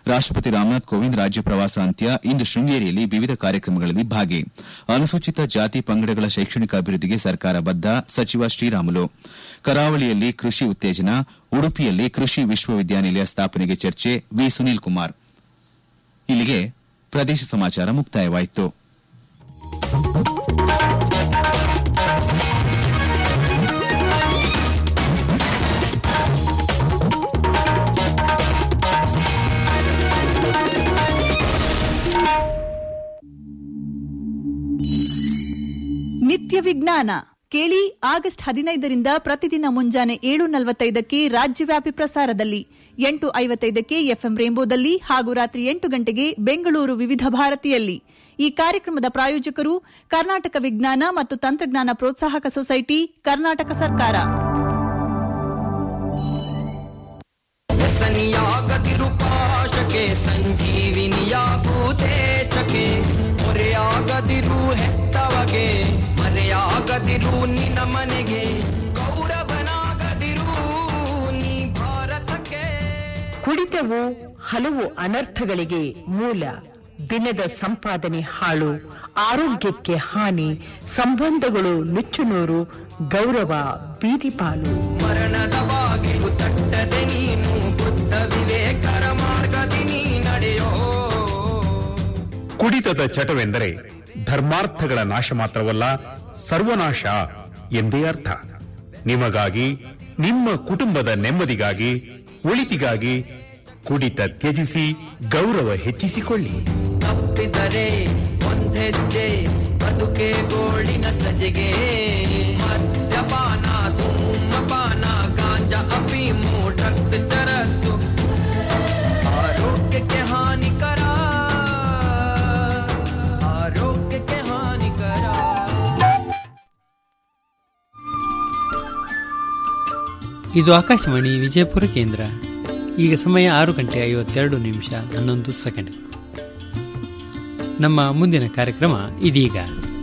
ರಾಷ್ಟಪತಿ ರಾಮನಾಥ್ ಕೋವಿಂದ್ ರಾಜ್ಯ ಪ್ರವಾಸ ಅಂತ್ಯ ಇಂದು ಶೃಂಗೇರಿಯಲ್ಲಿ ವಿವಿಧ ಕಾರ್ಯಕ್ರಮಗಳಲ್ಲಿ ಭಾಗಿ ಅನುಸೂಚಿತ ಜಾತಿ ಪಂಗಡಗಳ ಶೈಕ್ಷಣಿಕ ಅಭಿವೃದ್ಧಿಗೆ ಸರ್ಕಾರ ಬದ್ದ ಸಚಿವ ಶ್ರೀರಾಮುಲು ಕರಾವಳಿಯಲ್ಲಿ ಕೃಷಿ ಉತ್ತೇಜನ ಉಡುಪಿಯಲ್ಲಿ ಕೃಷಿ ವಿಶ್ವವಿದ್ಯಾನಿಲಯ ಸ್ಥಾಪನೆಗೆ ಚರ್ಚೆ ವಿ ಸುನೀಲ್ ಕುಮಾರ್ ಇಲ್ಲಿಗೆ ಪ್ರದೇಶ ಸಮಾಚಾರ ಮುಕ್ತಾಯವಾಯಿತು ನಿತ್ಯ ವಿಜ್ಞಾನ ಕೇಳಿ ಆಗಸ್ಟ್ ಹದಿನೈದರಿಂದ ಪ್ರತಿದಿನ ಮುಂಜಾನೆ ಏಳು ನಲವತ್ತೈದಕ್ಕೆ ರಾಜ್ಯವ್ಯಾಪಿ ಪ್ರಸಾರದಲ್ಲಿ ಎಂಟು ಐವತ್ತೈದಕ್ಕೆ ಎಫ್ಎಂ ರೇಂಬೋದಲ್ಲಿ ಹಾಗೂ ರಾತ್ರಿ ಎಂಟು ಗಂಟೆಗೆ ಬೆಂಗಳೂರು ವಿವಿಧ ಭಾರತಿಯಲ್ಲಿ ಈ ಕಾರ್ಯಕ್ರಮದ ಪ್ರಾಯೋಜಕರು ಕರ್ನಾಟಕ ವಿಜ್ಞಾನ ಮತ್ತು ತಂತ್ರಜ್ಞಾನ ಪ್ರೋತ್ಸಾಹಕ ಸೊಸೈಟಿ ಕರ್ನಾಟಕ ಸರ್ಕಾರ ವ್ಯಸನಿಯಾಗದಿರು ಪಾಶಕೆ ಸಂಜೀವಿನಿಯಾಗೂ ದೇಶಕ್ಕೆ ಹೊರೆಯಾಗದಿರು ಹೆತ್ತವಗೆ ಮರೆಯಾಗದಿರು ನಿನ್ನ ಮನೆಗೆ ಗೌರವನಾಗದಿರು ನೀ ಭಾರತಕ್ಕೆ ಕುಡಿತವು ಹಲವು ಅನರ್ಥಗಳಿಗೆ ಮೂಲ ದಿನದ ಸಂಪಾದನೆ ಹಾಳು ಆರೋಗ್ಯಕ್ಕೆ ಹಾನಿ ಸಂಬಂಧಗಳು ನುಚ್ಚುನೂರು ಗೌರವ ಬೀದಿಪಾಲು ಮರಣದ ಬಾಗಿಲು ತಟ್ಟದೆ ನೀನು ಬುದ್ಧ ವಿವೇಕರ ಮಾರ್ಗದಿ ನೀ ನಡೆಯೋ ಕುಡಿತದ ಚಟವೆಂದರೆ ಧರ್ಮಾರ್ಥಗಳ ನಾಶ ಮಾತ್ರವಲ್ಲ ಸರ್ವನಾಶ ಎಂದೇ ಅರ್ಥ ನಿಮಗಾಗಿ ನಿಮ್ಮ ಕುಟುಂಬದ ನೆಮ್ಮದಿಗಾಗಿ ಒಳಿತಿಗಾಗಿ ಕುಡಿತ ತ್ಯಜಿಸಿ ಗೌರವ ಹೆಚ್ಚಿಸಿಕೊಳ್ಳಿ ತಪ್ಪಿದರೆ ಒಂದೆಜ್ಜೆ ಬದುಕೆ ಗೋಳಿನ ಸಜೆಗೆ ಮದ್ಯಪಾನ ಧೂಮಪಾನ ಗಾಂಜಾ ಅಫೀಮು ಡ್ರಗ್ಸ್ ಚರಸ್ಸು ಆರೋಗ್ಯಕ್ಕೆ ಹಾನಿಕರ ಆರೋಗ್ಯಕ್ಕೆ ಹಾನಿಕರ ಇದು ಆಕಾಶವಾಣಿ ವಿಜಯಪುರ ಕೇಂದ್ರ ಈಗ ಸಮಯ ಆರು ಗಂಟೆ ಐವತ್ತೆರಡು ನಿಮಿಷ ಹನ್ನೊಂದು ಸೆಕೆಂಡ್ ನಮ್ಮ ಮುಂದಿನ ಕಾರ್ಯಕ್ರಮ ಇದೀಗ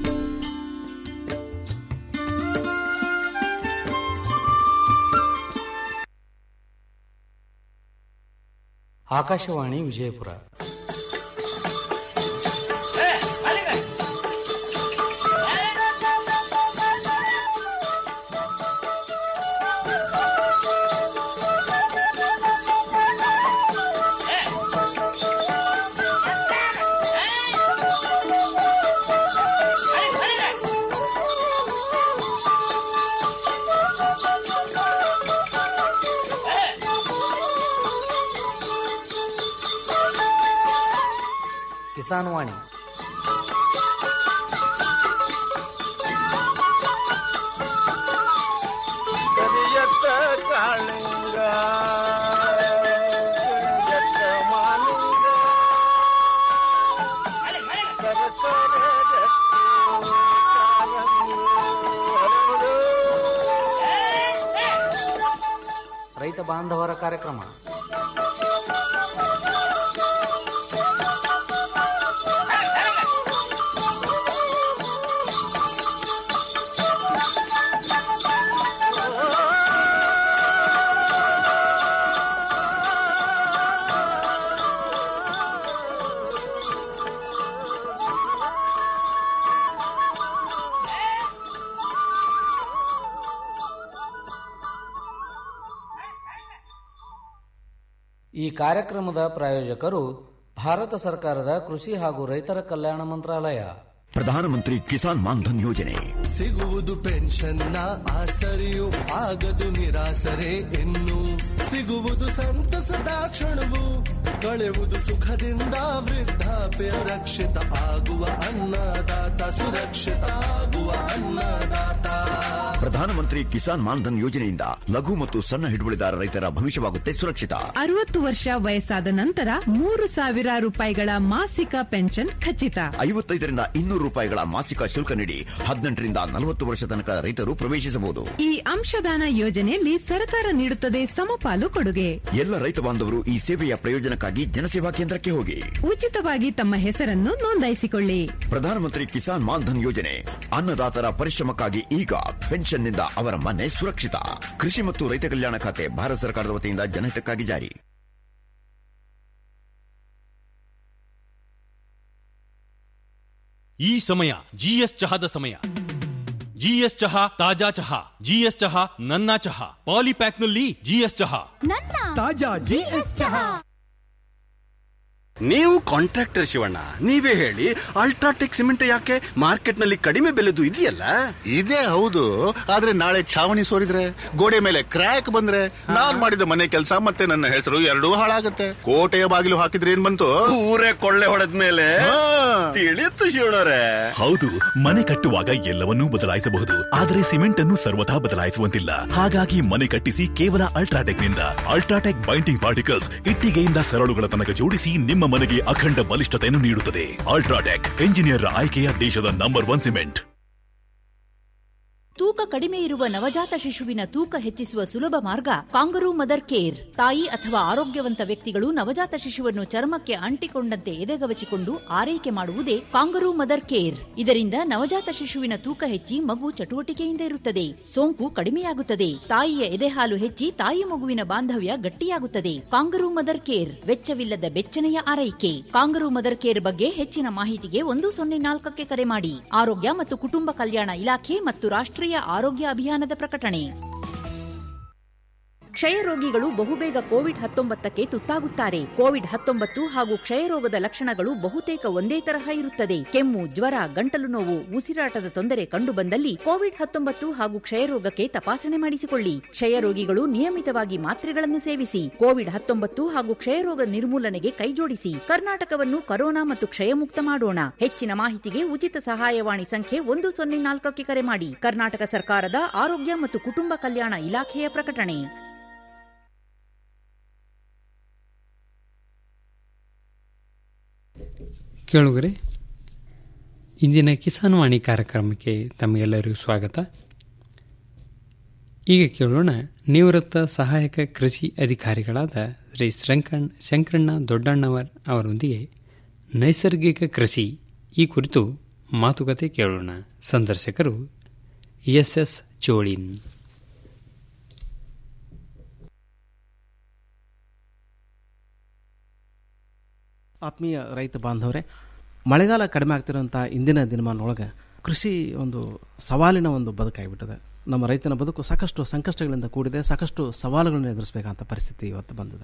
ಆಕಾಶವಾಣಿ ವಿಜಯಪುರ ಕಿಸಾನ್ ವಾಣಿ ಕರಿಯತ್ತ ಕಾಳಿಂಗ ಕರಿಯತ್ತ ಮಾಲಿಂಗ ಸರಸರ ಗಟ್ಟಿ ಕಾಲಂಗಿ ಹರಡು. ರೈತ ಬಾಂಧವರ ಕಾರ್ಯಕ್ರಮ ಈ ಕಾರ್ಯಕ್ರಮದ ಪ್ರಾಯೋಜಕರು ಭಾರತ ಸರ್ಕಾರದ ಕೃಷಿ ಹಾಗೂ ರೈತರ ಕಲ್ಯಾಣ ಮಂತ್ರಾಲಯ ಪ್ರಧಾನಮಂತ್ರಿ ಕಿಸಾನ್ ಮಾನ್ಧನ್ ಯೋಜನೆ ಸಿಗುವುದು ಪೆನ್ಷನ್ನ ಆಸರೆಯು ಆಗದು ನಿರಾಸರೆ ಇನ್ನು ಸಿಗುವುದು ಸಂತಸದ ಕ್ಷಣವು ಕಳೆಯುವುದು ಸುಖದಿಂದ ವೃದ್ಧಾಪ್ಯ ರಕ್ಷಿತ ಆಗುವ ಅನ್ನದಾತ ಸುರಕ್ಷಿತ ಆಗುವ ಅನ್ನದಾತ ಪ್ರಧಾನಮಂತ್ರಿ ಕಿಸಾನ್ ಮಾನ್ಧನ್ ಯೋಜನೆಯಿಂದ ಲಘು ಮತ್ತು ಸಣ್ಣ ಹಿಡುವಳಿದಾರ ರೈತರ ಭವಿಷ್ಯವಾಗುತ್ತೆ ಸುರಕ್ಷಿತ ಅರವತ್ತು ವರ್ಷ ವಯಸ್ಸಾದ ನಂತರ ಮೂರು ಸಾವಿರ ರೂಪಾಯಿಗಳ ಮಾಸಿಕ ಪೆನ್ಷನ್ ಖಚಿತ ಐವತ್ತೈದರಿಂದ ಇನ್ನೂರು ರೂಪಾಯಿಗಳ ಮಾಸಿಕ ಶುಲ್ಕ ನೀಡಿ ಹದಿನೆಂಟರಿಂದ ನಲವತ್ತು ವರ್ಷ ತನಕ ರೈತರು ಪ್ರವೇಶಿಸಬಹುದು ಈ ಅಂಶದಾನ ಯೋಜನೆಯಲ್ಲಿ ಸರ್ಕಾರ ನೀಡುತ್ತದೆ ಸಮಪಾಲು ಕೊಡುಗೆ ಎಲ್ಲ ರೈತ ಬಾಂಧವರು ಈ ಸೇವೆಯ ಪ್ರಯೋಜನಕ್ಕಾಗಿ ಜನಸೇವಾ ಕೇಂದ್ರಕ್ಕೆ ಹೋಗಿ ಉಚಿತವಾಗಿ ತಮ್ಮ ಹೆಸರನ್ನು ನೋಂದಾಯಿಸಿಕೊಳ್ಳಿ ಪ್ರಧಾನಮಂತ್ರಿ ಕಿಸಾನ್ ಮಾನ್ಧನ್ ಯೋಜನೆ ಅನ್ನದಾತರ ಪರಿಶ್ರಮಕ್ಕಾಗಿ ಈಗ ಪೆನ್ಷನ್ನಿಂದ ಅವರ ಮನೆ ಸುರಕ್ಷಿತ ಕೃಷಿ ಮತ್ತು ರೈತ ಕಲ್ಯಾಣ ಖಾತೆ ಭಾರತ ಸರ್ಕಾರದ ವತಿಯಿಂದ ಜನಹಿತಕ್ಕಾಗಿ ಜಾರಿ ಈ ಸಮಯ ಜಿಎಸ್ ಚಹಾದ ಸಮಯ ಜಿಎಸ್ ಚಹಾ ತಾಜಾ ಚಹಾ ಜಿಎಸ್ ಚಹಾ ನನ್ನ ಚಹಾ ಪಾಲಿಪ್ಯಾಕ್ನಲ್ಲಿ ಜಿಎಸ್ ಚಹಾ ನನ್ನ ತಾಜಾ ಜಿಎಸ್ ಚಹಾ ನೀವು ಕಾಂಟ್ರಾಕ್ಟರ್ ಶಿವಣ್ಣ ನೀವೇ ಹೇಳಿ ಅಲ್ಟ್ರಾಟೆಕ್ ಸಿಮೆಂಟ್ ಯಾಕೆ ಮಾರ್ಕೆಟ್ ನಲ್ಲಿ ಕಡಿಮೆ ಬೆಲೆದು ಇದೆಯಲ್ಲ ಇದೇ ಹೌದು ಆದ್ರೆ ನಾಳೆ ಛಾವಣಿ ಸೋರಿದ್ರೆ ಗೋಡೆ ಮೇಲೆ ಕ್ರ್ಯಾಕ್ ಬಂದ್ರೆ ನಾನ್ ಮಾಡಿದ ಮನೆ ಕೆಲಸ ಮತ್ತೆ ನನ್ನ ಹೆಸರು ಎರಡೂ ಹಾಳಾಗತ್ತೆ ಕೋಟೆಯ ಬಾಗಿಲು ಹಾಕಿದ್ರೆ ಏನ್ ಬಂತು ಊರೇ ಕೊಳ್ಳೆ ಹೊಡೆದ ಮೇಲೆ ತಿಳಿಯುತ್ತು ಶಿವಣ್ಣರೇ ಹೌದು ಮನೆ ಕಟ್ಟುವಾಗ ಎಲ್ಲವನ್ನೂ ಬದಲಾಯಿಸಬಹುದು ಆದರೆ ಸಿಮೆಂಟ್ ಅನ್ನು ಸರ್ವಥಾ ಬದಲಾಯಿಸುವಂತಿಲ್ಲ ಹಾಗಾಗಿ ಮನೆ ಕಟ್ಟಿಸಿ ಕೇವಲ ಅಲ್ಟ್ರಾಟೆಕ್ ನಿಂದ ಅಲ್ಟ್ರಾಟೆಕ್ ಬೈಂಡಿಂಗ್ ಪಾರ್ಟಿಕಲ್ಸ್ ಇಟ್ಟಿಗೆಯಿಂದ ಸರಳುಗಳ ತನಕ ಜೋಡಿಸಿ ನಿಮ್ಮ ಮನೆಗೆ ಅಖಂಡ ಬಲಿಷ್ಠತೆಯನ್ನು ನೀಡುತ್ತದೆ ಅಲ್ಟ್ರಾಟೆಕ್ ಎಂಜಿನಿಯರ್ ಆಯ್ಕೆಯ ದೇಶದ ನಂಬರ್ ಒನ್ ಸಿಮೆಂಟ್ ತೂಕ ಕಡಿಮೆ ಇರುವ ನವಜಾತ ಶಿಶುವಿನ ತೂಕ ಹೆಚ್ಚಿಸುವ ಸುಲಭ ಮಾರ್ಗ ಕಾಂಗರೂ ಮದರ್ ಕೇರ್ ತಾಯಿ ಅಥವಾ ಆರೋಗ್ಯವಂತ ವ್ಯಕ್ತಿಗಳು ನವಜಾತ ಶಿಶುವನ್ನು ಚರ್ಮಕ್ಕೆ ಅಂಟಿಕೊಂಡಂತೆ ಎದೆಗವಚಿಕೊಂಡು ಆರೈಕೆ ಮಾಡುವುದೇ ಕಾಂಗರೂ ಮದರ್ ಕೇರ್ ಇದರಿಂದ ನವಜಾತ ಶಿಶುವಿನ ತೂಕ ಹೆಚ್ಚಿ ಮಗು ಚಟುವಟಿಕೆಯಿಂದ ಇರುತ್ತದೆ ಸೋಂಕು ಕಡಿಮೆಯಾಗುತ್ತದೆ ತಾಯಿಯ ಎದೆಹಾಲು ಹೆಚ್ಚಿ ತಾಯಿ ಮಗುವಿನ ಬಾಂಧವ್ಯ ಗಟ್ಟಿಯಾಗುತ್ತದೆ ಕಾಂಗರೂ ಮದರ್ ಕೇರ್ ವೆಚ್ಚವಿಲ್ಲದ ಬೆಚ್ಚನೆಯ ಆರೈಕೆ ಕಾಂಗರೂ ಮದರ್ ಕೇರ್ ಬಗ್ಗೆ ಹೆಚ್ಚಿನ ಮಾಹಿತಿಗೆ ಒಂದು ಸೊನ್ನೆ ನಾಲ್ಕಕ್ಕೆ ಕರೆ ಮಾಡಿ ಆರೋಗ್ಯ ಮತ್ತು ಕುಟುಂಬ ಕಲ್ಯಾಣ ಇಲಾಖೆ ಮತ್ತು ರಾಷ್ಟ್ರೀಯ ಆರೋಗ್ಯ ಅಭಿಯಾನದ ಪ್ರಕಟಣೆ ಕ್ಷಯ ರೋಗಿಗಳು ಬಹುಬೇಗ ಕೋವಿಡ್ ಹತ್ತೊಂಬತ್ತಕ್ಕೆ ತುತ್ತಾಗುತ್ತಾರೆ ಕೋವಿಡ್ ಹತ್ತೊಂಬತ್ತು ಹಾಗೂ ಕ್ಷಯರೋಗದ ಲಕ್ಷಣಗಳು ಬಹುತೇಕ ಒಂದೇ ತರಹ ಇರುತ್ತದೆ ಕೆಮ್ಮು ಜ್ವರ ಗಂಟಲು ನೋವು ಉಸಿರಾಟದ ತೊಂದರೆ ಕಂಡುಬಂದಲ್ಲಿ ಕೋವಿಡ್ ಹತ್ತೊಂಬತ್ತು ಹಾಗೂ ಕ್ಷಯರೋಗಕ್ಕೆ ತಪಾಸಣೆ ಮಾಡಿಸಿಕೊಳ್ಳಿ ಕ್ಷಯ ರೋಗಿಗಳು ನಿಯಮಿತವಾಗಿ ಮಾತ್ರೆಗಳನ್ನು ಸೇವಿಸಿ ಕೋವಿಡ್ ಹತ್ತೊಂಬತ್ತು ಹಾಗೂ ಕ್ಷಯರೋಗ ನಿರ್ಮೂಲನೆಗೆ ಕೈಜೋಡಿಸಿ ಕರ್ನಾಟಕವನ್ನು ಕರೋನಾ ಮತ್ತು ಕ್ಷಯಮುಕ್ತ ಮಾಡೋಣ ಹೆಚ್ಚಿನ ಮಾಹಿತಿಗೆ ಉಚಿತ ಸಹಾಯವಾಣಿ ಸಂಖ್ಯೆ ಒಂದು ಸೊನ್ನೆ ನಾಲ್ಕಕ್ಕೆ ಕರೆ ಮಾಡಿ ಕರ್ನಾಟಕ ಸರ್ಕಾರದ ಆರೋಗ್ಯ ಮತ್ತು ಕುಟುಂಬ ಕಲ್ಯಾಣ ಇಲಾಖೆಯ ಪ್ರಕಟಣೆ ಕೇಳುಗರೆ ಇಂದಿನ ಕಿಸಾನ್ ವಾಣಿ ಕಾರ್ಯಕ್ರಮಕ್ಕೆ ತಮಗೆಲ್ಲರಿಗೂ ಸ್ವಾಗತ ಈಗ ಕೇಳೋಣ ನಿವೃತ್ತ ಸಹಾಯಕ ಕೃಷಿ ಅಧಿಕಾರಿಗಳಾದ ಶ್ರೀ ಶಂಕರಣ್ಣ ಶಂಕರಣ್ಣ ದೊಡ್ಡಣ್ಣವರ್ ಅವರೊಂದಿಗೆ ನೈಸರ್ಗಿಕ ಕೃಷಿ ಈ ಕುರಿತು ಮಾತುಕತೆ ಕೇಳೋಣ ಸಂದರ್ಶಕರು ಎಸ್ ಎಸ್ ಚೋಳಿನ್ ಆತ್ಮೀಯ ರೈತ ಬಾಂಧವರೇ ಮಳೆಗಾಲ ಕಡಿಮೆ ಆಗ್ತಿರೋಂಥ ಇಂದಿನ ದಿನಮಾನೊಳಗೆ ಕೃಷಿ ಒಂದು ಸವಾಲಿನ ಒಂದು ಬದುಕಾಗಿಬಿಟ್ಟಿದೆ ನಮ್ಮ ರೈತನ ಬದುಕು ಸಾಕಷ್ಟು ಸಂಕಷ್ಟಗಳಿಂದ ಕೂಡಿದೆ ಸಾಕಷ್ಟು ಸವಾಲುಗಳನ್ನು ಎದುರಿಸಬೇಕಂತ ಪರಿಸ್ಥಿತಿ ಇವತ್ತು ಬಂದಿದೆ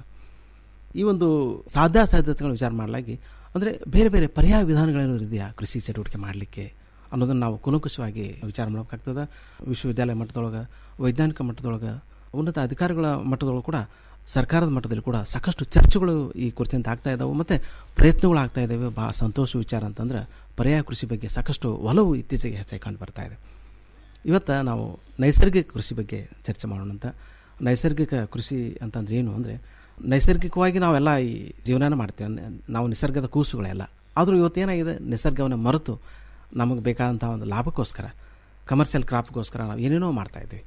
ಈ ಒಂದು ಸಾಧ್ಯಾಸಾಧ್ಯತೆಗಳನ್ನು ವಿಚಾರ ಮಾಡಲಾಗಿ ಅಂದರೆ ಬೇರೆ ಬೇರೆ ಪರ್ಯಾಯ ವಿಧಾನಗಳೇನಾದ್ರು ಇದೆಯಾ ಕೃಷಿ ಚಟುವಟಿಕೆ ಮಾಡಲಿಕ್ಕೆ ಅನ್ನೋದನ್ನು ನಾವು ಕುಲಂಕುಷವಾಗಿ ವಿಚಾರ ಮಾಡಬೇಕಾಗ್ತದೆ ವಿಶ್ವವಿದ್ಯಾಲಯ ಮಟ್ಟದೊಳಗೆ ವೈಜ್ಞಾನಿಕ ಮಟ್ಟದೊಳಗೆ ಉನ್ನತ ಅಧಿಕಾರಿಗಳ ಮಟ್ಟದೊಳಗೆ ಕೂಡ ಸರ್ಕಾರದ ಮಟ್ಟದಲ್ಲಿ ಕೂಡ ಸಾಕಷ್ಟು ಚರ್ಚೆಗಳು ಈ ಕುರಿತಂತೆ ಆಗ್ತಾ ಇದ್ದಾವೆ ಮತ್ತು ಪ್ರಯತ್ನಗಳು ಆಗ್ತಾ ಇದ್ದಾವೆ ಭಾಳ ಸಂತೋಷ ವಿಚಾರ ಅಂತಂದ್ರೆ ಪರ್ಯಾಯ ಕೃಷಿ ಬಗ್ಗೆ ಸಾಕಷ್ಟು ಒಲವು ಇತ್ತೀಚೆಗೆ ಹೆಚ್ಚಾಗಿ ಕಂಡು ಬರ್ತಾ ಇದೆ ಇವತ್ತು ನಾವು ನೈಸರ್ಗಿಕ ಕೃಷಿ ಬಗ್ಗೆ ಚರ್ಚೆ ಮಾಡೋಣ ಅಂತ ನೈಸರ್ಗಿಕ ಕೃಷಿ ಅಂತಂದ್ರೆ ಏನು ಅಂದರೆ ನೈಸರ್ಗಿಕವಾಗಿ ನಾವೆಲ್ಲ ಈ ಜೀವನನ ಮಾಡ್ತೇವೆ ನಾವು ನಿಸರ್ಗದ ಕೂಸುಗಳೆಲ್ಲ ಆದರೂ ಇವತ್ತೇನಾಗಿದೆ ನಿಸರ್ಗವನ್ನು ಮರೆತು ನಮಗೆ ಬೇಕಾದಂಥ ಒಂದು ಲಾಭಕ್ಕೋಸ್ಕರ ಕಮರ್ಷಿಯಲ್ ಕ್ರಾಪ್ಗೋಸ್ಕರ ನಾವು ಏನೇನೋ ಮಾಡ್ತಾ ಇದ್ದೀವಿ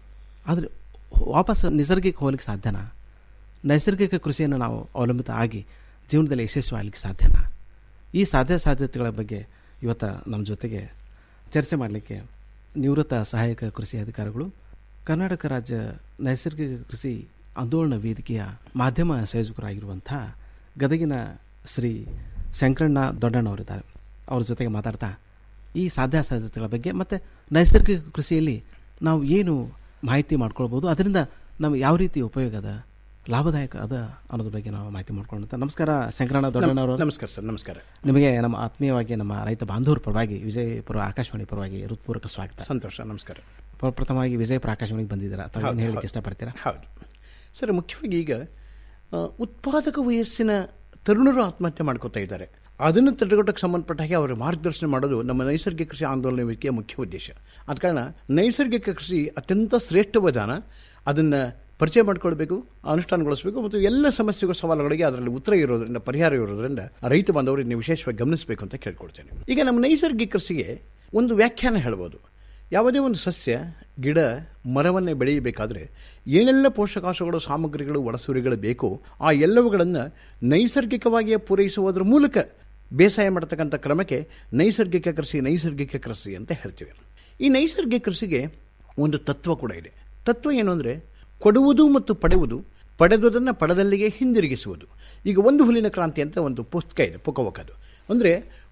ಆದರೆ ವಾಪಸ್ ನಿಸರ್ಗಕ್ಕೆ ಹೋಗ್ಲಿಕ್ಕೆ ಸಾಧ್ಯನಾ ನೈಸರ್ಗಿಕ ಕೃಷಿಯನ್ನು ನಾವು ಅವಲಂಬಿತ ಆಗಿ ಜೀವನದಲ್ಲಿ ಯಶಸ್ವಿಯಾಗಲಿಕ್ಕೆ ಸಾಧ್ಯನಾ ಈ ಸಾಧ್ಯ ಸಾಧ್ಯತೆಗಳ ಬಗ್ಗೆ ಇವತ್ತು ನಮ್ಮ ಜೊತೆಗೆ ಚರ್ಚೆ ಮಾಡಲಿಕ್ಕೆ ನಿವೃತ್ತ ಸಹಾಯಕ ಕೃಷಿ ಅಧಿಕಾರಿಗಳು ಕರ್ನಾಟಕ ರಾಜ್ಯ ನೈಸರ್ಗಿಕ ಕೃಷಿ ಆಂದೋಲನ ವೇದಿಕೆಯ ಮಾಧ್ಯಮ ಸಂಯೋಜಕರಾಗಿರುವಂಥ ಗದಗಿನ ಶ್ರೀ ಶಂಕರಣ್ಣ ದೊಡ್ಡಣ್ಣವರಿದ್ದಾರೆ ಅವ್ರ ಜೊತೆಗೆ ಮಾತಾಡ್ತಾ ಈ ಸಾಧ್ಯಾಸಾಧ್ಯತೆಗಳ ಬಗ್ಗೆ ಮತ್ತು ನೈಸರ್ಗಿಕ ಕೃಷಿಯಲ್ಲಿ ನಾವು ಏನು ಮಾಹಿತಿ ಮಾಡ್ಕೊಳ್ಬೋದು ಅದರಿಂದ ನಮ್ಗೆ ಯಾವ ರೀತಿ ಉಪಯೋಗ ಅದ ಲಾಭದಾಯಕ ಅದ ಅನ್ನೋದ್ರ ಬಗ್ಗೆ ನಾವು ಮಾಹಿತಿ ಮಾಡ್ಕೊಳ್ಳೋಣ ನಮಸ್ಕಾರ ಶಂಕರಣ್ಣ ದೊಡ್ಡಣ್ಣವರು ನಮಸ್ಕಾರ ಸರ್ ನಮಸ್ಕಾರ ನಿಮಗೆ ನಮ್ಮ ಆತ್ಮೀಯವಾಗಿ ನಮ್ಮ ರೈತ ಬಾಂಧವರ ಪರವಾಗಿ ವಿಜಯಪುರ ಆಕಾಶವಾಣಿ ಪರವಾಗಿ ಹೃತ್ಪೂರ್ವಕ ಸ್ವಾಗತ ಸಂತೋಷ ನಮಸ್ಕಾರ ಪ್ರಪ್ರಥಮವಾಗಿ ವಿಜಯಪುರ ಆಕಾಶವಾಣಿಗೆ ಬಂದಿದ್ದೀರಾ ತಾವು ಏನು ಹೌದು, ಹೇಳಲಿಕ್ಕೆ ಹೌದು. ಇಷ್ಟಪಡ್ತೀರಾ ಹೌದು ಸರ್ ಮುಖ್ಯವಾಗಿ ಈಗ ಆ, ಉತ್ಪಾದಕ ವಯಸ್ಸಿನ ತರುಣರು ಆತ್ಮಹತ್ಯೆ ಮಾಡ್ಕೋತಾ ಇದ್ದಾರೆ ಅದನ್ನು ತಡೆಗಟ್ಟಕ್ಕೆ ಸಂಬಂಧಪಟ್ಟ ಹಾಗೆ ಅವರ ಮಾರ್ಗದರ್ಶನ ಮಾಡೋದು ನಮ್ಮ ನೈಸರ್ಗಿಕ ಕೃಷಿ ಆಂದೋಲನ ವೇದಿಕೆಯ ಮುಖ್ಯ ಉದ್ದೇಶ ಆದ ಕಾರಣ ನೈಸರ್ಗಿಕ ಕೃಷಿ ಅತ್ಯಂತ ಶ್ರೇಷ್ಠ ವಿಧಾನ ಅದನ್ನು ಪರಿಚಯ ಮಾಡಿಕೊಳ್ಬೇಕು ಅನುಷ್ಠಾನಗೊಳಿಸಬೇಕು ಮತ್ತು ಎಲ್ಲ ಸಮಸ್ಯೆಗಳ ಸವಾಲುಗಳಿಗೆ ಅದರಲ್ಲಿ ಉತ್ತರ ಇರೋದ್ರಿಂದ ಪರಿಹಾರ ಇರೋದ್ರಿಂದ ರೈತ ಬಾಂಧವರು ನೀವು ವಿಶೇಷವಾಗಿ ಗಮನಿಸಬೇಕು ಅಂತ ಕೇಳ್ಕೊಳ್ತೇನೆ ಈಗ ನಮ್ಮ ನೈಸರ್ಗಿಕ ಕೃಷಿಗೆ ಒಂದು ವ್ಯಾಖ್ಯಾನ ಹೇಳ್ಬೋದು ಯಾವುದೇ ಒಂದು ಸಸ್ಯ ಗಿಡ ಮರವನ್ನೇ ಬೆಳೆಯಬೇಕಾದ್ರೆ ಏನೆಲ್ಲ ಪೋಷಕಾಂಶಗಳು ಸಾಮಗ್ರಿಗಳು ಒಳಸುರಿಗಳು ಬೇಕೋ ಆ ಎಲ್ಲವುಗಳನ್ನು ನೈಸರ್ಗಿಕವಾಗಿಯೇ ಪೂರೈಸುವುದರ ಮೂಲಕ ಬೇಸಾಯ ಮಾಡತಕ್ಕಂಥ ಕ್ರಮಕ್ಕೆ ನೈಸರ್ಗಿಕ ಕೃಷಿ ನೈಸರ್ಗಿಕ ಕೃಷಿ ಅಂತ ಹೇಳ್ತೀವಿ ಈ ನೈಸರ್ಗಿಕ ಕೃಷಿಗೆ ಒಂದು ತತ್ವ ಕೂಡ ಇದೆ ತತ್ವ ಏನು ಅಂದರೆ ಕೊಡುವುದು ಮತ್ತು ಪಡೆಯುವುದು ಪಡೆದುದನ್ನು ಪಡೆದಲ್ಲಿಗೆ ಹಿಂದಿರುಗಿಸುವುದು ಈಗ ಒಂದು ಹುಲಿನ ಕ್ರಾಂತಿ ಅಂತ ಒಂದು ಪುಸ್ತಕ ಇದೆ ಪುಕವಕದು ಅಂದರೆ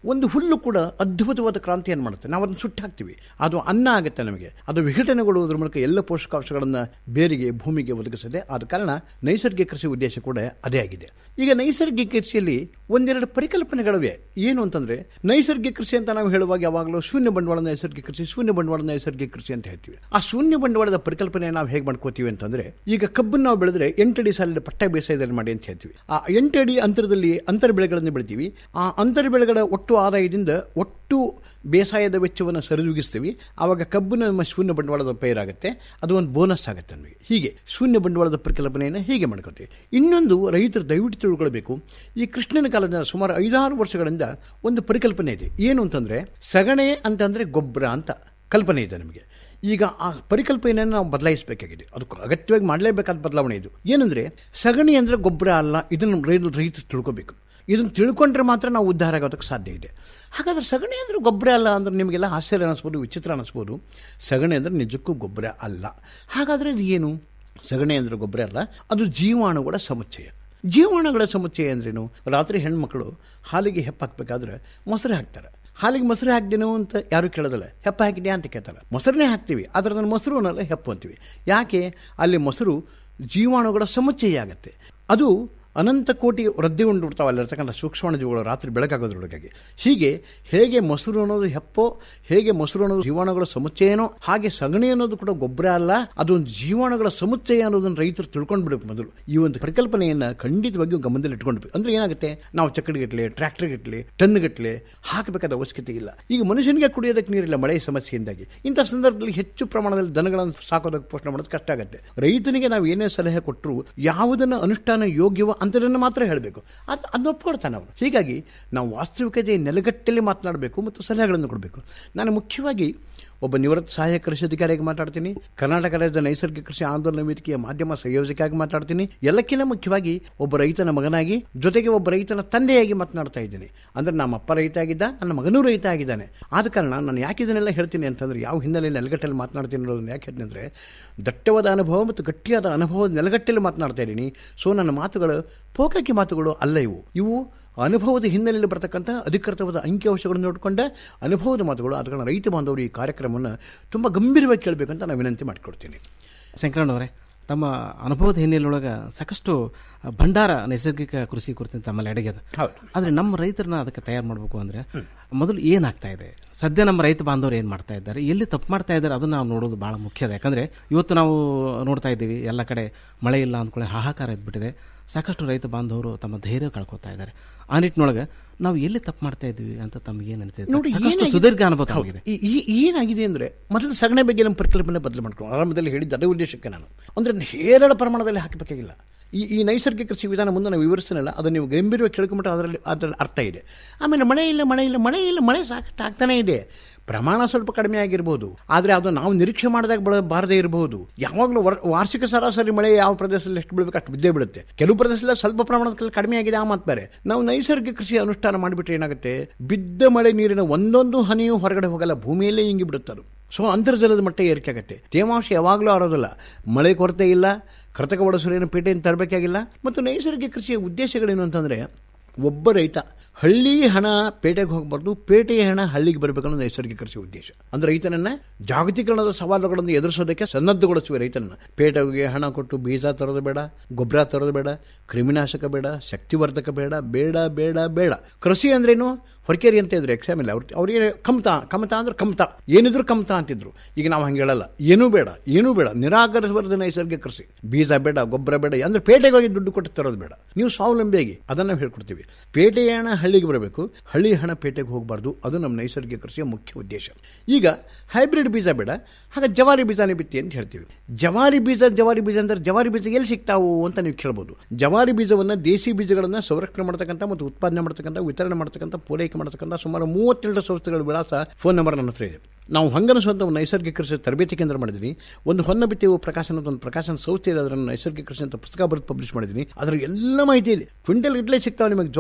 ಒಂದು ಹುಲ್ಲು ಕೂಡ ಅದ್ಭುತವಾದ ಕ್ರಾಂತಿಯನ್ನು ಮಾಡುತ್ತೆ ನಾವು ಅದನ್ನು ಸುಟ್ಟು ಹಾಕ್ತೀವಿ ಅದು ಅನ್ನ ಆಗುತ್ತೆ ನಮಗೆ ಅದು ವಿಘಟನೆಗೊಳ್ಳುವುದರ ಮೂಲಕ ಎಲ್ಲ ಪೋಷಕಾಂಶಗಳನ್ನು ಬೇರಿಗೆ ಭೂಮಿಗೆ ಒದಗಿಸದೆ ಆದ ಕಾರಣ ನೈಸರ್ಗಿಕ ಕೃಷಿ ಉದ್ದೇಶ ಕೂಡ ಅದೇ ಆಗಿದೆ ಈಗ ನೈಸರ್ಗಿಕ ಕೃಷಿಯಲ್ಲಿ ಒಂದೆರಡು ಪರಿಕಲ್ಪನೆಗಳಿವೆ ಏನು ಅಂತಂದ್ರೆ ನೈಸರ್ಗಿಕ ಕೃಷಿ ಅಂತ ನಾವು ಹೇಳುವಾಗ ಯಾವಾಗಲೂ ಶೂನ್ಯ ಬಂಡವಾಳ ನೈಸರ್ಗಿಕ ಕೃಷಿ ಶೂನ್ಯ ಬಂಡವಾಳ ನೈಸರ್ಗಿಕ ಕೃಷಿ ಅಂತ ಹೇಳ್ತೀವಿ ಆ ಶೂನ್ಯ ಬಂಡವಾಳದ ಪರಿಕಲ್ಪನೆ ನಾವು ಹೇಗೆ ಮಾಡ್ಕೋತೀವಿ ಅಂತಂದ್ರೆ ಈಗ ಕಬ್ಬನ್ನು ನಾವು ಬೆಳೆದ್ರೆ ಎಂಟಡಿ ಸಾಲಿನ ಪಟ್ಟ ಬೇಸಾಯದಲ್ಲಿ ಮಾಡಿ ಅಂತ ಹೇಳ್ತೀವಿ ಆ ಎಂಟಡಿ ಅಂತರದಲ್ಲಿ ಅಂತರ ಬೆಳೆಗಳನ್ನು ಬೆಳಿತೀವಿ ಆ ಅಂತರ ಬೆಳೆಗಳ ಒಟ್ಟು ಆದಾಯದಿಂದ ಒಟ್ಟು ಬೇಸಾಯದ ವೆಚ್ಚವನ್ನು ಸರಿದೂಗಿಸ್ತೀವಿ ಆವಾಗ ಕಬ್ಬು ನಮ್ಮ ಶೂನ್ಯ ಬಂಡವಾಳದ ಪೈರಾಗುತ್ತೆ ಅದು ಒಂದು ಬೋನಸ್ ಆಗುತ್ತೆ ನಮಗೆ ಹೀಗೆ ಶೂನ್ಯ ಬಂಡವಾಳದ ಪರಿಕಲ್ಪನೆಯನ್ನು ಹೀಗೆ ಮಾಡ್ಕೋತೀವಿ ಇನ್ನೊಂದು ರೈತರು ದಯವಿಟ್ಟು ತಿಳ್ಕೊಳ್ಬೇಕು ಈ ಕೃಷ್ಣನ ಕಾಲದ ಸುಮಾರು ಐದಾರು ವರ್ಷಗಳಿಂದ ಒಂದು ಪರಿಕಲ್ಪನೆ ಇದೆ ಏನು ಅಂತಂದ್ರೆ ಸಗಣೆ ಅಂತಂದ್ರೆ ಗೊಬ್ಬರ ಅಂತ ಕಲ್ಪನೆ ಇದೆ ನಮಗೆ ಈಗ ಆ ಪರಿಕಲ್ಪನೆಯನ್ನು ನಾವು ಬದಲಾಯಿಸಬೇಕಾಗಿದೆ ಅದಕ್ಕೆ ಅಗತ್ಯವಾಗಿ ಮಾಡಲೇಬೇಕಾದ ಬದಲಾವಣೆ ಇದು ಏನಂದ್ರೆ ಸಗಣಿ ಅಂದ್ರೆ ಗೊಬ್ಬರ ಅಲ್ಲ ಇದನ್ನು ರೈತ ರೈತರು ತಿಳ್ಕೋಬೇಕು ಇದನ್ನು ತಿಳ್ಕೊಂಡ್ರೆ ಮಾತ್ರ ನಾವು ಉದ್ಧಾರ ಆಗೋದಕ್ಕೆ ಸಾಧ್ಯ ಇದೆ ಹಾಗಾದ್ರೆ ಸಗಣಿ ಅಂದ್ರೆ ಗೊಬ್ಬರ ಅಲ್ಲ ಅಂದ್ರೆ ನಿಮಗೆಲ್ಲ ಆಶ್ಚರ್ಯ ಅನ್ನಿಸ್ಬೋದು ವಿಚಿತ್ರ ಅನ್ನಿಸ್ಬೋದು ಸಗಣಿ ಅಂದ್ರೆ ನಿಜಕ್ಕೂ ಗೊಬ್ಬರ ಅಲ್ಲ ಹಾಗಾದ್ರೆ ಇದು ಏನು ಸಗಣಿ ಅಂದ್ರೆ ಗೊಬ್ಬರ ಅಲ್ಲ ಅದು ಜೀವಾಣುಗಳ ಸಮುಚ್ಚಯ ಜೀವಾಣುಗಳ ಸಮುಚ್ಚಯ ಅಂದ್ರೇನು ರಾತ್ರಿ ಹೆಣ್ಮಕ್ಳು ಹಾಲಿಗೆ ಹೆಪ್ಪಾಕ್ಬೇಕಾದ್ರೆ ಮೊಸರು ಹಾಕ್ತಾರೆ ಹಾಲಿಗೆ ಮೊಸರು ಹಾಕ್ದೇನೋ ಅಂತ ಯಾರು ಕೇಳೋದಿಲ್ಲ ಹೆಪ್ಪ ಹಾಕಿದ್ಯಾ ಅಂತ ಕೇಳ್ತಾರೆ ಮೊಸರನ್ನೇ ಹಾಕ್ತೀವಿ ಆದರೆ ಅದನ್ನು ಮೊಸರು ಅನ್ನಲ್ಲ ಹೆಪ್ಪು ಅಂತೀವಿ ಯಾಕೆ ಅಲ್ಲಿ ಮೊಸರು ಜೀವಾಣುಗಳ ಸಮುಚ್ಚಯ ಆಗುತ್ತೆ ಅದು ಅನಂತ ಕೋಟಿ ವೃದ್ಧಿಗೊಂಡು ಬಿಡ್ತಾವೆ ಅಲ್ಲಿರ್ತಕ್ಕಂಥ ಸೂಕ್ಷ್ಮಾಣುಜೀವಿಗಳು ರಾತ್ರಿ ಬೆಳಕಾಗೋದ್ರೊಳಗಾಗಿ ಹೀಗೆ ಹೇಗೆ ಮೊಸರು ಅನ್ನೋದು ಹೆಪ್ಪೋ ಹೇಗೆ ಮೊಸರು ಅನ್ನೋದು ಜೀವಾಣುಗಳ ಸಮುಚ್ಚಯನೋ ಹಾಗೆ ಸಗಣಿ ಅನ್ನೋದು ಕೂಡ ಗೊಬ್ಬರ ಅಲ್ಲ ಅದೊಂದು ಜೀವಾಣುಗಳ ಸಮುಚ್ಚಯ ಅನ್ನೋದನ್ನು ರೈತರು ತಿಳ್ಕೊಂಡು ಬಿಡಬೇಕು ಮೊದಲು ಈ ಒಂದು ಪರಿಕಲ್ಪನೆಯನ್ನು ಖಂಡಿತವಾಗಿಯೂ ಗಮನದಲ್ಲಿ ಇಟ್ಕೊಳ್ಬೇಕು ಅಂದ್ರೆ ಏನಾಗುತ್ತೆ ನಾವು ಚಕ್ಕಡಿಗಟ್ಟಲೆ ಟ್ರ್ಯಾಕ್ಟರ್ಗಟ್ಟಲೆ ಟನ್ಗಟ್ಟಲೆ ಹಾಕಬೇಕಾದ ಅವಶ್ಯಕತೆ ಇಲ್ಲ ಈಗ ಮನುಷ್ಯನಿಗೆ ಕುಡಿಯೋದಕ್ಕೆ ನೀರಿಲ್ಲ ಮಳೆ ಸಮಸ್ಯೆಯಿಂದಾಗಿ ಇಂಥ ಸಂದರ್ಭದಲ್ಲಿ ಹೆಚ್ಚು ಪ್ರಮಾಣದಲ್ಲಿ ದನಗಳನ್ನು ಸಾಕೋದಕ್ಕೆ ಪೋಷಣೆ ಮಾಡೋದು ಕಷ್ಟ ಆಗುತ್ತೆ ರೈತನಿಗೆ ನಾವು ಏನೇ ಸಲಹೆ ಕೊಟ್ಟರು ಯಾವುದನ್ನು ಅನುಷ್ಠಾನ ಯೋಗ್ಯವೋ ಅಂತದನ್ನು ಮಾತ್ರ ಹೇಳಬೇಕು ಅದು ಅದನ್ನ ಒಪ್ಕೊಳ್ತಾನೆ ಅವನು ಹೀಗಾಗಿ ನಾವು ವಾಸ್ತವಿಕತೆ ನೆಲಗಟ್ಟಲ್ಲಿ ಮಾತನಾಡಬೇಕು ಮತ್ತು ಸಲಹೆಗಳನ್ನು ಕೊಡಬೇಕು ನಾನು ಮುಖ್ಯವಾಗಿ ಒಬ್ಬ ನಿವೃತ್ತ ಸಹಾಯಕ ಕೃಷಿ ಅಧಿಕಾರಿಯಾಗಿ ಮಾತಾಡ್ತೀನಿ ಕರ್ನಾಟಕ ರಾಜ್ಯದ ನೈಸರ್ಗಿಕ ಕೃಷಿ ಆಂದೋಲನ ವೇದಿಕೆಯ ಮಾಧ್ಯಮ ಸಂಯೋಜಕರಾಗಿ ಮಾತಾಡ್ತೀನಿ ಎಲ್ಲಕ್ಕಿಂತ ಮುಖ್ಯವಾಗಿ ಒಬ್ಬ ರೈತನ ಮಗನಾಗಿ ಜೊತೆಗೆ ಒಬ್ಬ ರೈತನ ತಂದೆಯಾಗಿ ಮಾತನಾಡ್ತಾ ಇದ್ದೀನಿ ಅಂದ್ರೆ ನಮ್ಮ ಅಪ್ಪ ರೈತ ಆಗಿದ್ದ ನನ್ನ ಮಗನೂ ರೈತ ಆಗಿದ್ದಾನೆ ಆದ ಕಾರಣ ನಾನು ಯಾಕೆ ಇದನ್ನೆಲ್ಲ ಹೇಳ್ತೀನಿ ಅಂತಂದ್ರೆ ಯಾವ ಹಿನ್ನೆಲೆಯಲ್ಲಿ ನೆಲಗಟ್ಟಲ್ಲಿ ಮಾತನಾಡ್ತೀನಿ ಅನ್ನೋದನ್ನ ಯಾಕೆ ಹೇಳ್ತೀನಿ ಅಂದರೆ ದಟ್ಟವಾದ ಅನುಭವ ಮತ್ತು ಗಟ್ಟಿಯಾದ ಅನುಭವದ ನೆಲಗಟ್ಟಲ್ಲಿ ಮಾತನಾಡ್ತಾ ಇದ್ದೀನಿ ಸೊ ನನ್ನ ಮಾತುಗಳು ಪೋಕಕ್ಕೆ ಮಾತುಗಳು ಅಲ್ಲ ಇವು ಇವು ಅನುಭವದ ಹಿನ್ನೆಲೆಯಲ್ಲಿ ಬರ್ತಕ್ಕಂಥ ಅಧಿಕೃತವಾದ ಅಂಕಿಅಂಶಗಳನ್ನು ನೋಡಿಕೊಂಡ ಅನುಭವದ ಮಾತುಗಳು ಅದನ್ನ ರೈತ ಬಾಂಧವರು ಈ ಕಾರ್ಯಕ್ರಮವನ್ನು ತುಂಬ ಗಂಭೀರವಾಗಿ ಕೇಳಬೇಕಂತ ನಾನು ವಿನಂತಿ ಮಾಡಿಕೊಡ್ತೀನಿ ಶಂಕರಣ್ಣವರೇ ತಮ್ಮ ಅನುಭವದ ಹಿನ್ನೆಲೆಯೊಳಗೆ ಸಾಕಷ್ಟು ಭಂಡಾರ ನೈಸರ್ಗಿಕ ಕೃಷಿ ಕುರಿತು ತಮ್ಮಲ್ಲಿ ಅಡಗ್ಯದ ಆದರೆ ನಮ್ಮ ರೈತರನ್ನ ಅದಕ್ಕೆ ತಯಾರು ಮಾಡಬೇಕು ಅಂದರೆ ಮೊದಲು ಏನಾಗ್ತಾ ಇದೆ ಸದ್ಯ ನಮ್ಮ ರೈತ ಬಾಂಧವರು ಏನು ಮಾಡ್ತಾ ಇದ್ದಾರೆ ಎಲ್ಲಿ ತಪ್ಪು ಮಾಡ್ತಾ ಇದ್ದಾರೆ ಅದನ್ನು ನಾವು ನೋಡೋದು ಭಾಳ ಮುಖ್ಯ ಇದೆ ಯಾಕಂದರೆ ಇವತ್ತು ನಾವು ನೋಡ್ತಾ ಇದ್ದೀವಿ ಎಲ್ಲ ಕಡೆ ಮಳೆ ಇಲ್ಲ ಅಂದ್ಕೊಳ್ಳಿ ಹಾಹಾಕಾರ ಇದ್ಬಿಟ್ಟಿದೆ ಸಾಕಷ್ಟು ರೈತ ಬಾಂಧವರು ತಮ್ಮ ಧೈರ್ಯ ಕಳ್ಕೊತಾ ಇದ್ದಾರೆ ಆ ನಿಟ್ಟಿನೊಳಗೆ ನಾವು ಎಲ್ಲಿ ತಪ್ಪು ಮಾಡ್ತಾ ಇದ್ವಿ ಅಂತ ತಮಗೆ ಏನು ಅನಿಸ್ತದೆ ನೋಡಿ ಸಾಕಷ್ಟು ಏನಾಗಿದೆ- ಸುದೀರ್ಘ ಅನುಭವ ಹೌದು. ಆಗಿದೆ ಈ- ಈ- ಏನಾಗಿದೆ ಅಂದ್ರೆ ಮೊದಲು ಸಗಣಿ ಬಗ್ಗೆ ನಮ್ಮ ಪರಿಕಲ್ಪನೆ ಬದಲು ಮಾಡ್ಕೊಂಡು ಆರಂಭದಲ್ಲಿ ಹೇಳಿದ್ದ ಅದೇ ಉದ್ದೇಶಕ್ಕೆ ನಾನು ಅಂದ್ರೆ ಹೇರಳ ಪ್ರಮಾಣದಲ್ಲಿ ಹಾಕಬೇಕಾಗಿಲ್ಲ ಈ ಈ ನೈಸರ್ಗಿಕ ಕೃಷಿ ವಿಧಾನ ಮುಂದೆ ನಾವು ವಿವರಿಸ್ತೀನಲ್ಲ ಅದನ್ನು ನೀವು ಗಂಭೀರವಾಗಿ ಕೇಳ್ಕೊಂಬಿಟ್ಟು ಅದರಲ್ಲಿ ಅದರಲ್ಲಿ ಅರ್ಥ ಇದೆ ಆಮೇಲೆ ಮಳೆ ಇಲ್ಲ ಮಳೆ ಇಲ್ಲ ಮಳೆ ಇಲ್ಲ ಮಳೆ ಸಾಕಷ್ಟು ಆಗ್ತಾನೆ ಇದೆ ಪ್ರಮಾಣ ಸ್ವಲ್ಪ ಕಡಿಮೆ ಆಗಿರ್ಬೋದು ಆದರೆ ಅದು ನಾವು ನಿರೀಕ್ಷೆ ಮಾಡಿದಾಗ ಬಳ ಬಾರದೇ ಇರಬಹುದು ಯಾವಾಗಲೂ ವರ್- ವಾರ್ಷಿಕ ಸರಾಸರಿ ಮಳೆ ಯಾವ ಪ್ರದೇಶದಲ್ಲಿ ಎಷ್ಟು ಬೀಳಬೇಕು ಅಷ್ಟು ಬಿದ್ದೇ ಬಿಡುತ್ತೆ ಕೆಲವು ಪ್ರದೇಶದಲ್ಲಿ ಸ್ವಲ್ಪ ಪ್ರಮಾಣದಲ್ಲಿ ಕಡಿಮೆ ಆಗಿದೆ ಆ ಮಾತು ಬೇರೆ ನಾವು ನೈಸರ್ಗಿಕ ಕೃಷಿ ಅನುಷ್ಠಾನ ಮಾಡಿಬಿಟ್ರೆ ಏನಾಗುತ್ತೆ ಬಿದ್ದ ಮಳೆ ನೀರಿನ ಒಂದೊಂದು ಹನಿಯೂ ಹೊರಗಡೆ ಹೋಗಲ್ಲ ಭೂಮಿಯಲ್ಲೇ ಇಂಗಿ ಬಿಡುತ್ತೆ ಅದು ಸೊ ಅಂತರ್ಜಲದ ಮಟ್ಟ ಏರಿಕೆ ಆಗುತ್ತೆ ತೇವಾಂಶ ಯಾವಾಗಲೂ ಆರೋದಿಲ್ಲ ಮಳೆ ಕೊರತೆ ಇಲ್ಲ ಕೃತಕ ಬಳಸುವ ಪೇಟೆಯನ್ನು ತರಬೇಕಾಗಿಲ್ಲ ಮತ್ತು ನೈಸರ್ಗಿಕ ಕೃಷಿಯ ಉದ್ದೇಶಗಳೇನು ಅಂತಂದರೆ ಒಬ್ಬ ರೈತ ಹಳ್ಳಿ ಹಣ ಪೇಟೆಗೆ ಹೋಗಬಾರ್ದು ಪೇಟೆಯ ಹಣ ಹಳ್ಳಿಗೆ ಬರಬೇಕನ್ನೋ ನೈಸರ್ಗಿಕ ಕೃಷಿ ಉದ್ದೇಶ ಅಂದ್ರೆ ರೈತನನ್ನ ಜಾಗತೀಕರಣದ ಸವಾಲುಗಳನ್ನು ಎದುರಿಸೋದಕ್ಕೆ ಸನ್ನದ್ಧಗೊಳಿಸುವ ರೈತನನ್ನ ಪೇಟೆಗೆ ಹಣ ಕೊಟ್ಟು ಬೀಜ ತರೋದು ಬೇಡ ಗೊಬ್ಬರ ತರೋದು ಬೇಡ ಕ್ರಿಮಿನಾಶಕ ಬೇಡ ಶಕ್ತಿವರ್ಧಕ ಬೇಡ ಬೇಡ ಬೇಡ ಬೇಡ ಕೃಷಿ ಅಂದ್ರೇನು ಹೊರಕೇರಿ ಅಂತ ಇದ್ರು ಎಕ್ಸಾಮ್ ಅವ್ರು ಅವ್ರಿಗೆ ಕಮ್ತಾ ಕಮ್ತಾ ಅಂದ್ರೆ ಕಮ್ತಾ ಏನಿದ್ರು ಕಮ್ತಾ ಅಂತಿದ್ರು ಈಗ ನಾವು ಹಂಗೆ ಹೇಳಲ್ಲ ಏನೂ ಬೇಡ ಏನೂ ಬೇಡ ನಿರಾಕರಿಸಬಾರದು ನೈಸರ್ಗಿಕ ಕೃಷಿ ಬೀಜ ಬೇಡ ಗೊಬ್ಬರ ಬೇಡ ಅಂದ್ರೆ ಪೇಟೆಗೆ ಹೋಗಿ ದುಡ್ಡು ಕೊಟ್ಟು ತರೋದು ಬೇಡ ನೀವು ಸ್ವಾವಲಂಬಿಯಾಗಿ ಅದನ್ನು ನಾವು ಹೇಳ್ಕೊಡ್ತೀವಿ ಪೇಟೆಯ ಹಣ ಹಳ್ಳಿಗೆ ಬರಬೇಕು ಹಳ್ಳಿ ಹಣ ಪೇಟೆಗೆ ಹೋಗಬಾರ್ದು ಅದು ನಮ್ಮ ನೈಸರ್ಗಿಕ ಕೃಷಿಯ ಮುಖ್ಯ ಉದ್ದೇಶ ಈಗ ಹೈಬ್ರಿಡ್ ಬೀಜ ಬೇಡ ಹಾಗೆ ಜವಾರಿ ಬೀಜನೇ ಬಿತ್ತಿ ಅಂತ ಹೇಳ್ತೀವಿ ಜವಾರಿ ಬೀಜ ಜವಾರಿ ಬೀಜ ಅಂದ್ರೆ ಜವಾರಿ ಬೀಜ ಎಲ್ಲಿ ಸಿಗ್ತಾವು ಅಂತ ನೀವು ಕೇಳ್ಬೋದು ಜವಾರಿ ಬೀಜವನ್ನು ದೇಸಿ ಬೀಜಗಳನ್ನು ಸಂರಕ್ಷಣೆ ಮಾಡ್ತಕ್ಕಂಥ ಮತ್ತು ಉತ್ಪಾದನೆ ಮಾಡ್ತಕ್ಕಂಥ ವಿತರಣೆ ಮಾಡ್ತಕ್ಕಂಥ ಪೂರೈಕೆ ಮಾಡ್ತಕ್ಕಂಥ ಸುಮಾರು ಮೂವತ್ತೆರಡು ಸಂಸ್ಥೆಗಳ ವಿಳಾಸ ಫೋನ್ ನಂಬರ್ ನನ್ನ ಹತ್ರ ಇದೆ ನಾವು ಹಂಗನಿಸುವಂಥ ಒಂದು ನೈಸರ್ಗಿಕ ಕೃಷಿ ತರಬೇತಿ ಕೇಂದ್ರ ಮಾಡಿದ್ದೀನಿ ಒಂದು ಹೊನ್ನ ಬಿತ್ತೇವು ಪ್ರಕಾಶನದ ಒಂದು ಪ್ರಕಾಶನ ಸಂಸ್ಥೆ ಇದೆ ಅದನ್ನು ನೈಸರ್ಗಿಕ ಕೃಷಿ ಅಂತ ಪುಸ್ತಕ ಬರೆದು ಪಬ್ಲಿಷ್ ಮಾಡಿದ್ದೀನಿ ಅದರ ಎಲ್ಲ ಮಾಹಿತಿ ಇದೆ ಕ್ವಿಂಟಲ್ ಗಟ್ಟಲೆ ಸಿಗ್ತಾವೆ ನಿಮಗೆ ಜೋಳ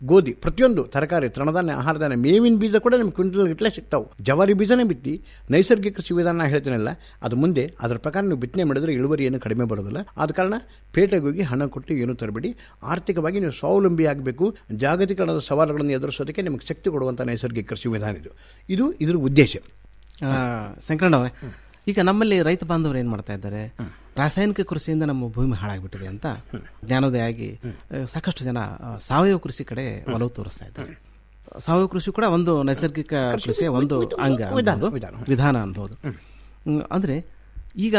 ಗೋಧಿ ಪ್ರತಿಯೊಂದು ತರಕಾರಿ ತೃಣಧಾನ್ಯ ಆಹಾರಧಾನ್ಯ ಮೇವಿನ ಬೀಜ ಕೂಡ ನಿಮ್ಗೆ ಕ್ವಿಂಟಲ್ ಗಟ್ಟಲೆ ಸಿಗ್ತಾವೆ ಜವಾರಿ ಬೀಜನೇ ಬಿತ್ತಿ ನೈಸರ್ಗಿಕ ಕೃಷಿ ವಿಧಾನ ನಾ ಹೇಳ್ತೀನಲ್ಲ ಅದು ಮುಂದೆ ಅದರ ಪ್ರಕಾರ ನೀವು ಬಿತ್ತನೆ ಮಾಡಿದ್ರೆ ಇಳುವರಿ ಏನು ಕಡಿಮೆ ಬರೋದಿಲ್ಲ ಆದ ಕಾರಣ ಪೇಟೆಗೆ ಹೋಗಿ ಹಣ ಕೊಟ್ಟು ಏನು ತರಬೇಡಿ ಆರ್ಥಿಕವಾಗಿ ನೀವು ಸ್ವಾವಲಂಬಿ ಆಗಬೇಕು ಜಾಗತೀಕರಣದ ಸವಾಲುಗಳನ್ನು ಎದುರಿಸೋದಕ್ಕೆ ನಿಮಗೆ ಶಕ್ತಿ ಕೊಡುವಂಥ ನೈಸರ್ಗಿಕ ಕೃಷಿ ವಿಧಾನ ಇದು ಇದು ಇದರ ಉದ್ದೇಶ ಆ, ಶಂಕರಣ್ಣ ಅವರೇ ಈಗ ನಮ್ಮಲ್ಲಿ ರೈತ ಬಾಂಧವರು ಏನ್ ಮಾಡ್ತಾ ಇದ್ದಾರೆ ರಾಸಾಯನಿಕ ಕೃಷಿಯಿಂದ ನಮ್ಮ ಭೂಮಿ ಹಾಳಾಗ್ಬಿಟ್ಟಿದೆ ಅಂತ ಜ್ಞಾನೋದಯ ಆಗಿ ಆ, ಸಾಕಷ್ಟು ಜನ ಆ, ಸಾವಯವ ಕೃಷಿ ಕಡೆ ಒಲವು ತೋರಿಸ್ತಾ ಇದ್ದಾರೆ ಸಾವಯವ ಕೃಷಿ ಕೂಡ ಒಂದು ನೈಸರ್ಗಿಕ ಕೃಷಿಯ ಒಂದು ಅಂಗ ವಿಧಾನ, ಅನ್ಬೋದು, ವಿಧಾನ. ವಿಧಾನ ಅನ್ಬೋದು ಹ್ಮ್, ಅಂದ್ರೆ ಈಗ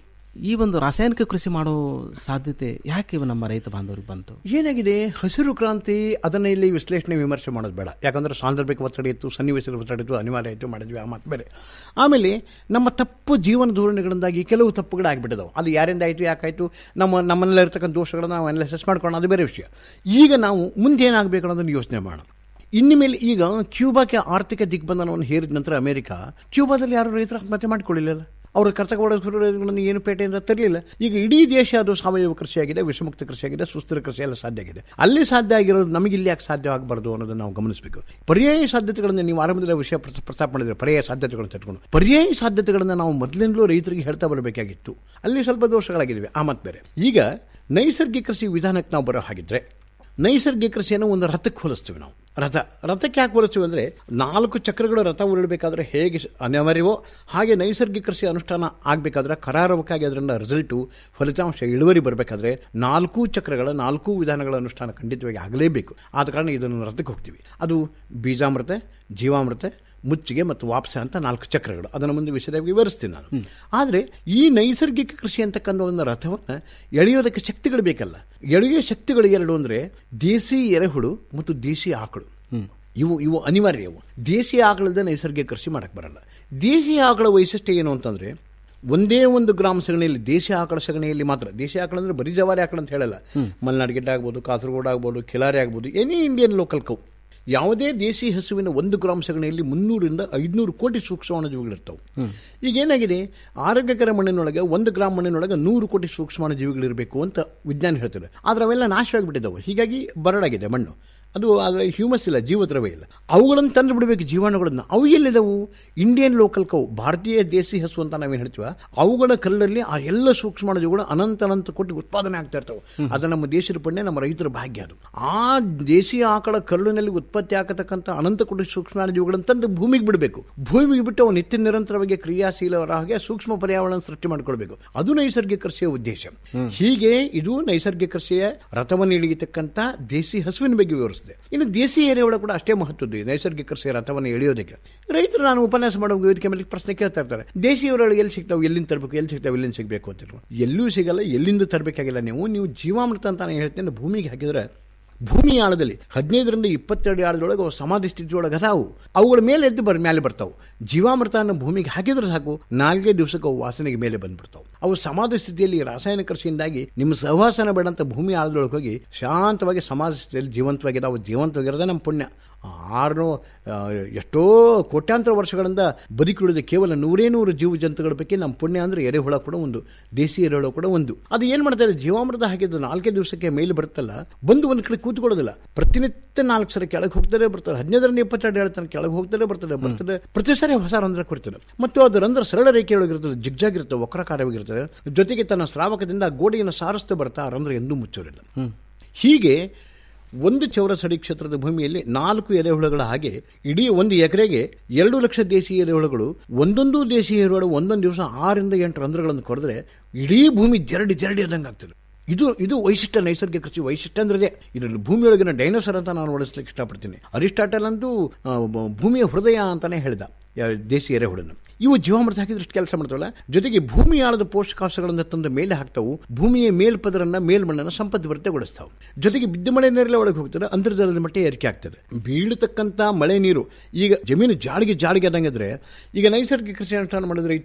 ಈ ಒಂದು ರಾಸಾಯನಿಕ ಕೃಷಿ ಮಾಡೋ ಸಾಧ್ಯತೆ ಯಾಕೆ ಇವು ನಮ್ಮ ರೈತ ಬಾಂಧವರಿಗೆ ಬಂತು ಏನಾಗಿದೆ ಹಸಿರು ಕ್ರಾಂತಿ ಅದನ್ನ ಇಲ್ಲಿ ವಿಶ್ಲೇಷಣೆ ವಿಮರ್ಶೆ ಮಾಡೋದು ಬೇಡ ಯಾಕಂದ್ರೆ ಸಾಂದರ್ಭಿಕ ಒತ್ತಡ ಇತ್ತು ಸನ್ನಿವೇಶದ ಒತ್ತಡ ಇತ್ತು ಅನಿವಾರ್ಯ ಆಯಿತು ಮಾಡಿದ್ವಿ ಆ ಮಾತು ಬೇರೆ ಆಮೇಲೆ ನಮ್ಮ ತಪ್ಪು ಜೀವನ ಧೋರಣೆಗಳಿಂದಾಗಿ ಕೆಲವು ತಪ್ಪುಗಳಾಗ್ಬಿಟ್ಟಿದಾವೆ ಅದು ಯಾರಿಂದ ಆಯಿತು ಯಾಕಾಯಿತು ನಮ್ಮ ನಮ್ಮನೆಲ್ಲ ಇರ್ತಕ್ಕಂಥ ದೋಷಗಳನ್ನ ನಾವು ಅನಾಲಿಸಿಸ್ ಮಾಡ್ಕೊಳ್ಳೋಣ ಅದು ಬೇರೆ ವಿಷಯ ಈಗ ನಾವು ಮುಂದೆ ಏನಾಗಬೇಕು ಅನ್ನೋದನ್ನು ಯೋಚನೆ ಮಾಡೋಣ ಇನ್ನು ಮೇಲೆ ಈಗ ಕ್ಯೂಬಾಕ್ಕೆ ಆರ್ಥಿಕ ದಿಗ್ಬಂಧನವನ್ನು ಹೇರಿದ ನಂತರ ಅಮೆರಿಕ ಕ್ಯೂಬಾದಲ್ಲಿ ಯಾರು ರೈತರ ಆತ್ಮಹತ್ಯೆ ಮಾಡ್ಕೊಳ್ಳಿಲ್ಲ ಅವರ ಕರ್ತಕಗಳನ್ನು ಏನು ಪೇಟೆಯಿಂದ ತರಲಿಲ್ಲ ಈಗ ಇಡೀ ದೇಶ ಅದು ಸಾವಯವ ಕೃಷಿಯಾಗಿದೆ ವಿಷಮುಕ್ತ ಕೃಷಿಯಾಗಿದೆ ಸುಸ್ಥಿರ ಕೃಷಿ ಎಲ್ಲ ಸಾಧ್ಯ ಆಗಿದೆ ಅಲ್ಲಿ ಸಾಧ್ಯ ಆಗಿರೋದು ನಮಗೆ ಇಲ್ಲಿ ಯಾಕೆ ಸಾಧ್ಯ ಆಗಬಾರ್ದು ಅನ್ನೋದನ್ನು ನಾವು ಗಮನಿಸಬೇಕು ಪರ್ಯಾಯ ಸಾಧ್ಯತೆಗಳನ್ನು ನೀವು ಆರಂಭದಲ್ಲಿ ವಿಷಯ ಪ್ರಸ್ತ- ಪ್ರಸ್ತಾಪ ಮಾಡಿದ್ರೆ ಪರ್ಯಾಯ ಸಾಧ್ಯತೆಗಳನ್ನು ತಟ್ಕೊಂಡು ಪರ್ಯಾಯ ಸಾಧ್ಯತೆಗಳನ್ನು ನಾವು ಮೊದಲಿಂದಲೂ ರೈತರಿಗೆ ಹೇಳ್ತಾ ಬರಬೇಕಾಗಿತ್ತು ಅಲ್ಲಿ ಸ್ವಲ್ಪ ದೋಷಗಳಾಗಿದ್ದಾವೆ ಆ ಮತ್ತೆ ಬೇರೆ ಈಗ ನೈಸರ್ಗಿಕ ಕೃಷಿ ವಿಧಾನಕ್ಕೆ ನಾವು ಬರೋ ಹಾಗಿದ್ರೆ ನೈಸರ್ಗಿಕ ಕೃಷಿಯನ್ನು ಒಂದು ರಥಕ್ಕೆ ಹೋಲಿಸ್ತೀವಿ ನಾವು ರಥ ರಥಕ್ಕೆ ಯಾಕೆ ಹೋಲಿಸ್ತೀವಿ ಅಂದರೆ ನಾಲ್ಕು ಚಕ್ರಗಳು ರಥ ಉರುಳಬೇಕಾದ್ರೆ ಹೇಗೆ ಸ- ಅನಿವಾರ್ಯವೋ ಹಾಗೆ ನೈಸರ್ಗಿಕ ಕೃಷಿ ಅನುಷ್ಠಾನ ಆಗಬೇಕಾದ್ರೆ ಕರಾರವಕ್ಕಾಗಿ ಅದರಿಂದ ರಿಸಲ್ಟು ಫಲಿತಾಂಶ ಇಳುವರಿ ಬರಬೇಕಾದ್ರೆ ನಾಲ್ಕು ಚಕ್ರಗಳ ನಾಲ್ಕು ವಿಧಾನಗಳ ಅನುಷ್ಠಾನ ಖಂಡಿತವಾಗಿ ಆಗಲೇಬೇಕು ಆದ ಕಾರಣ ಇದನ್ನು ರಥಕ್ಕೆ ಹೋಗ್ತೀವಿ ಅದು ಬೀಜಾಮೃತ ಜೀವಾಮೃತ ಮುಚ್ಚಿಗೆ ಮತ್ತು ವಾಪಸ ಅಂತ ನಾಲ್ಕು ಚಕ್ರಗಳು ಅದನ್ನು ಮುಂದೆ ವಿಷಯವಾಗಿ ವಿವರಿಸ್ತೀನಿ ನಾನು ಆದರೆ ಈ ನೈಸರ್ಗಿಕ ಕೃಷಿ ಅಂತಕ್ಕಂಥ ಒಂದು ರಥವನ್ನು ಎಳೆಯೋದಕ್ಕೆ ಶಕ್ತಿಗಳು ಬೇಕಲ್ಲ ಎಳೆಯೋ ಶಕ್ತಿಗಳು ಎರಡು ಅಂದರೆ ದೇಸಿ ಎರೆಹುಳು ಮತ್ತು ದೇಸಿ ಆಕಳು ಇವು ಇವು ಅನಿವಾರ್ಯ ಇವು ದೇಸಿ ಆಕಳದ ನೈಸರ್ಗಿಕ ಕೃಷಿ ಮಾಡಕ್ಕೆ ಬರಲ್ಲ ದೇಸಿ ಆಕಳ ವೈಶಿಷ್ಟ್ಯ ಏನು ಅಂತಂದ್ರೆ ಒಂದೇ ಒಂದು ಗ್ರಾಮ ಸಗಣಿಯಲ್ಲಿ ದೇಶಿ ಆಕಳ ಸಗಣಿಯಲ್ಲಿ ಮಾತ್ರ ದೇಶಿ ಆಕಳ ಅಂದ್ರೆ ಬರೀ ಜವಾರಿ ಆಕಳ ಅಂತ ಹೇಳಲ್ಲ ಮಲೆನಾಡು ಗಿಡ್ಡ ಆಗ್ಬೋದು ಕಾಸರಗೋಡು ಆಗ್ಬೋದು ಕಿಲಾರಿ ಆಗ್ಬೋದು ಎನಿ ಇಂಡಿಯನ್ ಲೋಕಲ್ ಕೌ ಯಾವುದೇ ದೇಸಿ ಹಸುವಿನ ಒಂದು ಗ್ರಾಮ ಸಗಣಿಯಲ್ಲಿ ಮುನ್ನೂರಿಂದ ಐದುನೂರು ಕೋಟಿ ಸೂಕ್ಷ್ಮಾಣುಜೀವಿಗಳಿರ್ತವೆ ಈಗ ಏನಾಗಿದೆ ಆರೋಗ್ಯಕರ ಮಣ್ಣಿನೊಳಗೆ ಒಂದು ಗ್ರಾಮ್ ಮಣ್ಣಿನೊಳಗೆ ನೂರು ಕೋಟಿ ಸೂಕ್ಷ್ಮಾಣುಜೀವಿಗಳಿರಬೇಕು ಅಂತ ವಿಜ್ಞಾನ ಹೇಳ್ತಾರೆ ಆದರೆ ಅವೆಲ್ಲ ನಾಶವಾಗಿಬಿಟ್ಟಿದ್ದಾವೆ ಹೀಗಾಗಿ ಬರಡಾಗಿದೆ ಮಣ್ಣು ಅದು ಆದರೆ ಹ್ಯೂಮಸ್ ಇಲ್ಲ ಜೀವದ್ರವ ಇಲ್ಲ ಅವುಗಳನ್ನು ತಂದು ಬಿಡಬೇಕು ಜೀವಾಣುಗಳನ್ನು ಅವು ಎಲ್ಲಿದವು ಇಂಡಿಯನ್ ಲೋಕಲ್ ಕೌ ಭಾರತೀಯ ದೇಸಿ ಹಸು ಅಂತ ನಾವೇನು ಹೇಳ್ತೀವ ಅವುಗಳ ಕಲ್ಲಲ್ಲಿ ಆ ಎಲ್ಲ ಸೂಕ್ಷ್ಮಾಣುಜೀವಿಗಳು ಅನಂತ ಅನಂತ ಕೋಟಿ ಉತ್ಪಾದನೆ ಆಗ್ತಾ ಇರ್ತವೆ ಅದು ನಮ್ಮ ದೇಶದ ಪುಣ್ಯ ನಮ್ಮ ರೈತರ ಭಾಗ್ಯ ಅದು ಆ ದೇಸಿ ಆಕಳ ಕರುಳಿನಲ್ಲಿ ಉತ್ಪತ್ತಿ ಆಗತಕ್ಕಂಥ ಅನಂತ ಕೋಟಿ ಸೂಕ್ಷ್ಮಾಣುಜೀವಿಗಳನ್ನು ತಂದು ಭೂಮಿಗೆ ಬಿಡಬೇಕು ಭೂಮಿಗೆ ಬಿಟ್ಟು ಅವು ನಿತ್ಯ ನಿರಂತರವಾಗಿ ಕ್ರಿಯಾಶೀಲರಾಗಿ ಸೂಕ್ಷ್ಮ ಪರ್ಯಾವರಣ ಸೃಷ್ಟಿ ಮಾಡಿಕೊಳ್ಬೇಕು ಅದು ನೈಸರ್ಗಿಕ ಕೃಷಿಯ ಉದ್ದೇಶ ಹೀಗೆ ಇದು ನೈಸರ್ಗಿಕ ಕೃಷಿಯ ರಥವನ್ನು ಇಳಿಯತಕ್ಕಂಥ ದೇಸಿ ಹಸುವಿನ ಬಗ್ಗೆ ವಿವರಿಸಿದೆ ಇನ್ನು ದೇಸಿ ಎರೆಹುಳ ಕೂಡ ಅಷ್ಟೇ ಮಹತ್ವದ್ದು ಈ ನೈಸರ್ಗಿಕ ಕೃಷಿಯ ರಥವನ್ನು ಎಳೆಯೋದಕ್ಕೆ ರೈತರು ನಾನು ಉಪನ್ಯಾಸ ಮಾಡೋ ವೇದಿಕೆ ಮೇಲೆ ಪ್ರಶ್ನೆ ಕೇಳ್ತಾ ಇರ್ತಾರೆ ದೇಸಿ ಎರೆಹುಳ ಎಲ್ಲಿ ಸಿಗ್ತಾವೆ ಎಲ್ಲಿಂದ ತರಬೇಕು ಎಲ್ಲಿ ಸಿಗ್ತಾವೆ ಎಲ್ಲಿಂದ ಸಿಗಬೇಕು ಅಂತ ಹೇಳಿ. ಎಲ್ಲೂ ಸಿಗಲ್ಲ ಎಲ್ಲಿಂದ ತರಬೇಕಾಗಿಲ್ಲ ನೀವು ನೀವು ಜೀವಾಮೃತ ಅಂತ ನಾನು ಹೇಳ್ತೇನೆ ಭೂಮಿಗೆ ಹಾಕಿದ್ರೆ ಭೂಮಿ ಆಳದಲ್ಲಿ ಹದಿನೈದರಿಂದ ಇಪ್ಪತ್ತೆರಡು ಆಳದೊಳಗೆ ಅವು ಸಮಾಧಿ ಸ್ಥಿತಿಯೊಳಗೆ ಅದಾವು ಅವುಗಳ ಮೇಲೆ ಎದ್ದು ಬರ್ ಮೇಲೆ ಬರ್ತಾವೆ ಜೀವಾಮೃತ ಅನ್ನು ಭೂಮಿಗೆ ಹಾಕಿದ್ರೆ ಸಾಕು ನಾಲ್ಕೇ ದಿವಸಕ್ಕೆ ಅವು ವಾಸನೆಗೆ ಮೇಲೆ ಬಂದ್ಬಿಡ್ತಾವೆ ಅವು ಸಮಾಧಿ ಸ್ಥಿತಿಯಲ್ಲಿ ರಾಸಾಯನಿಕ ಕೃಷಿಯಿಂದಾಗಿ ನಿಮ್ಮ ಸಹವಾಸನ ಬೇಡಂತ ಭೂಮಿ ಆಳದೊಳಗೆ ಹೋಗಿ ಶಾಂತವಾಗಿ ಸಮಾಧಿ ಸ್ಥಿತಿಯಲ್ಲಿ ಜೀವಂತವಾಗಿ ನಾವು ಜೀವಂತವಾಗಿರೋದೇ ನಮ್ಮ ಪುಣ್ಯ ಆರು ಆ, ಎಷ್ಟೋ ಕೋಟ್ಯಾಂತರ ವರ್ಷಗಳಿಂದ ಬದುಕಿಳಿದ ಕೇವಲ ನೂರೇ ನೂರು ಜೀವ ಜಂತುಗಳ ಪೈಕಿ ನಮ್ಮ ಪುಣ್ಯ ಅಂದ್ರೆ ಎರೆಹುಳ ಕೂಡ ಒಂದು ದೇಸಿ ಎರೆಹುಳ ಕೂಡ ಒಂದು ಅದು ಏನು ಮಾಡ್ತಾರೆ ಜೀವಾಮೃತ ಹಾಕಿದ್ದು ನಾಲ್ಕೇ ದಿವಸಕ್ಕೆ ಮೇಲೆ ಬರುತ್ತಲ್ಲ ಬಂದು ಒಂದು ಕಡೆ ಕೂತ್ಕೊಳ್ಳೋದಿಲ್ಲ ಪ್ರತಿನಿತ್ಯ ನಾಲ್ಕು ಸಲ ಕೆಳಗೆ ಹೋಗ್ತಾರೆ ಬರ್ತಾರೆ ಹದಿನೈದರಿಂದ ಇಪ್ಪತ್ತೆರಡು ಹೇಳ್ತಾನೆ ಕೆಳಗೆ ಹೋಗ್ತಾರೆ ಬರ್ತಾರೆ ಬರ್ತಾರೆ ಪ್ರತಿ ಸಾರಿ ಹೊಸ ರಂಧ್ರ ಕೊಡ್ತಾರೆ ಮತ್ತು ಅದು ರಂಧ್ರ ಸರಳ ರೇಖೆಯೊಳಗಿರ್ತದೆ ಜಿಗ್ಜಾಗಿರ್ತದೆ ವಕ್ರಾಕಾರವಾಗಿರ್ತದೆ ಜೊತೆಗೆ ತನ್ನ ಶ್ರಾವಕದಿಂದ ಆ ಗೋಡೆಯನ್ನು ಸಾರಿಸ್ತಾ ಬರ್ತಾ ಆ ರಂಧ್ರ ಎಂದೂ ಮುಚ್ಚೋರಿಲ್ಲ ಹೀಗೆ ಒಂದು ಚೌರಸಡಿ ಕ್ಷೇತ್ರದ ಭೂಮಿಯಲ್ಲಿ ನಾಲ್ಕು ಎರೆಹುಳುಗಳ ಹಾಗೆ ಇಡೀ ಒಂದು ಎಕರೆಗೆ ಎರಡು ಲಕ್ಷ ದೇಶಿ ಎರೆಹುಳುಗಳು ಒಂದೊಂದು ದೇಶಿ ಎರೆಹುಳು ಒಂದೊಂದು ದಿವಸ ಆರರಿಂದ ಎಂಟು ರಂಧ್ರಗಳನ್ನು ಕೊರೆದ್ರೆ ಇಡೀ ಭೂಮಿ ಜರಡಿ ಜರಡಿ ಆದಂಗೆ ಆಗ್ತದೆ ಇದು ಇದು ವೈಶಿಷ್ಟ್ಯ ನೈಸರ್ಗಿಕ ಕೃಷಿ ವೈಶಿಷ್ಟ್ಯ ಅಂದ್ರೆ ಇದರಲ್ಲಿ ಭೂಮಿಯೊಳಗಿನ ಡೈನೋಸರ್ ಅಂತ ನಾನು ಹೊಡಿಸ್ಲಿಕ್ಕೆ ಇಷ್ಟಪಡ್ತೀನಿ ಅರಿಸ್ಟಾಟಲ್ ಅಂತೂ ಆ, ಬ- ಭೂಮಿಯ ಹೃದಯ ಅಂತಾನೆ ಹೇಳಿದ ಯಾ- ದೇಸಿ ಎರೆಹುಳನ್ನು ಇವು ಜೀವಾಮೃತ ಹಾಕಿದ್ರೆ ಇಷ್ಟು ಕೆಲಸ ಮಾಡ್ತಾವಲ್ಲ ಜೊತೆಗೆ ಭೂಮಿ ಆಳದ ಪೋಷಕಾಂಶಗಳನ್ನು ತಂದು ಮೇಲೆ ಹಾಕ್ತಾವು ಭೂಮಿಯ ಮೇಲ್ಪದರನ್ನ ಮೇಲ್ಮಣ್ಣನ್ನು ಸಂಪತ್ತು ಭರಿತಗೊಳಿಸ್ತಾವೆ ಜೊತೆಗೆ ಬಿದ್ದ ಮಳೆ ನೀರೆಲ್ಲ ಒಳಗೆ ಹೋಗ್ತಾರೆ ಅಂತರ್ಜಲದ ಮಟ್ಟ ಏರಿಕೆ ಆಗ್ತದೆ ಬೀಳತಕ್ಕಂಥ ಮಳೆ ನೀರು ಈಗ ಜಮೀನು ಜಾಡಿಗೆ ಜಾಡಿಗೆ ಆದಂಗಿದ್ರೆ ಈಗ ನೈಸರ್ಗಿಕ ಕೃಷಿ ಅನುಷ್ಠಾನ ಮಾಡಿದ ರೈತರು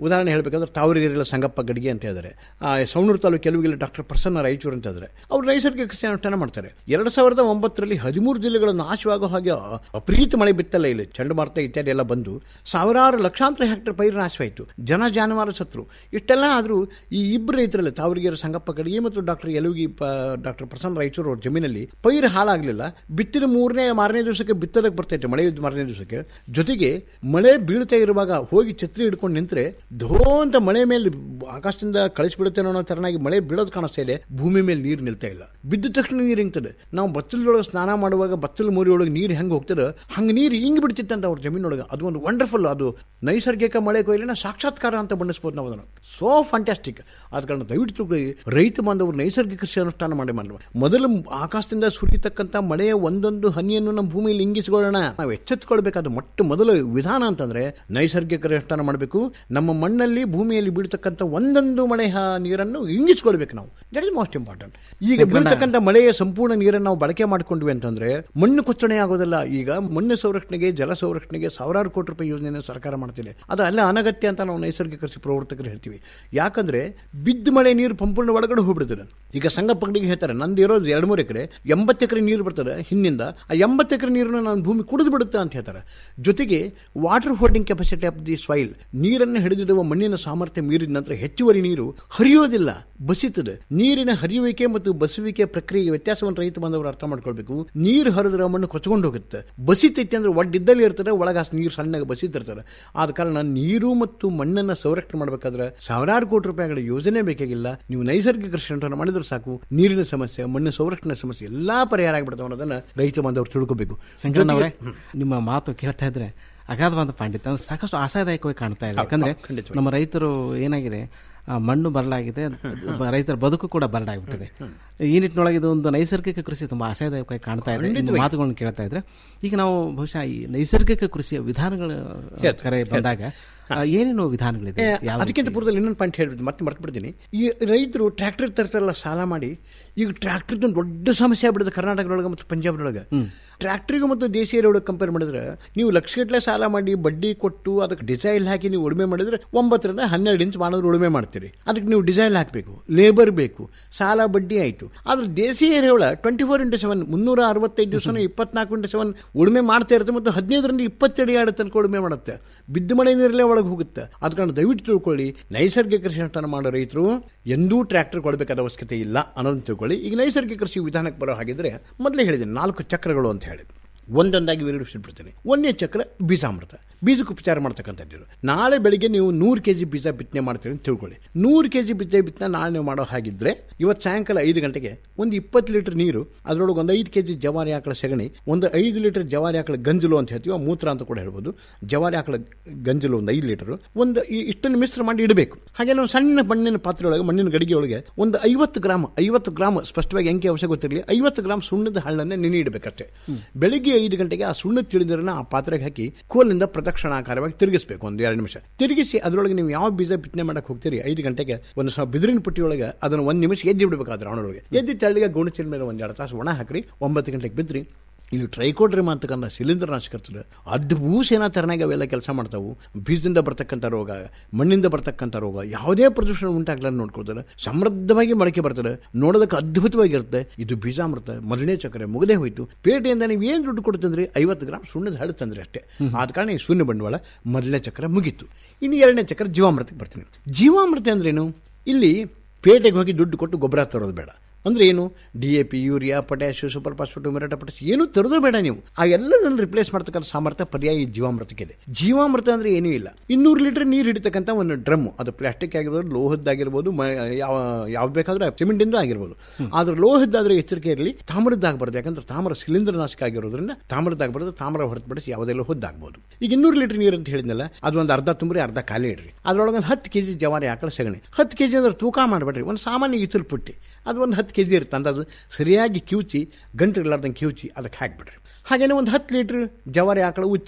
ಉದಾಹರಣೆ ಹೇಳಬೇಕಂದ್ರೆ ತಾವರಿಗೆರೆಲ್ಲ ಸಂಗಪ್ಪ ಗಡಿಗೆ ಅಂತ ಇದ್ದಾರೆ ಆ, ಸವಣೂರು ತಾಲೂಕು ಕೆಲವಿಗೆಲ್ಲ ಡಾಕ್ಟರ್ ಪ್ರಸನ್ನ ರಾಯಚೂರು ಅಂತ ಇದ್ದಾರೆ ಅವರು ನೈಸರ್ಗಿಕ ಕೃಷಿ ಅನುಷ್ಠಾನ ಮಾಡ್ತಾರೆ ಎರಡು ಸಾವಿರದ ಒಂಬತ್ತರಲ್ಲಿ ಹದಿಮೂರು ಜಿಲ್ಲೆಗಳು ನಾಶವಾಗೋ ಹಾಗೆ ಅಪರೀತ ಮಳೆ ಬಿತ್ತಲ್ಲ ಇಲ್ಲಿ ಚಂಡಮಾರುತ ಇತ್ಯಾದಿ ಎಲ್ಲ ಬಂದು ಸಾವಿರಾರು ಲಕ್ಷಾಂತರ ಹೆಕ್ಟರ್ ಪೈರು ನಾಶವಾಯಿತು ಜನ ಜಾನುವಾರು ಸತ್ರು ಇಷ್ಟೆಲ್ಲ ಆದರೂ ಈ ಇಬ್ಬರು ರೈತರಲ್ಲಿ ತಾವರಿಗೆರೆ ಸಂಗಪ್ಪ ಗಡಿಗೆ ಮತ್ತು ಡಾಕ್ಟರ್ ಯಲುಗಿ ಡಾಕ್ಟರ್ ಪ್ರಸನ್ನ ರಾಯಚೂರು ಅವ್ರ ಜಮೀನಲ್ಲಿ ಪೈರು ಹಾಳಾಗಲಿಲ್ಲ ಬಿತ್ತಿದ ಮೂರನೇ ಮಾರನೇ ದಿವಸಕ್ಕೆ ಬಿತ್ತದಕ್ಕೆ ಬರ್ತೈತೆ ಮಳೆ ಇದ್ದ ಮಾರನೇ ದಿವಸಕ್ಕೆ ಜೊತೆಗೆ ಮಳೆ ಬೀಳ್ತಾ ಇರುವಾಗ ಹೋಗಿ ಛತ್ರಿ ಹಿಡ್ಕೊಂಡು ನಿಂತರೆ ಧೋ ಅಂತ ಮಳೆ ಮೇಲೆ ಆಕಾಶದಿಂದ ಕಳಿಸ್ಬಿಡುತ್ತೆ ಅನ್ನೋ ತರನಾಗಿ ಮಳೆ ಬೀಳೋದು ಕಾಣಿಸ್ತಾ ಇದೆ ಭೂಮಿ ಮೇಲೆ ನೀರು ನಿಲ್ತಾ ಇಲ್ಲ ಬಿದ್ದ ತಕ್ಷಣ ನೀರು ಹಿಂಗ್ತದೆ ನಾವು ಬಚ್ಚಲದೊಳಗೆ ಸ್ನಾನ ಮಾಡುವಾಗ ಬಚ್ಚಲ ಮೂರಿ ಒಳಗೆ ನೀರು ಹೆಂಗೆ ಹೋಗ್ತದೆ ಹಂಗೆ ನೀರು ಹಿಂಗ್ ಬಿಡ್ತಿತ್ತಂತ ಅವ್ರ ಜಮೀನೊಳಗೆ ಅದು ಒಂದು ವಂಡರ್ಫುಲ್ ಅದು ನೈಸರ್ಗಿಕ ಮಳೆ ಕೊಯ್ಲಿನ ಸಾಕ್ಷಾತ್ಕಾರ ಅಂತ ಬಣ್ಣಿಸ್ಬೋದು ನಾವು ಅದನ್ನು ಸೋ ಫ್ಯಾಂಟಾಸ್ಟಿಕ್ ಆದ ಕಾರಣ ದಯವಿಟ್ಟು ತಿಳ್ಕೊಳ್ಳಿ, ರೈತ ಬಾಂಧವರು ನೈಸರ್ಗಿಕ ಕೃಷಿ ಅನುಷ್ಠಾನ ಮಾಡಿ ಮಾಡುವ ಮೊದಲು ಆಕಾಶದಿಂದ ಸುರಿತಕ್ಕಂಥ ಮಳೆಯ ಒಂದೊಂದು ಹನಿಯನ್ನು ನಮ್ಮ ಭೂಮಿಯಲ್ಲಿ ಇಂಗಿಸಿಕೊಳ್ಳೋಣ ನಾವು ಎಚ್ಚೆತ್ತುಕೊಳ್ಬೇಕಾದ ಮೊಟ್ಟ ಮೊದಲ ವಿಧಾನ ಅಂತಂದ್ರೆ ನೈಸರ್ಗಿಕ ಕೃಷಿ ಅನುಷ್ಠಾನ ಮಾಡಬೇಕು ನಮ್ಮ ಮಣ್ಣಲ್ಲಿ ಭೂಮಿಯಲ್ಲಿ ಬೀಳ್ತಕ್ಕಂಥ ಒಂದೊಂದು ಮಳೆ ಹ- ನೀರನ್ನು ಇಂಗಿಸ್ಕೊಳ್ಬೇಕು ನಾವು ದಟ್ ಇಸ್ ಮೋಸ್ಟ್ ಇಂಪಾರ್ಟೆಂಟ್ ಈಗ ಸಂಕಲನ- ಬೀಳ್ತಕ್ಕಂಥ ಮಳೆಯ ಸಂಪೂರ್ಣ ನೀರನ್ನು ನಾವು ಬಳಕೆ ಮಾಡ್ಕೊಂಡ್ವಿ ಅಂತಂದ್ರೆ ಮಣ್ಣು ಕೊಚ್ಚಣೆ ಆಗೋದಿಲ್ಲ ಈಗ ಮಣ್ಣು ಸಂರಕ್ಷಣೆಗೆ ಜಲ ಸಂರಕ್ಷಣೆಗೆ ಸಾವಿರಾರು ಕೋಟಿ ರೂಪಾಯಿ ಯೋಜನೆಯನ್ನು ಸರ್ಕಾರ ಮಾಡ್ತಿದೆ ಅದು ಅಲ್ಲ ಅನಗತ್ಯ ಅಂತ ನಾವು ನೈಸರ್ಗಿಕ ಕೃಷಿ ಪ್ರವರ್ತಕರು ಹೇಳ್ತೀವಿ ಯಾಕಂದ್ರೆ ಬಿದ್ದ ಮಳೆ ನೀರು ಸಂಪೂರ್ಣ ಒಳಗಡೆ ಹೋಗ್ಬಿಡ್ತದೆ ಈಗ ಸಂಘ ಪಂಗಡಿಗೆ ಹೇಳ್ತಾರೆ ನಂದು ಇರೋದು ಎರಡು ಮೂರು ಎಕರೆ ಎಂಬತ್ತು ಎಕರೆ ನೀರು ಬರ್ತದೆ ಹಿಂದಿಂದ ಆ ಎಂಬತ್ತು ಎಕರೆ ನೀರನ್ನು ನಾನು ಭೂಮಿ ಕುಡಿದು ಬಿಡುತ್ತೆ ಅಂತ ಹೇಳ್ತಾರೆ ಜೊತೆಗೆ water holding capacity of the soil ನೀರನ್ನು ಹಿಡಿದಿಡುವ ಮಣ್ಣಿನ ಸಾಮರ್ಥ್ಯ ಮೀರಿದ ನಂತರ ಹೆಚ್ಚುವರಿ ನೀರು ಹರಿಯೋದಿಲ್ಲ ಬಸಿತದೆ ನೀರಿನ ಹರಿಯುವಿಕೆ ಮತ್ತು ಬಸುವಿಕೆ ಪ್ರಕ್ರಿಯೆಗೆ ವ್ಯತ್ಯಾಸವನ್ನು ರೈತ ಬಾಂಧವರು ಅರ್ಥ ಮಾಡ್ಕೊಳ್ಬೇಕು ನೀರು ಹರಿದ್ರೆ ಮಣ್ಣು ಕೊಚ್ಕೊಂಡು ಹೋಗುತ್ತೆ ಬಸಿತೈತಿ ಅಂದ್ರೆ ಒಡ್ಡಿದ್ದಲ್ಲಿ ಇರ್ತದೆ ಒಳಗೆ ಅಷ್ಟು ನೀರು ಸಣ್ಣಗೆ ಬಸಿತಿರ್ತಾರೆ ಆದ ಕಾರಣ ನೀರು ಮತ್ತು ಮಣ್ಣನ್ನು ಸಂರಕ್ಷಣೆ ಮಾಡಬೇಕಾದ್ರೆ ಸಾವಿರಾರು ಕೋಟಿ ರೂಪಾಯಿಗಳ ಯೋಜನೆ ಬೇಕಾಗಿಲ್ಲ ನೀವು ನೈಸರ್ಗಿಕ ಕೃಷಿ ಅನುಷ್ಠಾನ ಮಾಡಿದ್ರೆ ಸಾಕು ನೀರಿನ ಸಮಸ್ಯೆ ಮಣ್ಣು ಸಂರಕ್ಷಣೆ ಸಮಸ್ಯೆ ಎಲ್ಲಾ ಪರಿಹಾರ ಆಗಿಬಿಡ್ತಾವೆ ಅನ್ನೋದನ್ನ ರೈತ ಬಾಂಧವರು ತಿಳ್ಕೋಬೇಕು ಸಂಕಲನ ಅವರೇ ನಿಮ್ಮ ಮಾತು ಕೇಳ್ತಾ ಇದ್ರೆ ಅಗಾಧವಾದ ಪಾಂಡಿತ್ಯ ಅಂದ್ರೆ ಸಾಕಷ್ಟು ಆಶಾದಾಯಕವಾಗಿ ಕಾಣ್ತಾ ಇದೆ ಹೌದು, ಯಾಕಂದ್ರೆ ಖಂಡಿತವಾಗಿ. ನಮ್ಮ ರೈತರು ಏನಾಗಿದೆ ಆ, ಮಣ್ಣು ಬರಲಾಗಿದೆ ಬ- ರೈತರ ಬದುಕು ಕೂಡ ಬರಲಾಗ್ಬಿಟ್ಟಿದೆ ಈ ನಿಟ್ಟಿನೊಳಗೆ ಇದು ಒಂದು ನೈಸರ್ಗಿಕ ಕೃಷಿ ತುಂಬಾ ಆಶಾದಾಯಕವಾಗಿ ಕಾಣ್ತಾ ಇದೆ ನಿಮ್ಮ ಖಂಡಿತವಾಗಿ. ಮಾತುಗಳನ್ನು ಕೇಳ್ತಾ ಇದ್ರೆ ಈಗ ನಾವು ಬಹುಶಃ ಈ ನೈಸರ್ಗಿಕ ಕೃಷಿಯ ವಿಧಾನಗಳ ಹೇಳ್ತೀನಿ, ಕರೆ ಹೇಳ್ತೀನಿ. ಬಂದಾಗ ಆ, ಏನೇನು ವಿಧಾನಗಳಿದೆ ಏ, ಯಾವ ಅದಕ್ಕಿಂತ ಪೂರ್ವದಲ್ಲಿ ಇನ್ನೊಂದು ಪಾಯಿಂಟ್ ಹೇಳ್ಬಿಟ್ಟು ಮತ್ತೆ ಮರ್ತು ಬಿಡ್ತೀನಿ ಈ ರೈತರು ಟ್ರ್ಯಾಕ್ಟರ್ ತರ್ತಾರಲ್ಲ ಸಾಲ ಮಾಡಿ ಈಗ ಟ್ರ್ಯಾಕ್ಟರ್ದು ದೊಡ್ಡ ಸಮಸ್ಯೆ ಆಗ್ಬಿಡುತ್ತೆ ಕರ್ನಾಟಕದೊಳಗೆ ಮತ್ತು ಪಂಜಾಬ್ನೊಳಗೆ ಟ್ರ್ಯಾಕ್ಟರ್ಗೂ ಮತ್ತು ದೇಶೀಯ ರೋಡ್ ಕಂಪೇರ್ ಮಾಡಿದ್ರೆ ನೀವು ಲಕ್ಷಗಟ್ಟಲೆ ಸಾಲ ಮಾಡಿ ಬಡ್ಡಿ ಕೊಟ್ಟು ಅದಕ್ಕೆ ಡಿಸೈಲ್ ಹಾಕಿ ನೀವು ಉಳುಮೆ ಮಾಡಿದ್ರೆ ಒಂಬತ್ತರಿಂದ ಹನ್ನೆರಡು ಇಂಚ್ ಮಾಡಿದ್ರೆ ಉಳುಮೆ ಮಾಡ್ತೀರಿ ಅದಕ್ಕೆ ನೀವು ಡಿಸೈಲ್ ಹಾಕಬೇಕು ಲೇಬರ್ ಬೇಕು ಸಾಲ ಬಡ್ಡಿ ಆಯಿತು ಆದ್ರೆ ದೇಶೀಯ ಎರೆಹುಳ ಟ್ವೆಂಟಿ ಫೋರ್ ಇಂಟು ಸೆವೆನ್ ಮುನ್ನೂರ ಅರವತ್ತೈದು ದಿವಸ ಇಪ್ಪತ್ನಾಲ್ಕು ಇಂಟು ಸೆವೆನ್ ಉಳುಮೆ ಮಾಡ್ತಾ ಇರುತ್ತೆ ಮತ್ತು ಹದಿನೈದರಿಂದ ಇಪ್ಪತ್ತೆರಡು ಎರಡು ತನಕ ಉಳುಮೆ ಮಾಡುತ್ತೆ ಬಿದ್ದ ಮಳೆ ನೀರಲ್ಲೇ ಒಳಗೆ ಹೋಗುತ್ತೆ ಅದ ಕಾರಣ ದಯವಿಟ್ಟು ತಿಳ್ಕೊಳ್ಳಿ ನೈಸರ್ಗಿಕ ಕೃಷಿ ಅನುಷ್ಠಾನ ಮಾಡೋ ರೈತರು ಎಂದೂ ಟ್ರ್ಯಾಕ್ಟರ್ ಕೊಡಬೇಕಾದ ಅವಶ್ಯಕತೆ ಇಲ್ಲ ಅನ್ನೋದನ್ನ ತಿಳ್ಕೊಳ್ಳಿ ಈಗ ನೈಸರ್ಗಿಕ ಕೃಷಿ ವಿಧಾನಕ್ಕೆ ಬರೋ ಹಾಗಿದ್ರೆ ಮೊದಲೇ ಹೇಳಿದ್ದೀನಿ ನಾಲ್ಕು ಚಕ್ರಗಳು ಅಂತ ಹೇಳಿ ಒಂದೊಂದಾಗಿ ವಿವರಿಸಿಬಿಡ್ತೀನಿ ಒಂದನೇ ಚಕ್ರ ಬೀಜಾಮೃತ ಬೀಜಕ್ಕೆ ಉಪಚಾರ ಮಾಡ್ತಕ್ಕಂಥದ್ದು ನಾಳೆ ಬೆಳಿಗ್ಗೆ ನೀವು ನೂರು ಕೆ ಜಿ ಬೀಜ ಬಿತ್ತನೆ ಮಾಡ್ತೀರಿ ಅಂತ ತಿಳ್ಕೊಳ್ಳಿ ನೂರು ಕೆ ಜಿ ಬೀಜ ಬಿತ್ತನೆ ನಾಳೆ ನೀವು ಮಾಡೋ ಹಾಗಿದ್ರೆ ಇವತ್ತು ಸಾಯಂಕಾಲ ಐದು ಗಂಟೆಗೆ ಒಂದು ಇಪ್ಪತ್ತು ಲೀಟರ್ ನೀರು ಅದರೊಳಗೆ ಒಂದು ಐದು ಕೆ ಜಿ ಜವಾರಿ ಆಕಳ ಸಗಣಿ ಒಂದು ಐದು ಲೀಟರ್ ಜವಾರಿ ಆಕಳ ಗಂಜಲು ಅಂತ ಹೇಳ್ತೀವಿ ಆ ಮೂತ್ರ ಅಂತ ಕೂಡ ಹೇಳ್ಬೋದು ಜವಾರಿ ಆಕಳ ಗಂಜಲು ಒಂದು ಐದು ಲೀಟರ್ ಒಂದು ಈ- ಇಷ್ಟನ್ನು ಮಿಶ್ರ ಮಾಡಿ ಇಡಬೇಕು ಹಾಗೆ ನಾವು ಸಣ್ಣ ಮಣ್ಣಿನ ಪಾತ್ರೆ ಒಳಗೆ ಮಣ್ಣಿನ ಗಡಿಗೆ ಒಳಗೆ ಒಂದು ಐವತ್ತು ಗ್ರಾಮ್ ಐವತ್ತು ಗ್ರಾಮ್ ಸ್ಪಷ್ಟವಾಗಿ ಅಂಕಿ ಅವಶ್ಯ ಗೊತ್ತಿರಲಿ ಐವತ್ತು ಗ್ರಾಮ್ ಸುಣ್ಣದ ಹಳ್ಳನ್ನೇ ನೆನೆ ಇಡಬೇಕಷ್ಟೇ ಬೆಳಿಗ್ಗೆ ಐದು ಗಂಟೆಗೆ ಆ ಸುಣ್ಣದ ತಿಳಿದಿರನ್ನ ಆ ಪಾತ್ರೆಗೆ ಹಾಕಿ ಕೋಲಿನಿಂದ ಪ್ರದಕ್ಷಿಣಾಕಾರವಾಗಿ ತಿರುಗಿಸಬೇಕು ಒಂದು ಎರಡು ನಿಮಿಷ ತಿರುಗಿಸಿ ಅದರೊಳಗೆ ನೀವು ಯಾವ ಬೀಜ ಬಿತ್ತನೆ ಮಾಡಕ್ಕೆ ಹೋಗ್ತೀರಿ ಐದು ಗಂಟೆಗೆ ಒಂದು ಸ್ವಲ್ಪ ಬಿದಿರಿನ ಪುಟ್ಟಿ ಒಳಗೆ ಅದನ್ನು ಒಂದು ನಿಮಿಷ ಎದ್ದಿ ಬಿಡಬೇಕಾದ್ರೆ ಅವನೊಳಗೆ ಎದ್ದಿ ತಳ್ಳಿಗೆ ಗುಣಚೀಲ ಮೇಲೆ ಒಂದು ಎರಡು ತಾಸು ಒಣ ಹಾಕ್ರಿ ಒಂಬತ್ತು ಗಂಟೆಗೆ ಬಿದ್ರಿ ಇಲ್ಲಿ ಟ್ರೈಕೋಡ್ರಿಮ್ ಅಂತಕ್ಕಂಥ ಶಿಲೀಂಧ್ರ ನಾಶಕ ಇರ್ತದೆ ಅದ್ಭೂತ ಏನ ತರನಾಗಿ ಅವೆಲ್ಲ ಕೆಲಸ ಮಾಡ್ತಾವು ಬೀಜದಿಂದ ಬರ್ತಕ್ಕಂಥ ರೋಗ ಮಣ್ಣಿಂದ ಬರ್ತಕ್ಕಂಥ ರೋಗ ಯಾವುದೇ ಪ್ರದೂಷಣ ಉಂಟಾಗ್ಲಾರ ನೋಡ್ಕೊಳ್ತಾರೆ ಸಮೃದ್ಧವಾಗಿ ಮೊಳಕೆ ಬರ್ತದೆ ನೋಡೋದಕ್ಕೆ ಅದ್ಭುತವಾಗಿರುತ್ತೆ ಇದು ಬೀಜಾಮೃತ ಮೊದಲನೇ ಚಕ್ರ ಮುಗದೇ ಹೋಯ್ತು ಪೇಟೆಯಿಂದ ನೀವು ಏನು ದುಡ್ಡು ಕೊಡ್ತಂದ್ರಿ ಐವತ್ತು ಗ್ರಾಮ್ ಸುಣ್ಣದ ಹಳ್ಳು ತಂದ್ರಿ ಅಷ್ಟೇ ಆದ ಕಾರಣ ಈ ಶೂನ್ಯ ಬಂಡವಾಳ ಮೊದಲನೇ ಚಕ್ರ ಮುಗೀತು ಇನ್ನು ಎರಡನೇ ಚಕ್ರ ಜೀವಾಮೃತಕ್ಕೆ ಬರ್ತೀನಿ ಜೀವಾಮೃತ ಅಂದ್ರೇನು ಇಲ್ಲಿ ಪೇಟೆಗೆ ಹೋಗಿ ದುಡ್ಡು ಕೊಟ್ಟು ಗೊಬ್ಬರ ತರೋದು ಬೇಡ ಅಂದ್ರೆ ಏನು D A P urea potash super phosphate muriate potash ಏನು ತರೋದು ಬೇಡ ನೀವು ಆ ಎಲ್ಲದನ್ನು ರಿಪ್ಲೇಸ್ ಮಾಡ್ತಕ್ಕಂಥ ಸಾಮರ್ಥ್ಯ ಪರ್ಯಾಯ ಜೀವಾಮೃತಕ್ಕೆ ಇದೆ ಜೀವಾಮೃತ ಅಂದ್ರೆ ಏನೂ ಇಲ್ಲ ಇನ್ನೂರು ಲೀಟರ್ ನೀರು ಹಿಡಿತಕ್ಕಂಥ ಒಂದು ಡ್ರಮ್ ಅದು ಪ್ಲಾಸ್ಟಿಕ್ ಆಗಿರ್ಬೋದು ಲೋಹದ್ದಾಗಿರ್ಬೋದು ಮ- ಯಾವ ಯಾವ್ದು ಬೇಕಾದ್ರೆ ಸಿಮೆಂಟಿಂದ ಆಗಿರ್ಬೋದು ಆದ್ರೆ ಲೋಹದ್ದಾದ್ರೆ ಎಚ್ಚರಿಕೆ ಇರಲಿ ತಾಮ್ರದ್ದಾಗಬಾರ್ದು ಯಾಕಂದ್ರೆ ತಾಮ್ರ ಶಿಲೀಂಧ್ರ ನಾಶಕ ಆಗಿರೋದ್ರಿಂದ ತಾಮ್ರದ್ದಾಗಬಾರ್ದು ತಾಮ್ರ ಹೊರತುಪಡಿಸಿ ಯಾವುದೆಲ್ಲ ಹೊದ್ದಾಗಬಹುದು ಈಗ ಇನ್ನೂರು ಲೀಟರ್ ನೀರು ಅಂತ ಹೇಳಿದ್ನಲ್ಲ ಅದು ಒಂದು ಅರ್ಧ ತುಂಬ್ರಿ ಅರ್ಧ ಖಾಲಿ ಇಡ್ರಿ ಅದ್ರೊಳಗೆ ಒಂದು ಹತ್ತು ಕೆಜಿ ಜವಾರಿ ಆಕಳ ಸಗಣಿ ಹತ್ತು ಕೆಜಿ ಅಂದ್ರೆ ತೂಕ ಮಾಡಬೇಡ್ರಿ ಒಂದು ಸಾಮಾನ್ಯ ಇಚಲ್ ಪುಟ್ಟಿ ಅದು ಒಂದು ಹತ್ತು ಕೆಜಿ ಇರುತ್ತೆ ಅಂದಾಜು ಸರಿಯಾಗಿ ಕಿವುಚಿ ಗಂಟು ಇರ್ಲಾರ್ದಂಗೆ ಕಿವುಚಿ ಅದಕ್ಕೆ ಹಾಕ್ಬಿಡ್ರಿ ಹಾಗೇನೆ ಒಂದು ಹತ್ತು ಲೀಟ್ರ್ ಜವಾರಿ ಆಕಳ ಉಚ್ಚಿ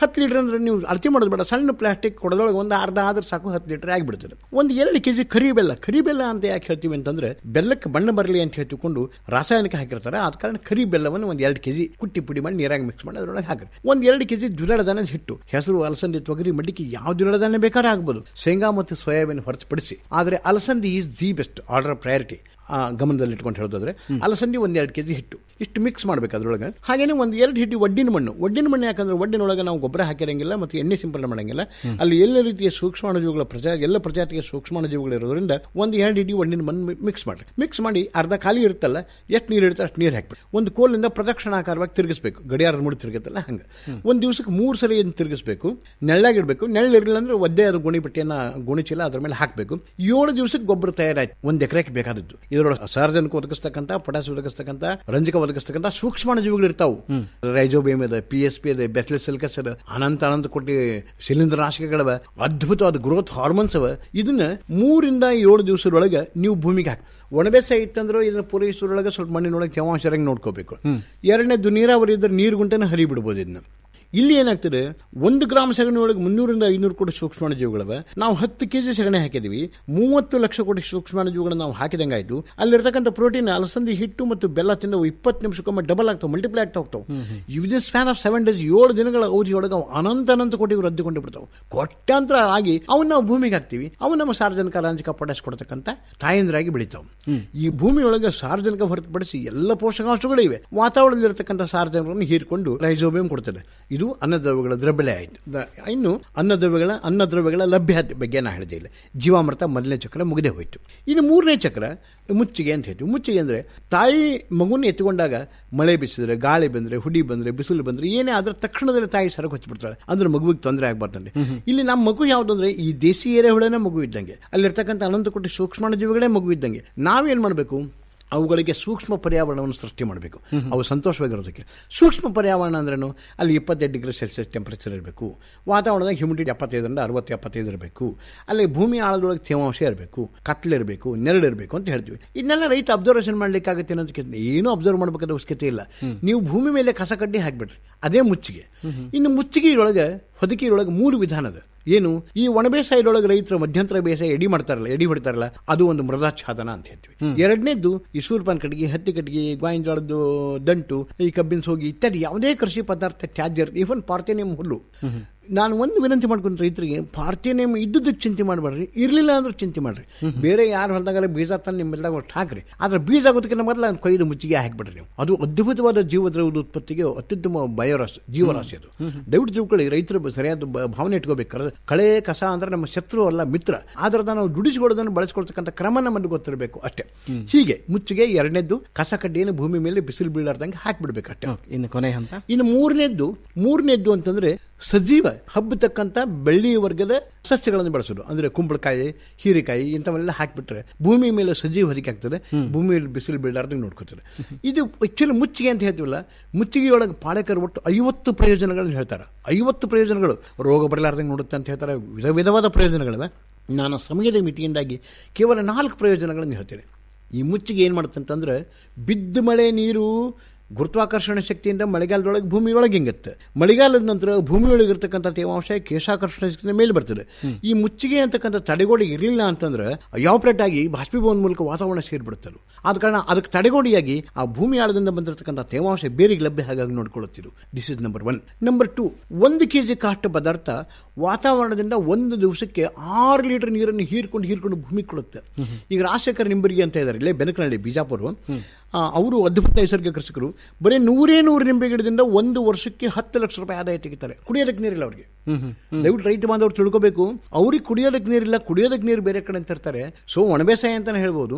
ಹತ್ತು ಲೀಟರ್ ಅಂದ್ರೆ ನೀವು ಅಳತೆ ಮಾಡೋದು ಬೇಡ ಸಣ್ಣ ಪ್ಲಾಸ್ಟಿಕ್ ಕೊಡದೊಳಗೆ ಒಂದು ಅರ್ಧ ಆದ್ರೆ ಸಾಕು ಹತ್ತು ಲೀಟರ್ ಆಗಿಬಿಡ್ತದೆ ಒಂದು ಎರಡು ಕೆಜಿ ಕರಿ ಬೆಲ್ಲ ಕರಿ ಬೆಲ್ಲ ಅಂತ ಯಾಕೆ ಹೇಳ್ತೀವಿ ಅಂತಂದ್ರೆ ಬೆಲ್ಲಕ್ಕೆ ಬಣ್ಣ ಬರಲಿ ಅಂತ ಹೇಳ್ತಿಕೊಂಡು ರಾಸಾಯನಿಕ ಹಾಕಿರ್ತಾರೆ ಆದ ಕಾರಣ ಕರಿ ಬೆಲ್ಲವನ್ನು ಒಂದು ಎರಡು ಕೆಜಿ ಕುಟ್ಟಿ ಪುಡಿ ಮಾಡಿ ನೀರಾಗಿ ಮಿಕ್ಸ್ ಮಾಡಿ ಅದರೊಳಗೆ ಹಾಕ್ರಿ ಒಂದು ಎರಡು ಕೆಜಿ ದ್ವಿದಳ ಧಾನ್ಯದ ಹಿಟ್ಟು ಹೆಸರು ಅಲಸಂದಿ ತೊಗರಿ ಮಡಿಕೆ ಯಾವ ದ್ವಿದಳ ಧಾನ್ಯ ಬೇಕಾದ್ರೆ ಆಗ್ಬೋದು ಶೇಂಗಾ ಮತ್ತು ಸೋಯಾಬೀನ್ ಹೊರತುಪಡಿಸಿ ಆದರೆ ಅಲಸಂದಿ is the best order priority ಗಮನದಲ್ಲಿ ಇಟ್ಕೊಂಡು ಹೇಳೋದಾದ್ರೆ ಅಲಸಂದಿ ಒಂದು ಎರಡು ಕೆಜಿ ಹಿಟ್ಟು ಇಷ್ಟು ಮಿಕ್ಸ್ ಮಾಡ್ಬೇಕು ಅದ್ರೊಳಗೆ ಹಾಗೇನೆ ಒಂದು ಎರಡು ಹಿಟ್ಟು ಒಡ್ಡಿನ ಮಣ್ಣು ಒಡ್ಡಿನ ಮಣ್ಣು ಯಾಕಂದ್ರೆ ಒಡ್ಡಿನೊಳಗೆ ನಾವು ಗೊಬ್ಬರ ಹಾಕಿರಂಗಿಲ್ಲ ಮತ್ತು ಎಣ್ಣೆ ಸಿಂಪಡಣೆ ಮಾಡಂಗಿಲ್ಲ ಅಲ್ಲಿ ಎಲ್ಲ ರೀತಿಯ ಸೂಕ್ಷ್ಮಾಣುಜೀವಿಗಳ ಪ್ರಜಾ ಎಲ್ಲ ಪ್ರಜಾತಿಯ ಸೂಕ್ಷ್ಮಾಣುಜೀವಿಗಳು ಇರೋದ್ರಿಂದ ಒಂದು ಎರಡು ಹಿಡಿ ಒಡ್ಡಿನ ಮಣ್ಣು ಮಿಕ್ಸ್ ಮಾಡಿ ಮಿಕ್ಸ್ ಮಾಡಿ ಅರ್ಧ ಖಾಲಿ ಇರುತ್ತಲ್ಲ ಎಷ್ಟು ನೀರು ಇರುತ್ತೆ ಅಷ್ಟು ನೀರು ಹಾಕ್ಬಿಟ್ಟು ಒಂದು ಕೋಲಿಂದ ಪ್ರದಕ್ಷಿಣಾಕಾರವಾಗಿ ತಿರುಗಿಸ್ಬೇಕು ಗಡಿಯಾರದ ಮುಡಿ ತಿರುಗುತ್ತಲ್ಲ ಹಂಗೆ ಒಂದು ದಿವಸಕ್ಕೆ ಮೂರು ಸಲ ಏನು ತಿರುಗಿಸ್ಬೇಕು ನೆಳ್ಳಾಗಿಡ್ಬೇಕು ನೆಳ್ಳಿರಲಿಲ್ಲ ಅಂದ್ರೆ ಒದ್ದೆ ಅದು ಗುಣಿ ಬಟ್ಟೆಯನ್ನ ಗುಣಿಚಿಲ್ಲ ಅದ್ರ ಮೇಲೆ ಹಾಕಬೇಕು ಏಳು ದಿವಸಕ್ಕೆ ಗೊಬ್ಬರ ತಯಾರಾಯ್ತು ಒಂದು ಎಕರೆಗೆ ಬೇಕಾದದ್ದು ಇದರೊಳಗೆ ಸಾರ್ವಜನಿಕ ಒದಗಿಸ್ತಕ್ಕಂಥ ಪೊಟ್ಯಾಸ್ ಒದಗಿಸ್ತಕ್ಕಂಥ ರಂಜಕ ಒದಗಿಸ್ತಕ್ಕಂಥ ಸೂಕ್ಷ್ಮಾಣುಜೀವಿಗಳು ಇರ್ತಾವು ರೈಜೋಬೇಮ್ ಇದೆ ಪಿ ಎಸ್ ಪಿ ಇದೆ ಬೆಸ್ಲೆಸ್ ಸಿಲ್ಕಸ್ ಇದೆ ಅನಂತ ಅನಂತ ಕೋಟಿ ಶಿಲೀಂಧ್ರನಾಶಕಗಳವ ಅದ್ಭುತವಾದ ಗ್ರೋತ್ ಹಾರ್ಮೋನ್ಸ್ ಅವ ಇದನ್ನ ಮೂರಿಂದ ಏಳು ದಿವಸದೊಳಗೆ ನೀವು ಭೂಮಿಗೆ ಹಾಕಿ ಒಣಬೇಸಾಯ ಇತ್ತಂದ್ರೆ ಇದನ್ನ ಪೂರೈಸೋದ್ರೊಳಗೆ ಸ್ವಲ್ಪ ಮಣ್ಣಿನೊಳಗೆ ತೇವಾಂಶ ಇರಂಗ್ ನೋಡ್ಕೋಬೇಕು ಎರಡನೇದು ನೀರಾವರಿ ಇದ್ರೆ ನೀರು ಗುಂಟನ ಹರಿ ಬಿಡ್ಬೋದು ಇದನ್ನ ಇಲ್ಲಿ ಏನಾಗ್ತದೆ ಒಂದು ಗ್ರಾಮ್ ಸಗಣಿ ಒಳಗೆ ಮುನ್ನೂರಿಂದ ಐನೂರು ಕೋಟಿ ಸೂಕ್ಷ್ಮಾಣುಜೀವಿಗಳವೆ ನಾವು ಹತ್ತು ಕೆಜಿ ಸಗಣಿ ಹಾಕಿದ್ವಿ ಮೂವತ್ತು ಲಕ್ಷ ಕೋಟಿ ಸೂಕ್ಷ್ಮಾಣುಜೀವಿಗಳನ್ನ ನಾವು ಹಾಕಿದಂಗಾಯ್ತು ಅಲ್ಲಿರ್ತಕ್ಕಂಥ ಪ್ರೋಟೀನ್ ಅಲಸಂದಿ ಹಿಟ್ಟು ಮತ್ತು ಬೆಲ್ಲ ತಿಂದ ಇಪ್ಪತ್ತು ನಿಮಿಷಕ್ಕೊಮ್ಮೆ ಡಬಲ್ ಆಗ್ತಾವೆ ಮಲ್ಟಿಪ್ಲೈ ಆಗ್ತಾ ಹೋಗ್ತಾವೆ within span of seven days ಏಳು ದಿನಗಳ ಅವಧಿಯೊಳಗೆ ಅವು ಅನಂತ ಅನಂತ ಕೋಟಿಗಳು ರದ್ದುಕೊಂಡು ಬಿಡ್ತಾವೆ ಕೊಟ್ಟಾಂತರ ಆಗಿ ಅವನ್ನ ನಾವು ಭೂಮಿಗೆ ಹಾಕ್ತೀವಿ ಅವು ನಮ್ಮ ಸಾರ್ವಜನಿಕ ರಂಜಕ ಪೊಟ್ಯಾಸ್ ಕೊಡ್ತಕ್ಕಂಥ ತಾಯಂದ್ರಾಗಿ ಬೆಳಿತಾವೆ ಈ ಭೂಮಿಯೊಳಗೆ ಸಾರ್ವಜನಿಕ ಹೊರತುಪಡಿಸಿ ಎಲ್ಲ ಪೋಷಕಾಂಶಗಳು ಇವೆ ವಾತಾವರಣದಲ್ಲಿರ್ತಕ್ಕಂಥ ಸಾರ್ವಜನಿಕರನ್ನು ಹೀರಿಕೊಂಡು ರೈಸೋಬಿಯಂ ಕೊಡ್ತದೆ ಇದು ಅನ್ನದ್ರವ್ಯಗಳ ದ್ರಬಲೆ ಆಯಿತು ದ- ಇನ್ನು ಅನ್ನದ್ರವ್ಯಗಳ ಅನ್ನದ್ರವ್ಯಗಳ ಲಭ್ಯತೆ ಬಗ್ಗೆ ನಾ ಹೇಳಿದೆ ಇಲ್ಲ ಜೀವಾಮೃತ ಮೊದಲನೇ ಚಕ್ರ ಮುಗಿದೇ ಹೋಯಿತು ಇನ್ನು ಮೂರನೇ ಚಕ್ರ ಮುಚ್ಚಿಗೆ ಅಂತ ಹೇಳ್ತೀವಿ ಮುಚ್ಚಿಗೆ ಅಂದರೆ ತಾಯಿ ಮಗುನ ಎತ್ಕೊಂಡಾಗ ಮಳೆ ಬಿಸಿದ್ರೆ ಗಾಳಿ ಬಂದರೆ ಹುಡಿ ಬಂದರೆ ಬಿಸಿಲು ಬಂದರೆ ಏನೇ ಆದ್ರೆ ತಕ್ಷಣದಲ್ಲಿ ತಾಯಿ ಸರಕು ಹಚ್ಚಿಬಿಡ್ತಾಳೆ ಅಂದ್ರೆ ಮಗುವಿಗೆ ತೊಂದರೆ ಆಗಬಾರ್ದಂತೆ ಇಲ್ಲಿ ನಮ್ಮ ಮಗು ಯಾವುದು ಅಂದರೆ ಈ ದೇಸಿ ಎರೆಹುಳನೇ ಮಗು ಇದ್ದಂಗೆ ಅಲ್ಲಿರ್ತಕ್ಕಂಥ ಅನಂತ ಕೋಟಿ ಸೂಕ್ಷ್ಮಾಣುಜೀವಿಗಳೇ ಮಗು ಇದ್ದಂಗೆ ನಾವೇನು ಮಾಡಬೇಕು ಅವುಗಳಿಗೆ ಸೂಕ್ಷ್ಮ ಪರ್ಯಾವರಣವನ್ನು ಸೃಷ್ಟಿ ಮಾಡಬೇಕು ಅವು ಸಂತೋಷವಾಗಿರೋದಕ್ಕೆ ಸೂಕ್ಷ್ಮ ಪರ್ಯಾವರಣ ಅಂದ್ರೇನು ಅಲ್ಲಿ ಇಪ್ಪತ್ತೆರಡು ಡಿಗ್ರಿ ಸೆಲ್ಸಿಯಸ್ ಟೆಂಪರೇಚರ್ ಇರಬೇಕು ವಾತಾವರಣದಾಗ ಹ್ಯೂಮಿಡಿಟಿ ಎಪ್ಪತ್ತೈದರಿಂದ ಅರವತ್ತು ಎಪ್ಪತ್ತೈದು ಇರಬೇಕು ಅಲ್ಲಿ ಭೂಮಿ ಆಳದೊಳಗೆ ತೇವಾಂಶ ಇರಬೇಕು ಕತ್ಲಿರಬೇಕು ನೆರಳಿರಬೇಕು ಅಂತ ಹೇಳ್ತೀವಿ ಇದನ್ನೆಲ್ಲ ರೈತ ಅಬ್ಸರ್ವೇಷನ್ ಮಾಡ್ಲಿಕ್ಕಾಗತ್ತೆ ಅನ್ನೋದಕ್ಕೆ ಏನು ಅಬ್ಸರ್ವ್ ಮಾಡಬೇಕಾದ ಅವಶ್ಯಕತೆ ಇಲ್ಲ ನೀವು ಭೂಮಿ ಮೇಲೆ ಕಸ ಕಡ್ಡಿ ಹಾಕ್ಬಿಡ್ರಿ ಅದೇ ಮುಚ್ಚಿಗೆ ಇನ್ನು ಮುಚ್ಚಿಗೆಯೊಳಗೆ ಹೊದಿಕೆಯೊಳಗೆ ಮೂರು ವಿಧಾನದ ಏನು ಈ ಒಣ ಬೇಸಾಯದೊಳಗೆ ರೈತರು ಮಧ್ಯಂತರ ಬೇಸಾಯ ಎಡಿ ಮಾಡ್ತಾರಲ್ಲ ಎಡಿ ಹೊಡಿತಾರಲ್ಲ ಅದು ಒಂದು ಮೃದಾಚ್ಛಾದನ ಅಂತ ಹೇಳ್ತೀವಿ ಎರಡನೇದ್ದು ಈ ಸೂರ್ಪಾನ್ ಕಟ್ಟಿಗೆ ಹತ್ತಿ ಕಟ್ಟಿಗೆ ಗಾಯಿನ ಜೋಳದ್ದು ದಂಟು ಈ ಕಬ್ಬಿನ ಸೋಗಿ ಇತ್ಯಾದಿ ಯಾವುದೇ ಕೃಷಿ ಪದಾರ್ಥ ತ್ಯಾಜ್ಯ ಇರುತ್ತೆ ಇವನ್ ಪಾರ್ಥೇನಿಯಂ ಹುಲ್ಲು ನಾನು ಒಂದು ವಿನಂತಿ ಮಾಡ್ಕೊಂಡು ರೈತರಿಗೆ ಪಾರ್ಥೇನಿಯಂ ಇದ್ದದಕ್ಕೆ ಚಿಂತೆ ಮಾಡಬೇಡ್ರಿ ಇರಲಿಲ್ಲ ಅಂದ್ರೆ ಚಿಂತೆ ಮಾಡ್ರಿ ಬೇರೆ ಯಾರು ಹೊಲದಾಗಲ್ಲ ಬೀಜ ತಂದು ನಿಮ್ಮೆಲ್ಲ ಒಟ್ಟು ಹಾಕ್ರಿ ಆದ್ರೆ ಬೀಜ ಆಗೋದಕ್ಕಿಂತ ಮೊದಲು ಅದನ್ನ ಕೊಯ್ದು ಮುಚ್ಚಿಗೆ ಹಾಕಿಬಿಡ್ರಿ ನೀವು ಅದು ಅದ್ಭುತವಾದ ಜೀವದ್ರವ್ಯದ ಉತ್ಪತ್ತಿಗೆ ಅತ್ಯುತ್ತಮ ಬಯೋರಾಶಿ ಜೀವರಾಶಿ ಅದು ದಯವಿಟ್ಟು ತಿಳ್ಕೊಳ್ಳಿ ರೈತರು ಬ- ಸರಿಯಾದ ಬ- ಭಾವನೆ ಇಟ್ಕೋಬೇಕು ಕಳೆ ಕಸ ಅಂದ್ರೆ ನಮ್ಮ ಶತ್ರು ಅಲ್ಲ ಮಿತ್ರ ಆದ್ರೆ ನಾವು ದುಡಿಸ್ಕೊಳ್ಳೋದನ್ನು ಬಳಸ್ಕೊಳ್ತಕ್ಕಂಥ ಕ್ರಮ ನಮ್ಮನ್ನು ಗೊತ್ತಿರಬೇಕು ಅಷ್ಟೇ ಹೀಗೆ ಮುಚ್ಚಿಗೆ ಎರಡನೇದ್ದು ಕಸ ಕಡ್ಡಿಯನ್ನು ಭೂಮಿ ಮೇಲೆ ಬಿಸಿಲು ಬೀಳಾರ್ದಂಗೆ ಹಾಕ್ಬಿಡ್ಬೇಕು ಅಷ್ಟೇ ಇನ್ನು ಕೊನೆ ಹಂತ ಇನ್ನು ಮೂರನೇದ್ದು ಮೂರನೇದ್ದು ಅಂತಂದ್ರೆ ಸಜೀವ ಹಬ್ಬತಕ್ಕಂಥ ಬೆಳ್ಳಿ ವರ್ಗದ ಸಸ್ಯಗಳನ್ನು ಬೆಳೆಸೋದು ಅಂದ್ರೆ ಕುಂಬಳಕಾಯಿ ಹೀರೆಕಾಯಿ ಇಂಥವೆಲ್ಲ ಹಾಕಿಬಿಟ್ರೆ ಭೂಮಿ ಮೇಲೆ ಸಜೀವ ಹೊದಿಕೆ ಆಗ್ತದೆ ಭೂಮಿಯಲ್ಲಿ ಬಿಸಿಲು ಬೀಳಾರ್ದಂಗೆ ನೋಡ್ಕೋತಾರೆ ಇದು ಆಕ್ಚುಲಿ ಮುಚ್ಚಿಗೆ ಅಂತ ಹೇಳ್ತೀವಲ್ಲ ಮುಚ್ಚಿಗೆಯೊಳಗೆ ಪಾಲಕರು ಒಟ್ಟು ಐವತ್ತು ಪ್ರಯೋಜನಗಳನ್ನು ಹೇಳ್ತಾರೆ ಐವತ್ತು ಪ್ರಯೋಜನಗಳು ರೋಗ ಬರಲಾರ್ದಂಗೆ ನೋಡುತ್ತೆ ಅಂತ ಹೇಳ್ತಾರೆ ವಿಧ ವಿಧವಾದ ಪ್ರಯೋಜನಗಳಿವೆ ನಾನು ಸಮಯದ ಮಿತಿಯಿಂದಾಗಿ ಕೇವಲ ನಾಲ್ಕು ಪ್ರಯೋಜನಗಳನ್ನು ಹೇಳ್ತೇನೆ ಈ ಮುಚ್ಚಿಗೆ ಏನು ಮಾಡುತ್ತೆ ಅಂತಂದ್ರೆ ಬಿದ್ದ ಮಳೆ ನೀರು ಗುರುತ್ವಾಕರ್ಷಣ ಶಕ್ತಿಯಿಂದ ಮಳೆಗಾಲದೊಳಗೆ ಭೂಮಿಯೊಳಗೆ ಹಿಂಗತ್ತೆ ಮಳೆಗಾಲದ ನಂತರ ಭೂಮಿಯೊಳಗೆ ಇರ್ತಕ್ಕಂಥ ತೇವಾಂಶ ಕೇಶಾಕರ್ಷಣ ಶಕ್ತಿಯಿಂದ ಮೇಲೆ ಬರ್ತದೆ ಈ ಮುಚ್ಚಿಗೆ ಅಂತಕ್ಕಂಥ ತಡೆಗೋಡೆ ಇರಲಿಲ್ಲ ಅಂತಂದ್ರೆ ಯಾವ್ಪ್ರೇಟ್ ಆಗಿ ಬಾಷ್ಪೀಭವನ ಮೂಲಕ ವಾತಾವರಣ ಸೇರಿಬಿಡುತ್ತಲ್ಲ ಆದ ಕಾರಣ ಅದಕ್ಕೆ ತಡೆಗೋಡೆಯಾಗಿ ಆ ಭೂಮಿ ಆಳದಿಂದ ಬಂದಿರತಕ್ಕಂಥ ತೇವಾಂಶ ಬೇರಿಗೆ ಲಭ್ಯ ಹಾಗಾಗಿ ನೋಡ್ಕೊಳ್ಳುತ್ತಿರು this is number one number two ಒಂದು ಕೆ ಜಿ ಕಾಷ್ಟ ಪದಾರ್ಥ ವಾತಾವರಣದಿಂದ ಒಂದು ದಿವಸಕ್ಕೆ ಆರು ಲೀಟರ್ ನೀರನ್ನು ಹೀರ್ಕೊಂಡು ಹೀರ್ಕೊಂಡು ಭೂಮಿ ಕೊಡುತ್ತೆ ಈಗ ರಾಜಶೇಖರ್ ನಿಂಬರಿಗೆ ಅಂತ ಇದ್ದಾರೆ ಇಲ್ಲೇ ಬೆನಕನಹಳ್ಳಿ ಬಿಜಾಪುರ ಆ, ಅವರು ಅದ್ಭುತ ನೈಸರ್ಗಿಕ ಕೃಷಿಕರು ಬರೀ ನೂರೇ ನೂರು ನಿಂಬೆ ಗಿಡದಿಂದ ಒಂದು ವರ್ಷಕ್ಕೆ ಹತ್ತು ಲಕ್ಷ ರೂಪಾಯಿ ಆದಾಯ ತೆಗಿತಾರೆ ಕುಡಿಯೋದಕ್ಕೆ ನೀರಿಲ್ಲ ಅವ್ರಿಗೆ ದಯವಿಟ್ಟು ರೈತ ಬಾಂಧವರು ತಿಳ್ಕೋಬೇಕು ಅವ್ರಿಗೆ ಕುಡಿಯೋದಕ್ಕೆ ನೀರಿಲ್ಲ ಕುಡಿಯೋದಕ್ಕೆ ನೀರು ಬೇರೆ ಕಡೆ ಅಂತ ಇರ್ತಾರೆ ಸೊ ಒಣಬೇಸಾಯ ಅಂತಾನೆ ಹೇಳ್ಬೋದು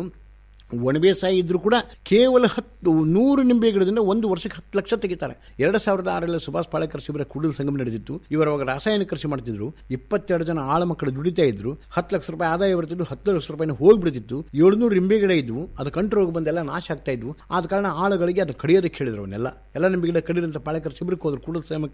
ಒಣಬೇಸಾಯ ಇದ್ರೂ ಕೂಡ ಕೇವಲ ಹತ್ತು ನೂರು ನಿಂಬೆ ಗಿಡದಿಂದ ಒಂದು ವರ್ಷಕ್ಕೆ ಹತ್ತು ಲಕ್ಷ ತೆಗಿತಾರೆ ಎರಡು ಸಾವಿರದ ಆರರಲ್ಲಿ ಸುಭಾಷ್ ಪಾಳೇಕರ್ ಶಿಬಿರ ಕುಡಿಲ್ ಸಂಗಮ ನಡೆದಿತ್ತು ಇವರವಾಗ ರಾಸಾಯನಿಕ ಕೃಷಿ ಮಾಡ್ತಿದ್ರು ಇಪ್ಪತ್ತೆರಡು ಜನ ಆಳ ಮಕ್ಕಳು ದುಡಿತಾ ಇದ್ರು ಹತ್ತು ಲಕ್ಷ ರೂಪಾಯಿ ಆದಾಯ ಬರ್ತಿದ್ರು ಹತ್ತು ಲಕ್ಷ ರೂಪಾಯಿನ ಹೋಗ್ಬಿಡ್ತಿತ್ತು ಏಳ್ನೂರು ನಿಂಬೆ ಗಿಡ ಇದ್ವು ಅದು ಕಂಟ್ರೋಲ್ ರೋಗ ಬಂದೆಲ್ಲ ನಾಶ ಆಗ್ತಾ ಇದ್ವು ಆದ ಕಾರಣ ಆಳುಗಳಿಗೆ ಅದು ಕಡಿಯೋದಕ್ಕೆ ಹೇಳಿದ್ರು ಅವನ್ನೆಲ್ಲ ಎಲ್ಲ ನಿಂಬೆ ಗಿಡ ಕಡಿರಂತ ಪಾಳೇಕರ್ ಶಿಬಿರಕ್ಕೆ ಹೋದ್ರು ಕುಡಿಲ್ ಸಂಗಮಕ್ಕೆ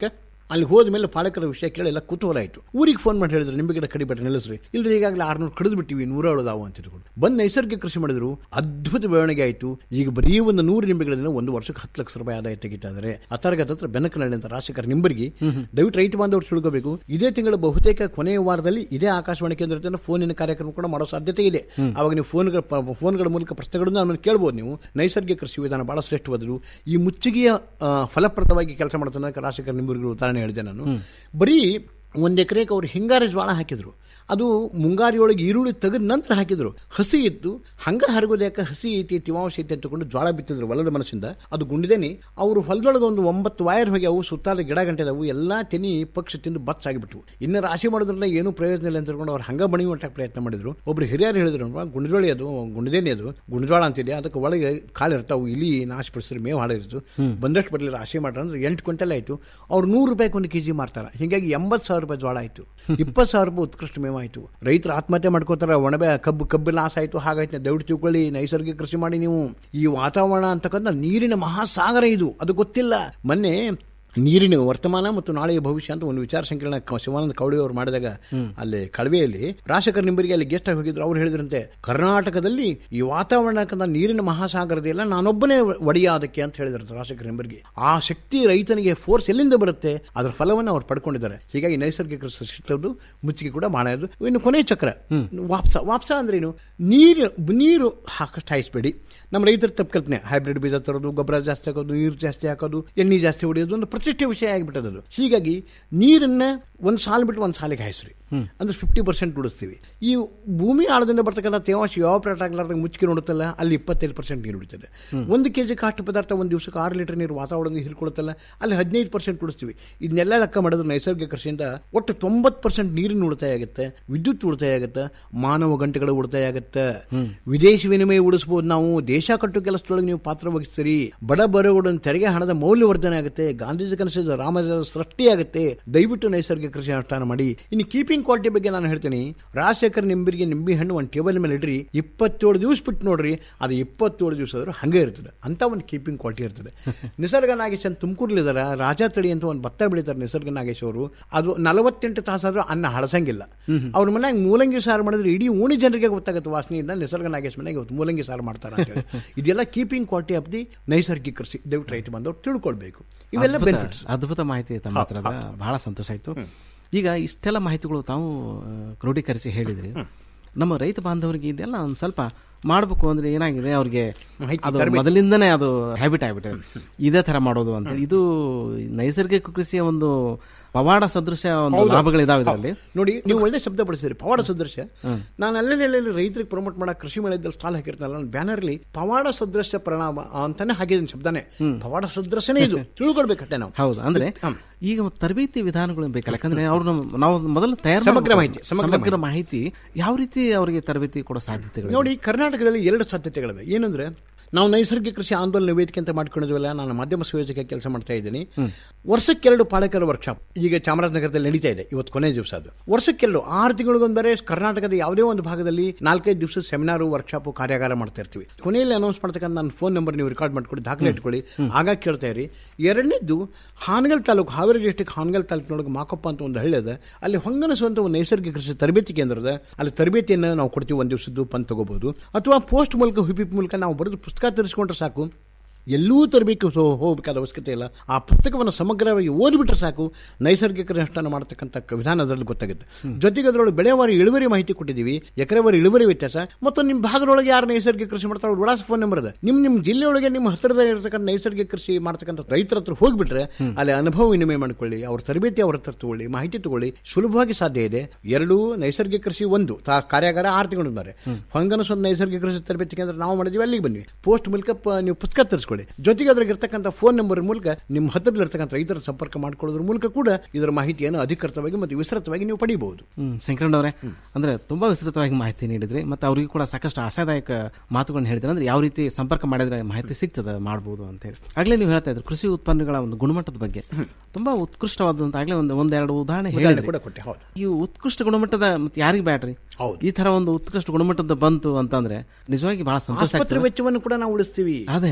ಅಲ್ಲಿ ಹೋದ ಮೇಲೆ ಪಾಲಕರ ವಿಷಯ ಕೇಳಿ ಎಲ್ಲ ಕುತೂಹಲ ಆಯಿತು ಊರಿಗೆ ಫೋನ್ ಮಾಡಿ ಹೇಳಿದ್ರು ನಿಂಬೆ ಗಿಡ ಕಡಿಬೇಡ ನಿಲ್ಲಿಸ್ರಿ ಇಲ್ರಿ ಈಗಾಗಲೇ ಆರ್ನೂರು ಕಡಿದು ಬಿಟ್ಟಿವಿ ನೂರ ಉಳಿದಾವು ಅಂತ ಇಟ್ಕೊಂಡು ಬಂದು ನೈಸರ್ಗಿಕ ಕೃಷಿ ಮಾಡಿದ್ರು ಅದ್ಭುತ ಬೆಳವಣಿಗೆ ಆಯಿತು ಈಗ ಬರೀ ಒಂದು ನೂರು ನಿಂಬೆಗಳಿಂದ ಒಂದು ವರ್ಷಕ್ಕೆ ಹತ್ತು ಲಕ್ಷ ರೂಪಾಯಿ ಆದಾಯ ತೆಗಿತಾ ಇದ್ದಾರೆ ಅತರ್ಗತ ಹತ್ರ ಬೆನಕನಹಳ್ಳಿ ಅಂತ ರಾಶಿಕರ ನಿಂಬರ್ಗಿ ದಯವಿಟ್ಟು ರೈತ ಬಾಂಧವರು ತಿಳ್ಕೋಬೇಕು ಇದೇ ತಿಂಗಳ ಬಹುತೇಕ ಕೊನೆಯ ವಾರದಲ್ಲಿ ಇದೇ ಆಕಾಶವಾಣಿ ಕೇಂದ್ರದಿಂದ ಫೋನಿನ ಕಾರ್ಯಕ್ರಮ ಕೂಡ ಮಾಡೋ ಸಾಧ್ಯತೆ ಇದೆ ಅವಾಗ ನೀವು ಫೋನ್ಗಳ ಫೋನ್ಗಳ ಮೂಲಕ ಪ್ರಶ್ನೆಗಳನ್ನು ನಮ್ಮನ್ನು ಕೇಳ್ಬೋದು ನೀವು ನೈಸರ್ಗಿಕ ಕೃಷಿ ವಿಧಾನ ಬಹಳ ಶ್ರೇಷ್ಠವಾದರು ಈ ಮುಚ್ಚಿಗೆಯ ಆ, ಫಲಪ್ರದವಾಗಿ ಕೆಲಸ ಮಾಡ್ತಾನೆ ರಾಶಿಕರ ನಿಂಬರ್ಗಿಗಳು ಉದಾಹರಣೆ ಹೇಳಿದೆ ನಾನು ಬರೀ ಒಂದು ಎಕರೆಗೆ ಅವ್ರು ಹಿಂಗಾರು ಜ್ವಾಳ ಹಾಕಿದ್ರು ಅದು ಮುಂಗಾರಿಯೊಳಗೆ ಈರುಳ್ಳಿ ತೆಗೆದ ನಂತರ ಹಾಕಿದ್ರು ಹಸಿ ಇತ್ತು ಹಂಗ ಹರಗೋದು ಯಾಕೆ ಹಸಿ ಐತಿ ತೇವಾಂಶ ಐತಿ ಅಂತಕೊಂಡು ಜ್ವಾಳ ಬಿತ್ತಿದ್ರು ಹೊಲದ ಮನಸ್ಸಿಂದ ಅದು ಗುಂಡಿದೇನಿ ಅವರು ಹೊಲದೊಳಗೆ ಒಂದು ಒಂಬತ್ತು ವಾಯರ್ ಹೋಗಿ ಅವು ಸುತ್ತಾದ ಗಿಡ ಗಂಟೆ ಅವು ಎಲ್ಲ ತೆನಿ ಪಕ್ಷ ತಿಂದು ಬಚ್ಚಾಗಿಬಿಟ್ವು ಇನ್ನು ರಾಶಿ ಮಾಡೋದ್ರಲ್ಲ ಏನೂ ಪ್ರಯೋಜನ ಇಲ್ಲ ಅಂತ ತಿಳ್ಕೊಂಡು ಅವ್ರು ಹಂಗ ಬಣಿ ಹೊಟ್ಟಾಗ ಪ್ರಯತ್ನ ಮಾಡಿದ್ರು ಒಬ್ರು ಹಿರಿಯರು ಹೇಳಿದ್ರು ಗುಂಡ್ಜೋಳಿ ಅದು ಗುಂಡಿದೇನಿ ಅದು ಗುಂಡ್ಜೋಳ ಅಂತಿದೆ ಅದಕ್ಕೆ ಒಳಗೆ ಕಾಳು ಇರ್ತಾವು ಇಲಿ ನಾಶಪಡಿಸಿದ್ರೆ ಮೇವು ಹಾಳಿರ್ತು ಬಂದಷ್ಟು ಬರಲಿಲ್ಲ ರಾಶಿ ಮಾಡ್ರ ಅಂದ್ರೆ ಎಂಟು ಕ್ವಿಂಟಲ್ ಆಯಿತು ಅವ್ರು ನೂರು ರೂಪಾಯಿಗೆ ಒಂದು ಕೆಜಿ ಮಾರ್ತಾರೆ ಹೀಗಾಗಿ ಎಂಬತ್ತು ಸಾವಿರ ರೂಪಾಯಿ ಜೋಳ ಆಯಿತು ಇಪ್ಪತ್ತು ಸಾವಿರ ರೂಪಾಯಿ ಉತ್ಕೃಷ್ಟ ಮೇವು ಆಯಿತು ರೈತರು ಆತ್ಮಹತ್ಯೆ ಮಾಡ್ಕೋತಾರೆ ಒಣಬೆ ಕಬ್ಬು ಕಬ್ಬು ಲಾಸ್ ಆಯಿತು ಹಾಗಾಯ್ತು ದಯವಿಟ್ಟು ತಿಳ್ಕೊಳ್ಳಿ ನೈಸರ್ಗಿಕ ಕೃಷಿ ಮಾಡಿ ನೀವು ಈ ವಾತಾವರಣ ಅಂತಕ್ಕಂಥ ನೀರಿನ ಮಹಾಸಾಗರ ಇದು ಅದು ಗೊತ್ತಿಲ್ಲ ಮೊನ್ನೆ ನೀರಿನ ವರ್ತಮಾನ ಮತ್ತು ನಾಳೆಯ ಭವಿಷ್ಯ ಅಂತ ಒಂದು ವಿಚಾರ ಸಂಕಿರಣ ಕ- ಶಿವಾನಂದ ಕವಳಿ ಅವರು ಮಾಡಿದಾಗ ಅಲ್ಲಿ ಕಳವೆಯಲ್ಲಿ ರಾಶಕರ್ ನಿಂಬರಿಗೆ ಅಲ್ಲಿ ಗೆಸ್ಟ್ ಆಗಿ ಹೋಗಿದ್ರು ಅವ್ರು ಹೇಳಿದ್ರಂತೆ ಕರ್ನಾಟಕದಲ್ಲಿ ಈ ವಾತಾವರಣ ನೀರಿನ ಮಹಾಸಾಗರದೆಲ್ಲ ನಾನೊಬ್ಬನೇ ಒಡೆಯ ಅದಕ್ಕೆ ಅಂತ ಹೇಳಿದ್ರು ರಾಶಕರ್ ನಿಂಬರಿಗೆ ಆ ಶಕ್ತಿ ರೈತನಿಗೆ ಫೋರ್ಸ್ ಎಲ್ಲಿಂದ ಬರುತ್ತೆ ಅದರ ಫಲವನ್ನು ಅವ್ರು ಪಡ್ಕೊಂಡಿದ್ದಾರೆ ಹೀಗಾಗಿ ನೈಸರ್ಗಿಕ ಸೃಷ್ಟಿದ್ದು ಮುಚ್ಚಿಗೆ ಕೂಡ ಮಾಡೋದು ಇನ್ನು ಕೊನೆ ಚಕ್ರ ವಾಪ್ಸ ವಾಪ್ಸ ಅಂದ್ರೆ ಏನು ನೀರು ನೀರು ಹಾಕಷ್ಟು ಹಾಯಿಸ್ಬೇಡಿ ನಮ್ಮ ರೈತರ ತಪ್ಪು ಕಲ್ಪನೆ ಹೈಬ್ರಿಡ್ ಬೀಜ ತರೋದು ಗೊಬ್ಬರ ಜಾಸ್ತಿ ಹಾಕೋದು ನೀರು ಜಾಸ್ತಿ ಹಾಕೋದು ಎಣ್ಣೆ ಜಾಸ್ತಿ ಹೊಡೆಯೋದು ಒಂದು ಪ್ರತಿಷ್ಠೆ ವಿಷಯ ಆಗಿಬಿಟ್ಟದದು ಹೀಗಾಗಿ ನೀರನ್ನ ಒಂದು ಸಾಲು ಬಿಟ್ಟು ಒಂದು ಸಾಲಿಗೆ ಹಾಯಿಸ್ರಿ ಅಂದ್ರೆ ಫಿಫ್ಟಿ ಪರ್ಸೆಂಟ್ ಉಳಿಸ್ತೀವಿ ಈ ಭೂಮಿ ಆಳದಿಂದ ಬರ್ತಕ್ಕಂಥ ತೇವಾಂಶ ಯಾವ ಪ್ಲೇಟ್ ಆಗ್ಲಾರ್ದಾಗ ಮುಚ್ಚಿಗೆ ನೋಡುತ್ತಲ್ಲ ಅಲ್ಲಿ ಇಪ್ಪತ್ತೈದು ಪರ್ಸೆಂಟ್ ನೀರು ಉಳಿತದೆ ಒಂದು ಕೆ ಜಿ ಕಾಷ್ಟು ಪದಾರ್ಥ ಒಂದು ದಿವಸಕ್ಕೆ ಆರು ಲೀಟರ್ ನೀರು ವಾತಾವರಣದಿಂದ ಹೀರ್ಕೊಳುತ್ತಲ್ಲ ಅಲ್ಲಿ ಹದಿನೈದು ಪರ್ಸೆಂಟ್ ಉಳಿಸ್ತೀವಿ ಇದನ್ನೆಲ್ಲ ಲೆಕ್ಕ ಮಾಡಿದ್ರೆ ನೈಸರ್ಗಿಕ ಕೃಷಿಯಿಂದ ಒಟ್ಟು ತೊಂಬತ್ತು ಪರ್ಸೆಂಟ್ ನೀರಿನ ಉಳಿತಾಯ ಆಗುತ್ತೆ ವಿದ್ಯುತ್ ಉಳಿತಾಯ ಆಗುತ್ತೆ ಮಾನವ ಗಂಟೆಗಳ ಉಳಿತಾಯ ಆಗುತ್ತೆ ವಿದೇಶಿ ವಿನಿಮಯ ಉಳಿಸಬಹುದು ನಾವು ದೇಶ ಕಟ್ಟು ಕೆಲಸದೊಳಗೆ ನೀವು ಪಾತ್ರ ವಹಿಸ್ತೀರಿ ಬಡ ಬರಗುಡ ತೆರಿಗೆ ಹಣದ ಮೌಲ್ಯವರ್ಧನೆ ಆಗುತ್ತೆ ಗಾಂಧೀಜಿ ಕನಸಿದ ರಾಮಜ ಸೃಷ್ಟಿ ಆಗುತ್ತೆ ದಯವಿಟ್ಟು ನೈಸರ್ಗಿಕ ಕೃಷಿ ಅನುಷ್ಠಾನ ಮಾಡಿ ಇನ್ನು ಕೀಪಿಂಗ್ ಕ್ವಾಲಿಟಿ ಬಗ್ಗೆ ನಾನು ಹೇಳ್ತೀನಿ ರಾಜಶೇಖರ್ ನಿಂಬಿರಿಗೆ ನಿಂಬೆ ಹಣ್ಣು ಒಂದು ಟೇಬಲ್ ಮೇಲೆ ಇಡ್ರಿ ಇಪ್ಪತ್ತೇಳು ದಿವಸ ಬಿಟ್ಟು ನೋಡ್ರಿ ಅದು ಇಪ್ಪತ್ತೇಳು ದಿವಸ ಆದ್ರೂ ಹಂಗೆ ಇರ್ತದೆ ಅಂತ ಒಂದು ಕೀಪಿಂಗ್ ಕ್ವಾಲಿಟಿ ಇರ್ತದೆ ನಿಸರ್ಗ ನಾಗೇಶ್ ಅಂತ ತುಮಕೂರ್ಲಿದಾರ ರಾಜಾ ತಳಿ ಅಂತ ಒಂದು ಭತ್ತ ಬೆಳೀತಾರೆ ನಿಸರ್ಗ ನಾಗೇಶ್ ಅವರು ಅದು ನಲವತ್ತೆಂಟು ತಾಸಾದ್ರೂ ಅನ್ನ ಹಳಸಂಗಿಲ್ಲ ಅವ್ರ ಮನ್ಯಾಗ ಮೂಲಂಗಿ ಸಾರು ಮಾಡಿದ್ರೆ ಇಡೀ ಓಣಿ ಜನರಿಗೆ ಗೊತ್ತಾಗುತ್ತೆ ವಾಸನೆಯಿಂದ ನಿಸರ್ಗ ನಾಗೇಶ್ ಮನೆಗೆ ಇವತ್ತು ಮೂಲಂಗಿ ಸಾರು ಮಾಡ್ತಾರೆ ಅಂತ ಹೇಳಿ. ಇದೆಲ್ಲ ಕೀಪಿಂಗ್ ಕ್ವಾಲಿಟಿ ಆಫ್ ದಿ ನೈಸರ್ಗಿಕ ಕೃಷಿ ದಯವಿಟ್ಟು ರೈತ ಬಂದವ್ರು ತಿಳ್ಕೊಳ್ಬೇಕು ಇವೆಲ್ಲ ಅದ್ಭುತ- ಬೆನಿಫಿಟ್ಸ್ ಅದ್ಭುತ ಮಾಹಿತಿ ತಮ್ಮ ಹತ್ರ ಅದ. ಬಹಳ ಸಂತೋಷ ಆಯ್ತು ಈಗ ಇಷ್ಟೆಲ್ಲ ಮಾಹಿತಿಗಳು ತಾವು ಆ, ಕ್ರೋಢೀಕರಿಸಿ ಹೇಳಿದ್ರಿ ನಮ್ಮ ರೈತ ಬಾಂಧವರಿಗೆ ಇದೆಲ್ಲ ಒಂದು ಸ್ವಲ್ಪ ಮಾಡಬೇಕು ಅಂದ್ರೆ ಏನಾಗಿದೆ ಅವ್ರಿಗೆ ಮಾಹಿತಿ ಅದು ತರಬೇತಿ. ಮೊದಲಿಂದನೇ ಅದು ಹ್ಯಾಬಿಟ್ ಆಗ್ಬಿಟ್ಟಿದೆ ಇದೇ ತರ ಮಾಡೋದು ಅಂತ ಇದು ನೈಸರ್ಗಿಕ ಕೃಷಿಯ ಒಂದು ಪವಾಡ ಸದೃಶ ಒಂದು ಹೌದು. ಲಾಭಗಳಿದಾವೆ ಇದರಲ್ಲಿ ನೋಡಿ ನೀವು ಒಳ್ಳೆ ಶಬ್ದ ಬಳಸಿದ್ರಿ ಪವಾಡ ಸದೃಶ ನಾನು ಅಲ್ಲೇ ಅಲ್ಲೇ ರೈತರಿಗೆ ಪ್ರಮೋಟ್ ಮಾಡೋ ಕೃಷಿ ಮೇಳದಲ್ಲಿ ಸ್ಟಾಲ್ ಹಾಕಿರ್ತಾನಲ್ಲ ನನ್ನ ಬ್ಯಾನರ್ಲಿ ಪವಾಡ ಸದೃಶ ಪರಿಣಾಮ ಅಂತಾನೆ ಹಾಕಿದ್ದೀನಿ ಶಬ್ದನೇ ಪವಾಡ ಸದೃಶನೇ ಇದು ತಿಳ್ಕೊಳ್ಬೇಕಟ್ಟೆ ನಾವು ಹೌದು ಅಂದ್ರೆ ಈಗ ತರಬೇತಿ ವಿಧಾನಗಳು ಬೇಕಲ್ಲ ಯಾಕಂದ್ರೆ ಅವ್ರು ನಾವು ಮೊದಲು ತಯಾರು ಸಮಗ್ರ ಮಾಡ್ಬೇಕು. ಮಾಹಿತಿ, ಸಮಗ್ರ ಸಮಗ್ರ ಮಾಹಿತಿ ಯಾವ ರೀತಿ ಅವರಿಗೆ ತರಬೇತಿ ಕೊಡೋ ಸಾಧ್ಯತೆಗಳು ನೋಡಿ ಕರ್ನಾಟಕದಲ್ಲಿ ಎರಡು ಸಾಧ್ಯತೆಗಳಿವೆ ಏನಂದ್ರೆ ನಾವು ನೈಸರ್ಗಿಕ ಕೃಷಿ ಆಂದೋಲನ ವೇದಿಕೆ ಅಂತ ಮಾಡ್ಕೊಂಡಿದ್ವಲ್ಲ ನಾನು ಮಾಧ್ಯಮ ಸಂಯೋಜಕ ಕೆಲಸ ಮಾಡ್ತಾ ಇದ್ದೀನಿ ವರ್ಷಕ್ಕೆರಡು ಪಾಲಕರ ವರ್ಕ್ಶಾಪ್ ಈಗ ಚಾಮರಾಜನಗರದಲ್ಲಿ ನಡೀತಾ ಇದೆ ಇವತ್ತು ಕೊನೆ ದಿವಸ ಅದು ವರ್ಷಕ್ಕೆರಡು ಆರು ತಿಂಗಳಿಗೊಂದರೆ ಕರ್ನಾಟಕದ ಯಾವುದೇ ಒಂದು ಭಾಗದಲ್ಲಿ ನಾಲ್ಕೈದು ದಿವಸ ಸೆಮಿನಾರು ವರ್ಕ್ಶಾಪ್ ಕಾರ್ಯಾಗಾರ ಮಾಡ್ತಾ ಇರ್ತೀವಿ ಕೊನೆಯಲ್ಲಿ ಅನೌನ್ಸ್ ಮಾಡ್ತಕ್ಕಂಥ ನನ್ನ ಫೋನ್ ನಂಬರ್ ನೀವು ರೆಕಾರ್ಡ್ ಮಾಡ್ಕೊಳ್ಳಿ ದಾಖಲೆ ಇಟ್ಕೊಳ್ಳಿ ಆಗ ಕೇಳ್ತಾ ಇರಿ ಎರಡನೇದ್ದು ಹಾನಗಲ್ ತಾಲೂಕು ಹಾವೇರಿ ಡಿಸ್ಟಿಕ್ ಹಾನಗಲ್ ತಾಲೂಕಿನೊಳಗೆ ಮಾಕಪ್ಪ ಅಂತ ಒಂದು ಹಳ್ಳಿ ಅದ ಅಲ್ಲಿ ಹೊಂಗನಸುವಂತ ಒಂದು ನೈಸರ್ಗಿಕ ಕೃಷಿ ತರಬೇತಿ ಕೇಂದ್ರ ಅದ ಅಲ್ಲಿ ತರಬೇತಿಯನ್ನು ನಾವು ಕೊಡ್ತೀವಿ ಒಂದು ದಿವಸದ್ದು ಪಂದ್ ತಗೋಬಹುದು ಅಥವಾ ಪೋಸ್ಟ್ ಮೂಲಕ ಹುಪಿಪ್ ಮೂಲಕ ನಾವು ಬರೆದು ಪುಸ್ತಕ ತರಿಸ್ಕೊಂಡ್ರೆ ಸಾಕು ಎಲ್ಲೂ ತರಬೇಕು ಸೊ ಹೋಗಬೇಕಾದ ಅವಶ್ಯಕತೆ ಇಲ್ಲ ಆ ಪುಸ್ತಕವನ್ನು ಸಮಗ್ರವಾಗಿ ಓದಿಬಿಟ್ರೆ ಸಾಕು ನೈಸರ್ಗಿಕ ಅನುಷ್ಠಾನ ಮಾಡತಕ್ಕಂಥ ಕ- ವಿಧಾನ ಅದರಲ್ಲಿ ಗೊತ್ತಾಗುತ್ತೆ ಜೊತೆಗೆ ಅದರೊಳಗೆ ಬೆಳೆವಾರಿ ಇಳುವರಿ ಮಾಹಿತಿ ಕೊಟ್ಟಿದ್ದೀವಿ ಎಕರೆವಾರಿ ಇಳುವರಿ ವ್ಯತ್ಯಾಸ ಮತ್ತು ನಿಮ್ಮ ಭಾಗದೊಳಗೆ ಯಾರು ನೈಸರ್ಗಿಕ ಕೃಷಿ ಮಾಡ್ತಾರೆ ಅವ್ರ ವಿಳಾಸ ಫೋನ್ ನಂಬರ್ ಅದ ನಿಮ್ಮ ನಿಮ್ಮ ಜಿಲ್ಲೆಯೊಳಗೆ ನಿಮ್ಮ ಹತ್ತಿರದ ಇರತಕ್ಕಂಥ ನೈಸರ್ಗಿಕ ಕೃಷಿ ಮಾಡ್ತಕ್ಕಂಥ ರೈತರ ಹತ್ರ ಹೋಗ್ಬಿಟ್ರೆ ಅಲ್ಲಿ ಅನುಭವ ವಿನಿಮಯ ಮಾಡ್ಕೊಳ್ಳಿ ಅವ್ರ ತರಬೇತಿ ಅವ್ರ ಹತ್ರ ತಗೊಳ್ಳಿ ಮಾಹಿತಿ ತಗೊಳ್ಳಿ ಸುಲಭವಾಗಿ ಸಾಧ್ಯ ಇದೆ ಎರಡು ನೈಸರ್ಗಿಕ ಕೃಷಿ ಒಂದು ತಾ- ಕಾರ್ಯಾಗಾರ ಆರು ತಿಂಗಳು ಇದ್ದಾರೆ ಫಂಗನಸ್ ಒಂದು ನೈಸರ್ಗಿಕ ಕೃಷಿ ತರಬೇತಿ ಕೇಂದ್ರ ನಾವು ಮಾಡಿದ್ವಿ ಅಲ್ಲಿಗೆ ಬನ್ನಿ ಪೋಸ್ಟ್ ಮೂಲಕ ಪ- ನೀವು ಪುಸ್ತಕ ತರಿಸ್ಕೊಳ್ಳಿ ಜೊತೆಗೆ ಅದ್ರಾಗ ಇರ್ತಕ್ಕಂಥ ಫೋನ್ ನಂಬರ್ ಮೂಲಕ ನಿಮ್ಮ ಹತ್ತಿರದಲ್ಲಿರ್ತಕ್ಕಂಥ ರೈತರ ಸಂಪರ್ಕ ಮಾಡ್ಕೊಳ್ಳೋದ್ರ ಮೂಲಕ ಕೂಡ ಇದರ ಮಾಹಿತಿಯನ್ನು ಅಧಿಕೃತವಾಗಿ ಮತ್ತು ವಿಸ್ತೃತವಾಗಿ ನೀವು ಪಡೆಯಬಹುದು ಹ್ಮ್ ಶಂಕರಣ್ಣ ಅವರೇ ಅಂದ್ರೆ ತುಂಬಾ ವಿಸ್ತೃತವಾಗಿ ಮಾಹಿತಿ ನೀಡಿದ್ರಿ ಮತ್ತೆ ಅವರಿಗೂ ಕೂಡ ಸಾಕಷ್ಟು ಆಶಾದಾಯಕ ಮಾತುಗಳನ್ನ ಹೇಳಿದ್ರೆ ಅಂದ್ರೆ ಯಾವ ರೀತಿ ಸಂಪರ್ಕ ಮಾಡಿದ್ರೆ ಮಾಹಿತಿ ಸಿಗ್ತದೆ ಮಾಡ್ಬೋದು ಅಂತ ಹೇಳಿ ಆಗ್ಲೇ ನೀವು ಹೇಳ್ತಾ ಇದ್ರು ಕೃಷಿ ಉತ್ಪನ್ನಗಳ ಒಂದು ಗುಣಮಟ್ಟದ ಬಗ್ಗೆ ತುಂಬಾ ಉತ್ಕೃಷ್ಟವಾದಂತ ಆಗ್ಲೇ ಒಂದು ಒಂದೆರಡು ಉದಾಹರಣೆ ಉದಾಹರಣೆ ಹೇಳಿದ್ರಿ. ಕೂಡ ಕೊಟ್ಟೆ, ಹೌದು. ಈ ಉತ್ಕೃಷ್ಟ ಗುಣಮಟ್ಟದ ಮತ್ತೆ ಯಾರಿಗೆ ಬ್ಯಾಡ್ರಿ ಈ ತರ ಒಂದು ಉತ್ಕೃಷ್ಟ ಗುಣಮಟ್ಟದ ಬಂತು ಅಂತಂದ್ರೆ ನಿಜವಾಗಿ ಬಹಳ ಸಂತೋಷ ಆಸ್ಪತ್ರೆ ಆಗ್ತದೆ ವೆಚ್ಚವನ್ನು ಕೂಡ ನಾವು ಉಳಿಸ್ತೀವಿ ಅದೇ, ಅದೇ. ಆಸ್ಪತ್ರೆ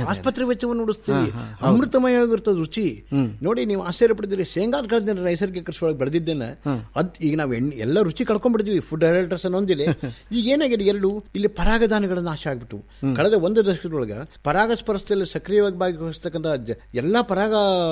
ವೆಚ್ಚವನ್ನು ಉಳಿಸ್ತೀವಿ ಹಾ, ಹಾ, ಹೌದು. ಅಮೃತಮಯವಾಗಿರ್ತದೆ ರುಚಿ ನೋಡಿ ನೀವು ಆಶ್ಚರ್ಯ ಪಡ್ತೀರಿ ಶೇಂಗಾದ ಕಳೆದ ನೈಸರ್ಗಿಕ ಕೃಷಿ ಒಳಗೆ ಬೆಳೆದಿದ್ದೇನೆ ಅದ್ ಈಗ ನಾವು ಎಣ್ಣೆ ಎಲ್ಲ ರುಚಿ ಕಳ್ಕೊಂಡ್ಬಿಡ್ತೀವಿ ಫುಡ್ ಅಡಲ್ಟ್ರಸ್ ಅನ್ನೊಂದಿಲ್ಲ ಈಗ ಏನಾಗಿದೆ ಎರಡು ಇಲ್ಲಿ ಪರಾಗದಾನಗಳ ನಾಶ ಆಗ್ಬಿಟ್ಟು ಕಳೆದ ಒಂದು ದಶಕದೊಳಗೆ ಪರಾಗಸ್ಪರ್ಶದಲ್ಲಿ ಸಕ್ರಿಯವಾಗಿ ಭಾಗವಹಿಸ್ತಕ್ಕಂಥ ಜ- ಎಲ್ಲಾ ಪರಾಗ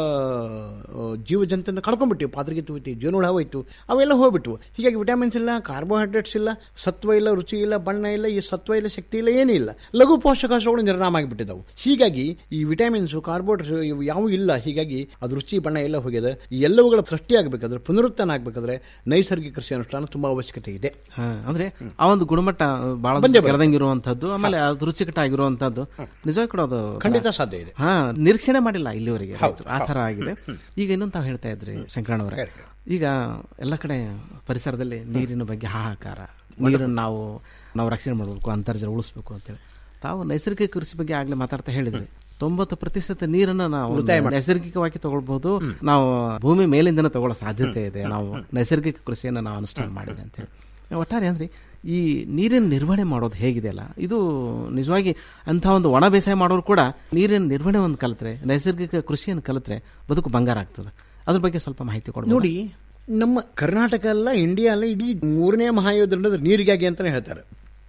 ಆ, ಜೀವಜಂತನ್ನ ಕಳ್ಕೊಂಡ್ಬಿಟ್ಟಿವಿ ಪಾತ್ರಿಗಿತ್ತು ಹೋಯ್ತು ಜೀವನೊಳ ಹೋಯ್ತು ಅವೆಲ್ಲ ಹೋಗ್ಬಿಟ್ಟು ಹೀಗಾಗಿ ವಿಟಮಿನ್ಸ್ ಇಲ್ಲ ಕಾರ್ಬೋಹೈಡ್ರೇಟ್ಸ್ ಇಲ್ಲ ಸತ್ವ ಇಲ್ಲ ರುಚಿ ಇಲ್ಲ ಬಣ್ಣ ಇಲ್ಲ ಈ ಸತ್ವ ಇಲ್ಲ ಶಕ್ತಿ ಇಲ್ಲ ಏನೂ ಇಲ್ಲ ಲಘು ಪೋಷಕಾಂಶಗಳು ನಿರ್ನಾಮ ಆಗಿಬಿಟ್ಟಿದ್ದಾವೆ ಹೀಗಾಗಿ ಈ ವಿಟಮಿನ್ಸ್ ಕಾರ್ಬೋಹೈಡ್ರೇಟ್ಸ್ ಇವು ಯಾವೂ ಇಲ್ಲ ಹೀಗಾಗಿ ಅದು ರುಚಿ ಬಣ್ಣ ಎಲ್ಲ ಹೋಗಿದೆ ಈ ಎಲ್ಲವುಗಳ ಸೃಷ್ಟಿ ಆಗಬೇಕಾದ್ರೆ ಪುನರುತ್ಥಾನ ಆಗಬೇಕಾದ್ರೆ ನೈಸರ್ಗಿಕ ಕೃಷಿ ಅನುಷ್ಠಾನ ತುಂಬಾ ಅವಶ್ಯಕತೆ ಇದೆ ಹಾ, ಅಂದ್ರೆ ಆ ಒಂದು ಗುಣಮಟ್ಟ ಬಹಳ ಬಂದೇ ಬರುತ್ತೆ. ಕೆಳದಂಗಿರುವಂತದ್ದು ಆಮೇಲೆ ಅದು ರುಚಿಕಟ ಆಗಿರುವಂತದ್ದು ನಿಜವಾಗಿ ಕೂಡ ಅದು ಖಂಡಿತ ಸಾಧ್ಯ ಇದೆ. ಹಾ ನಿರೀಕ್ಷಣೆ ಮಾಡಿಲ್ಲ ಇಲ್ಲಿವರೆಗೆ ರೈತರು. ಆ ತರ ಆಗಿದೆ ಈಗ ಇನ್ನೊಂದು ತಾವು ಹೇಳ್ತಾ ಇದ್ರಿ ಶಂಕರಣ್ಣವರೇ ಈಗ ಎಲ್ಲ ಕಡೆ ಪರಿಸರದಲ್ಲಿ ನೀರಿನ ಬಗ್ಗೆ ಹಾಹಾಕಾರ ನೀರನ್ನು ನಾವು ನಾವು ರಕ್ಷಣೆ ಮಾಡಬೇಕು ಅಂತರ್ಜಲ ಉಳಿಸ್ಬೇಕು ಅಂತೇಳಿ ತಾವು ನೈಸರ್ಗಿಕ ಕೃಷಿ ಬಗ್ಗೆ ಆಗ್ಲೇ ಮಾತಾಡ್ತಾ ಹೇಳಿದ್ರಿ ತೊಂಬತ್ತು ಪ್ರತಿಶತ ನೀರನ್ನ ನಾವು ಉಳಿತಾಯ ಮಾಡಿ. ನೈಸರ್ಗಿಕವಾಗಿ ತಗೊಳ್ಬಹುದು ನಾವು ಭೂಮಿ ಮೇಲಿಂದನೇ ತಗೊಳ್ಳೋ ಸಾಧ್ಯತೆ ಇದೆ ನಾವು ನೈಸರ್ಗಿಕ ಕೃಷಿಯನ್ನು ನಾವು ಅನುಷ್ಠಾನ ಮಾಡಿದೆ ಅಂತೇಳಿ ಒಟ್ಟಾರೆ ಅಂದ್ರೆ ಈ ನೀರಿನ ನಿರ್ವಹಣೆ ಮಾಡೋದು ಹೇಗಿದೆಯಲ್ಲ ಇದು ನಿಜವಾಗಿ ಅಂಥ ಒಂದು ಒಣ ಬೇಸಾಯ ಮಾಡೋರು ಕೂಡ ನೀರಿನ ನಿರ್ವಹಣೆ ಒಂದು ಕಲಿತ್ರೆ ನೈಸರ್ಗಿಕ ಕೃಷಿಯನ್ನು ಕಲಿತ್ರೆ ಬದುಕು ಬಂಗಾರ ಆಗ್ತದೆ ಅದ್ರ ಬಗ್ಗೆ ಸ್ವಲ್ಪ ಮಾಹಿತಿ ಕೊಡಿ ನೋಡಿ ನಮ್ಮ ಕರ್ನಾಟಕ ಅಲ್ಲ ಇಂಡಿಯಾ ಅಲ್ಲ ಇಡೀ ಮೂರನೇ ಮಹಾಯುದ್ಧ ಅನ್ನೋದು ನೀರಿಗಾಗಿ ಅಂತಾನೆ ಹೇಳ್ತಾರೆ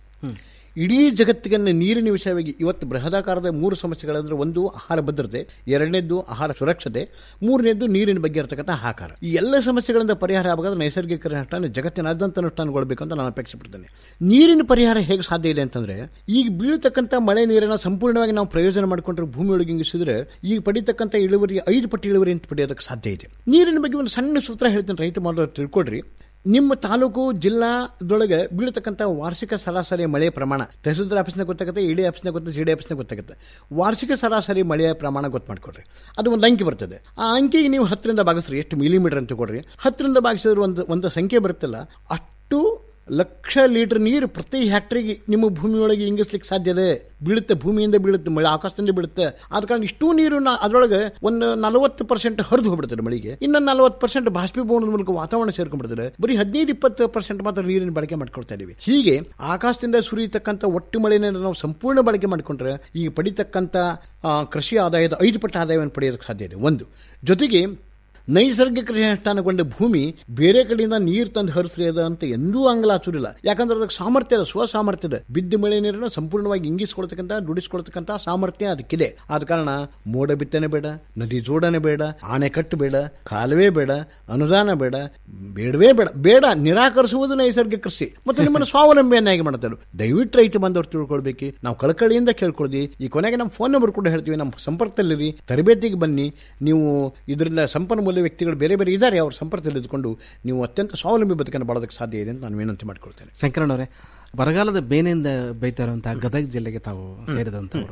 ಇಡೀ ಜಗತ್ತಿಗನ್ನ ನೀರಿನ ವಿಷಯವಾಗಿ ಇವತ್ತು ಬೃಹದಾಕಾರದ ಮೂರು ಸಮಸ್ಯೆಗಳಂದ್ರೆ ಒಂದು ಆಹಾರ ಭದ್ರತೆ ಎರಡನೇದ್ದು ಆಹಾರ ಸುರಕ್ಷತೆ ಮೂರನೇದ್ದು ನೀರಿನ ಬಗ್ಗೆ ಇರತಕ್ಕಂಥ ಹಾಕಾರ ಈ ಎಲ್ಲ ಸಮಸ್ಯೆಗಳಿಂದ ಪರಿಹಾರ ಆಗಬೇಕಾದ್ರೆ ನೈಸರ್ಗಿಕ ಅನುಷ್ಠಾನ ಜಗತ್ತಿನಾದ್ಯಂತ ಅನುಷ್ಠಾನಗೊಳ್ಬೇಕು ಅಂತ ನಾನು ಅಪೇಕ್ಷೆ ಪಡ್ತೇನೆ ನೀರಿನ ಪರಿಹಾರ ಹೇಗೆ ಸಾಧ್ಯ ಇದೆ ಅಂತಂದ್ರೆ ಈಗ ಬೀಳ್ತಕ್ಕಂಥ ಮಳೆ ನೀರನ್ನ ಸಂಪೂರ್ಣವಾಗಿ ನಾವು ಪ್ರಯೋಜನ ಮಾಡಿಕೊಂಡ್ರೆ ಭೂಮಿಯೊಳಗೆ ಇಂಗಿಸಿದ್ರೆ ಈಗ ಪಡಿತಕ್ಕಂಥ ಇಳುವರಿ ಐದು ಪಟ್ಟು ಇಳುವರಿ ಅಂತ ಪಡೆಯೋದಕ್ಕೆ ಸಾಧ್ಯ ಇದೆ ನೀರಿನ ಬಗ್ಗೆ ಒಂದು ಸಣ್ಣ ಸೂತ್ರ ಹೇಳ್ತೀನಿ ರೈತ ಮಾಡೋರು ತಿಳ್ಕೊಡ್ರಿ ನಿಮ್ಮ ತಾಲೂಕು ಜಿಲ್ಲಾದೊಳಗೆ ಬೀಳತಕ್ಕಂಥ ವಾರ್ಷಿಕ ಸರಾಸರಿ ಮಳೆಯ ಪ್ರಮಾಣ ತಹಸೀಲ್ದಾರ್ ಆಫೀಸ್ನಾಗ ಗೊತ್ತಾಗುತ್ತೆ ಇಡಿ ಆಫೀಸ್ನಾಗ ಗೊತ್ತ ಜಿ ಡಿ ಆಫೀಸ್ನಾಗ ಗೊತ್ತಾಗುತ್ತೆ ವಾರ್ಷಿಕ ಸರಾಸರಿ ಮಳೆಯ ಪ್ರಮಾಣ ಗೊತ್ತು ಮಾಡ್ಕೊಡ್ರಿ ಅದು ಒಂದು ಅಂಕಿ ಬರ್ತದೆ ಆ ಅಂಕಿಗೆ ನೀವು ಹತ್ತರಿಂದ ಭಾಗಿಸ್ರಿ ಎಷ್ಟು ಮಿಲಿಮೀಟರ್ ಅಂತ ಕೊಡ್ರಿ ಹತ್ತರಿಂದ ಭಾಗಿಸಿದ್ರೆ ಒಂದು ಒಂದು ಸಂಖ್ಯೆ ಬರುತ್ತಲ್ಲ ಅಷ್ಟು ಲಕ್ಷ ಲೀಟರ್ ನೀರು ಪ್ರತಿ ಹೆಕ್ಟರಿಗೆ ನಿಮ್ಮ ಭೂಮಿಯೊಳಗೆ ಇಂಗಿಸ್ಲಿಕ್ಕೆ ಸಾಧ್ಯ ಇದೆ ಬೀಳುತ್ತೆ ಭೂಮಿಯಿಂದ ಬೀಳುತ್ತೆ ಮಳೆ ಆಕಾಶದಿಂದ ಬೀಳುತ್ತೆ ಆದ ಕಾರಣ ಇಷ್ಟೂ ನೀರು ನಾ ಅದರೊಳಗೆ ಒಂದು ನಲವತ್ತು ಪರ್ಸೆಂಟ್ ಹರಿದು ಹೋಗ್ಬಿಡ್ತದೆ ಮಳೆಗೆ ಇನ್ನು ನಲವತ್ತು ಪರ್ಸೆಂಟ್ ಬಾಷ್ಪೀಭವನದ ಮೂಲಕ ವಾತಾವರಣ ಸೇರ್ಕೊಂಡ್ಬಿಡ್ತದೆ ಬರೀ ಹದಿನೈದು ಇಪ್ಪತ್ತು ಪರ್ಸೆಂಟ್ ಮಾತ್ರ ನೀರಿನ ಬಳಕೆ ಮಾಡ್ಕೊಳ್ತಾ ಇದೀವಿ ಹೀಗೆ ಆಕಾಶದಿಂದ ಸುರಿಯತಕ್ಕಂಥ ಒಟ್ಟು ಮಳೆನ ನಾವು ಸಂಪೂರ್ಣ ಬಳಕೆ ಮಾಡಿಕೊಂಡ್ರೆ ಈಗ ಪಡಿತಕ್ಕಂಥ ಆ, ಕೃಷಿ ಆದಾಯದ ಐದು ಪಟ್ಟು ಆದಾಯವನ್ನು ಪಡೆಯೋದಕ್ಕೆ ಸಾಧ್ಯ ಇದೆ ಒಂದು ಜೊತೆಗೆ ನೈಸರ್ಗಿಕ ಕೃಷಿ ಅನುಷ್ಠಾನಗೊಂಡ ಭೂಮಿ ಬೇರೆ ಕಡೆಯಿಂದ ನೀರು ತಂದು ಹರಿಸ್ರಿ ಅದ ಅಂತ ಎಂದೂ ಅಂಗಲಾಚುರಿಲ್ಲ ಯಾಕಂದ್ರೆ ಅದಕ್ಕೆ ಸಾಮರ್ಥ್ಯ ಅದ ಸ್ವ ಸಾಮರ್ಥ್ಯ ಇದೆ ಬಿದ್ದ ಮಳೆ ನೀರನ್ನು ಸಂಪೂರ್ಣವಾಗಿ ಇಂಗಿಸ್ಕೊಳ್ತಕ್ಕಂಥ ದುಡಿಸ್ಕೊಳ್ತಕ್ಕಂಥ ಸಾಮರ್ಥ್ಯ ಅದಕ್ಕಿದೆ ಆದ ಕಾರಣ ಮೋಡ ಬಿತ್ತನೆ ಬೇಡ ನದಿ ಜೋಡಣೆ ಬೇಡ ಆಣೆಕಟ್ಟು ಬೇಡ ಕಾಲುವೆ ಬೇಡ ಅನುದಾನ ಬೇಡ ಬೇಡವೇ ಬೇಡ ಬೇಡ ನಿರಾಕರಿಸುವುದು ನೈಸರ್ಗಿಕ ಕೃಷಿ ಮತ್ತು ನಿಮ್ಮನ್ನು ಸ್ವಾವಲಂಬಿಯನ್ನಾಗಿ ಮಾಡ್ತಾರೆ ದಯವಿಟ್ಟು ರೈತ ಬಂದವರು ತಿಳ್ಕೊಳ್ಬೇಕು ನಾವು ಕಳಕಳಿಯಿಂದ ಕೇಳ್ಕೊಳ್ದಿ ಈ ಕೊನೆಗೆ ನಮ್ಮ ಫೋನ್ ನಂಬರ್ ಕೂಡ ಹೇಳ್ತೀವಿ ನಮ್ಮ ಸಂಪರ್ಕದಲ್ಲಿರಿ ತರಬೇತಿಗೆ ಬನ್ನಿ ನೀವು ಇದರಿಂದ ಸಂಪನ್ಮೂಲ ವ್ಯಕ್ತಿಗಳು ಬೇರೆ ಬೇರೆ ಇದ್ದಾರೆ ಅವ್ರ ಸಂಪರ್ಕದಲ್ಲಿ ಇದ್ಕೊಂಡು ನೀವು ಅತ್ಯಂತ ಸ್ವಾವಲಂಬಿ ಬದುಕನ್ನು ಬಾಳೋದಕ್ಕೆ ಸಾಧ್ಯ ಇದೆ ಅಂತ ನಾನು ವಿನಂತಿ ಮಾಡ್ಕೊಳ್ತೇನೆ ಶಂಕರಣ್ಣವರೇ ಬರಗಾಲದ ಬೇನೆಯಿಂದ ಬೈತಾ ಇರುವಂತಹ ಗದಗ ಜಿಲ್ಲೆಗೆ ತಾವು ಸೇರಿದಂತವರು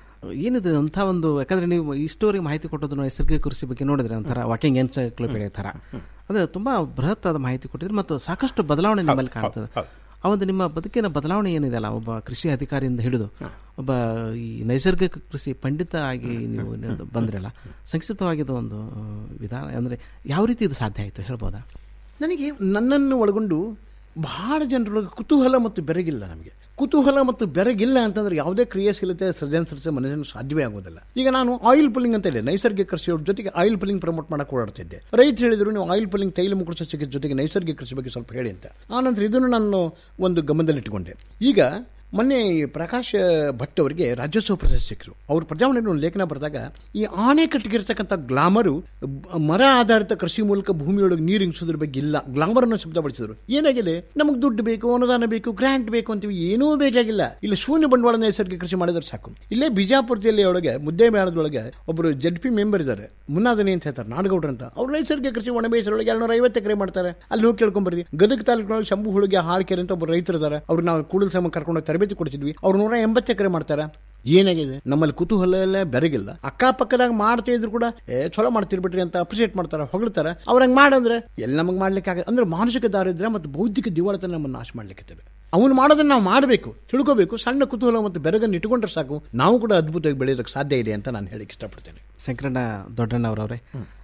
ಏನಿದೆ ಅಂತ ಒಂದು ಯಾಕಂದ್ರೆ ನೀವು ಇಷ್ಟೋರಿಗೆ ಮಾಹಿತಿ ಕೊಟ್ಟದ್ದು ನೈಸರ್ಗಿಕ ಕೃಷಿ ಬಗ್ಗೆ ನೋಡಿದ್ರೆ ಒಂಥರ ವಾಕಿಂಗ್ ಎನ್ಸೈಕ್ಲೋಪೀಡಿಯಾ ತರ ಅದೇ ತುಂಬಾ ಬೃಹತ್ ಆದ ಮಾಹಿತಿ ಕೊಟ್ಟಿದ್ರೆ ಮತ್ತು ಸಾಕಷ್ಟು ಬದಲಾವಣೆ ನಿಮ್ಮಲ್ಲಿ ಕಾಣ್ತದೆ ಆ ಒಂದು ನಿಮ್ಮ ಬದುಕಿನ ಬದಲಾವಣೆ ಏನಿದೆ ಅಲ್ಲ ಒಬ್ಬ ಕೃಷಿ ಅಧಿಕಾರಿಯಿಂದ ಹಿಡಿದು ಒಬ್ಬ ಈ ನೈಸರ್ಗಿಕ ಕೃಷಿ ಪಂಡಿತ ಆಗಿ ನೀವು ನೀವು ಬಂದ್ರಲ್ಲ ಸಂಕ್ಷಿಪ್ತವಾಗಿದ್ದು ಒಂದು ಆ, ವಿಧಾನ ಅಂದ್ರೆ ಯಾವ ರೀತಿ ಇದು ಸಾಧ್ಯ ಆಯಿತು ಹೇಳ್ಬೋದಾ ನನಗೆ ನನ್ನನ್ನು ಒಳಗೊಂಡು ಬಹಳ ಜನರೊಳಗೆ ಕುತೂಹಲ ಮತ್ತು ಬೆರಗಿಲ್ಲ ನಮಗೆ ಕುತೂಹಲ ಮತ್ತು ಬೆರಗಿಲ್ಲ ಅಂತಂದ್ರೆ ಯಾವುದೇ ಕ್ರಿಯಾಶೀಲತೆ ಸೃಜನಶೀಲತೆ ಮನುಷ್ಯನ ಸಾಧ್ಯವೇ ಆಗೋದಿಲ್ಲ ಈಗ ನಾನು ಆಯಿಲ್ ಪುಲ್ಲಿಂಗ್ ಅಂತ ಇದೆ ನೈಸರ್ಗಿಕ ಕೃಷಿಯವ್ರ ಜೊತೆಗೆ ಆಯಿಲ್ ಪುಲ್ಲಿಂಗ್ ಪ್ರಮೋಟ್ ಮಾಡಕ್ಕೆ ಓಡಾಡ್ತಿದ್ದೆ ರೈತರು ಹೇಳಿದ್ರು ನೀವು ಆಯಿಲ್ ಪುಲ್ಲಿಂಗ್ ತೈಲ ಮುಕುಳಿಸೋ ಚಿಕಿತ್ಸೆ ಜೊತೆಗೆ ನೈಸರ್ಗಿಕ ಕೃಷಿ ಬಗ್ಗೆ ಸ್ವಲ್ಪ ಹೇಳಿ ಅಂತ ಆನಂತರ ಇದನ್ನು ನಾನು ಒಂದು ಗಮನದಲ್ಲಿಟ್ಟುಕೊಂಡೆ ಈಗ ಮೊನ್ನೆ ಈ ಪ್ರಕಾಶ್ ಭಟ್ ಅವರಿಗೆ ರಾಜ್ಯೋತ್ಸವ ಪ್ರಶಸ್ತಿ ಸಿಕ್ಕರು ಅವ್ರ ಪ್ರಜಾವಾಣಿಯಲ್ಲಿ ಒಂದು ಲೇಖನ ಬರೆದಾಗ ಈ ಆಣೆಕಟ್ಟಿಗಿರ್ತಕ್ಕಂಥ ಗ್ಲಾಮರು ಬ- ಮರ ಆಧಾರಿತ ಕೃಷಿ ಮೂಲಕ ಭೂಮಿಯೊಳಗೆ ನೀರು ಇಂಗಿಸೋದ್ರ ಬಗ್ಗೆ ಇಲ್ಲ ಗ್ಲಾಮರ್ ಅನ್ನೋ ಶಬ್ದ ಬಳಸಿದ್ರು ಏನಾಗಿದೆ ನಮಗೆ ದುಡ್ಡು ಬೇಕು ಅನುದಾನ ಬೇಕು ಗ್ರಾಂಟ್ ಬೇಕು ಅಂತೀವಿ ಏನೂ ಬೇಕಾಗಿಲ್ಲ ಇಲ್ಲ ಶೂನ್ಯ ಬಂಡವಾಳ ನೈಸರ್ಗಿಕ ಕೃಷಿ ಮಾಡಿದ್ರೆ ಸಾಕು ಇಲ್ಲೇ ಬಿಜಾಪುರ ಜಿಲ್ಲೆಯೊಳಗೆ ಮುದ್ದೆ ಮೇಳದೊಳಗೆ ಒಬ್ಬರು ಜಡ್ ಪಿ ಮೆಂಬರ್ ಇದ್ದಾರೆ ಮುನ್ನಾದನಿ ಅಂತ ಹೇಳ್ತಾರೆ ನಾಡಗೌಡ್ರು ಅಂತ ಅವ್ರು ನೈಸರ್ಗಿಕ ಕೃಷಿ ಒಣ ಬೇಸರೊಳಗೆ ಎರಡ್ನೂರ ಐವತ್ತು ಎಕರೆ ಮಾಡ್ತಾರೆ ಅಲ್ಲಿ ಹೋಗಿ ಕೇಳ್ಕೊಂಬರ್ರಿ ಗದಗ ತಾಲೂಕಿನೊಳಗೆ ಶಂಭು ಹುಳಿಗೆ ಹಾಳ್ಕೆರೆ ಅಂತ ಒಬ್ಬರು ರೈತರು ಇದ್ದಾರೆ ಅವ್ರು ನಾವು ಕೂಡಲ ಸಮ ಕರ್ಕೊಂಡು ತರಬೇತಿ ಕೊಡ್ತಿದ್ವಿ ಅವ್ರು ನೂರ ಎಂಬತ್ತು ಎಕರೆ ಮಾಡ್ತಾರೆ ಏನಾಗಿದೆ ನಮ್ಮಲ್ಲಿ ಕುತೂಹಲ ಎಲ್ಲ ಬೆರಗಿಲ್ಲ ಅಕ್ಕಪಕ್ಕದಾಗ ಮಾಡ್ತಾ ಇದ್ರು ಕೂಡ ಏ ಚಲೋ ಮಾಡ್ತಿರ್ಬಿಟ್ರಿ ಅಂತ ಅಪ್ರಿಷಿಯೇಟ್ ಮಾಡ್ತಾರೆ ಹೊಗಳ್ತಾರೆ ಅವ್ರ ಹಂಗೆ ಮಾಡಂದ್ರೆ ಎಲ್ಲಿ ನಮಗೆ ಮಾಡ್ಲಿಕ್ಕೆ ಆಗ ಅಂದ್ರೆ ಮಾನಸಿಕ ದಾರಿದ್ರ್ಯ ಮತ್ತು ಬೌದ್ಧಿಕ ದಿವಾಳತನ ನಮ್ಮನ್ನು ನಾಶ ಮಾಡ್ಲಿಕ್ಕೆ ಅವನು ಮಾಡೋದನ್ನ ನಾವು ಮಾಡಬೇಕು ತಿಳ್ಕೋಬೇಕು ಸಣ್ಣ ಕುತೂಹಲ ಮತ್ತು ಬೆರಗನ್ನು ಇಟ್ಕೊಂಡ್ರೆ ಸಾಕು ನಾವು ಕೂಡ ಅದ್ಭುತವಾಗಿ ಬೆಳೆಯೋದಕ್ಕೆ ಸಾಧ್ಯ ಇದೆ ಅಂತ ನಾನು ಹೇಳಿಕ್ಕೆ ಇಷ್ಟಪಡ್ತೇನೆ ಶಂಕರಣ್ಣ ದೊಡ್ಡಣ್ಣವರವ್ರೆ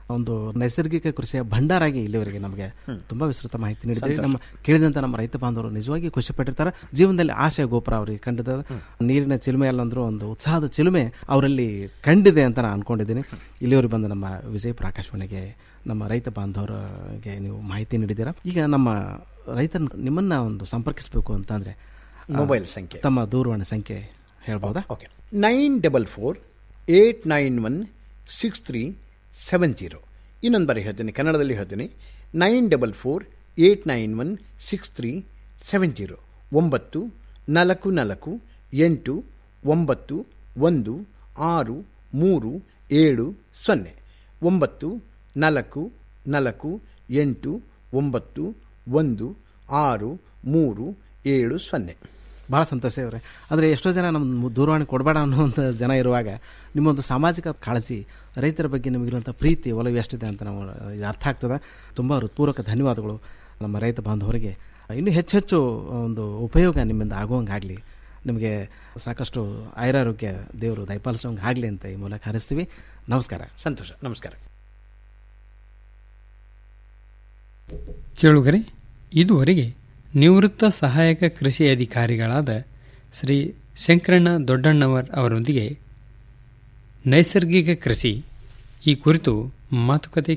ಒಂದು ನೈಸರ್ಗಿಕ ಕೃಷಿಯ ಭಂಡಾರಾಗಿ ಇಲ್ಲಿವರೆಗೆ ನಮಗೆ ಹ್ಮ್. ತುಂಬಾ ವಿಸ್ತೃತ ಮಾಹಿತಿ ನೀಡಿದ್ರಿ ಸಂತೋಷ. ನಮ್ಮ ಕೇಳಿದಂತ ನಮ್ಮ ರೈತ ಬಾಂಧವರು ನಿಜವಾಗಿ ಖುಷಿ ಪಟ್ಟಿರ್ತಾರೆ ಜೀವನದಲ್ಲಿ ಆಶಯ ಗೋಪುರ ಅವರಿಗೆ ಕಂಡಿದೆ ನೀರಿನ ಚಿಲುಮೆ ಅಲ್ಲಂದ್ರೂ ಒಂದು ಉತ್ಸಾಹದ ಚಿಲುಮೆ ಅವರಲ್ಲಿ ಕಂಡಿದೆ ಅಂತ ನಾನು ಅನ್ಕೊಂಡಿದ್ದೀನಿ ಇಲ್ಲಿವರೆಗೆ ಬಂದ ನಮ್ಮ ವಿಜಯಪುರ ಆಕಾಶವಾಣಿಗೆ ನಮ್ಮ ರೈತ ಬಾಂಧವರಿಗೆ ನೀವು ಮಾಹಿತಿ ನೀಡಿದ್ದೀರಾ ಈಗ ನಮ್ಮ ರೈತನ ನಿಮ್ಮನ್ನ ಒಂದು ಸಂಪರ್ಕಿಸಬೇಕು ಅಂತಂದ್ರೆ ಆ, ಮೊಬೈಲ್ ಸಂಖ್ಯೆ. ತಮ್ಮ ದೂರವಾಣಿ ಸಂಖ್ಯೆ ಹೇಳ್ಬೋದಾ okay nine double four eight nine one six three seven zero ಇನ್ನೊಂದು ಬಾರಿ ಹೇಳ್ತೀನಿ ಕನ್ನಡದಲ್ಲಿ ಹೇಳ್ತೀನಿ nine double four eight nine one six three seven zero ಒಂಬತ್ತು ನಾಲ್ಕು ನಾಲ್ಕು ಎಂಟು ಒಂಬತ್ತು ಒಂದು ಆರು ಮೂರು ಏಳು ಸೊನ್ನೆ ಒಂಬತ್ತು ನಾಲ್ಕು ನಾಲ್ಕು ಎಂಟು ಒಂಬತ್ತು ಒಂದು ಆರು ಮೂರು ಏಳು ಸೊನ್ನೆ ಭಾಳ ಸಂತೋಷ ಇವರೇ ಅಂದರೆ ಎಷ್ಟೋ ಜನ ನಮ್ಮ ದೂರವಾಣಿ ಕೊಡಬೇಡ ಅನ್ನುವಂಥ ಜನ ಇರುವಾಗ ನಿಮ್ಮೊಂದು ಸಾಮಾಜಿಕ ಕಾಳಜಿ ರೈತರ ಬಗ್ಗೆ ನಿಮಗಿರುವಂಥ ಪ್ರೀತಿ ಒಲವು ಎಷ್ಟಿದೆ ಅಂತ ನಾವು ಇದು ಅರ್ಥ ಆಗ್ತದೆ ತುಂಬ ಹೃತ್ಪೂರ್ವಕ ಧನ್ಯವಾದಗಳು ನಮ್ಮ ರೈತ ಬಾಂಧವರಿಗೆ ಇನ್ನೂ ಹೆಚ್ಚು ಹೆಚ್ಚು ಒಂದು ಉಪಯೋಗ ನಿಮ್ಮಿಂದ ಆಗುವಂಗಾಗಲಿ ನಿಮಗೆ ಸಾಕಷ್ಟು ಆಯುರಾರೋಗ್ಯ ದೇವರು ದಯಪಾಲಿಸೋಂಗೆ ಆಗಲಿ ಅಂತ ಈ ಮೂಲಕ ಹಾರೈಸ್ತೀವಿ ನಮಸ್ಕಾರ ಸಂತೋಷ ನಮಸ್ಕಾರ ಕೇಳುಗರೆ ಇದುವರೆಗೆ ನಿವೃತ್ತ ಸಹಾಯಕ ಕೃಷಿ ಅಧಿಕಾರಿಗಳಾದ ಶ್ರೀ ಶಂಕರಣ್ಣ ದೊಡ್ಡಣ್ಣವರ್ ಅವರೊಂದಿಗೆ ನೈಸರ್ಗಿಕ ಕೃಷಿ ಈ ಕುರಿತು ಮಾತುಕತೆ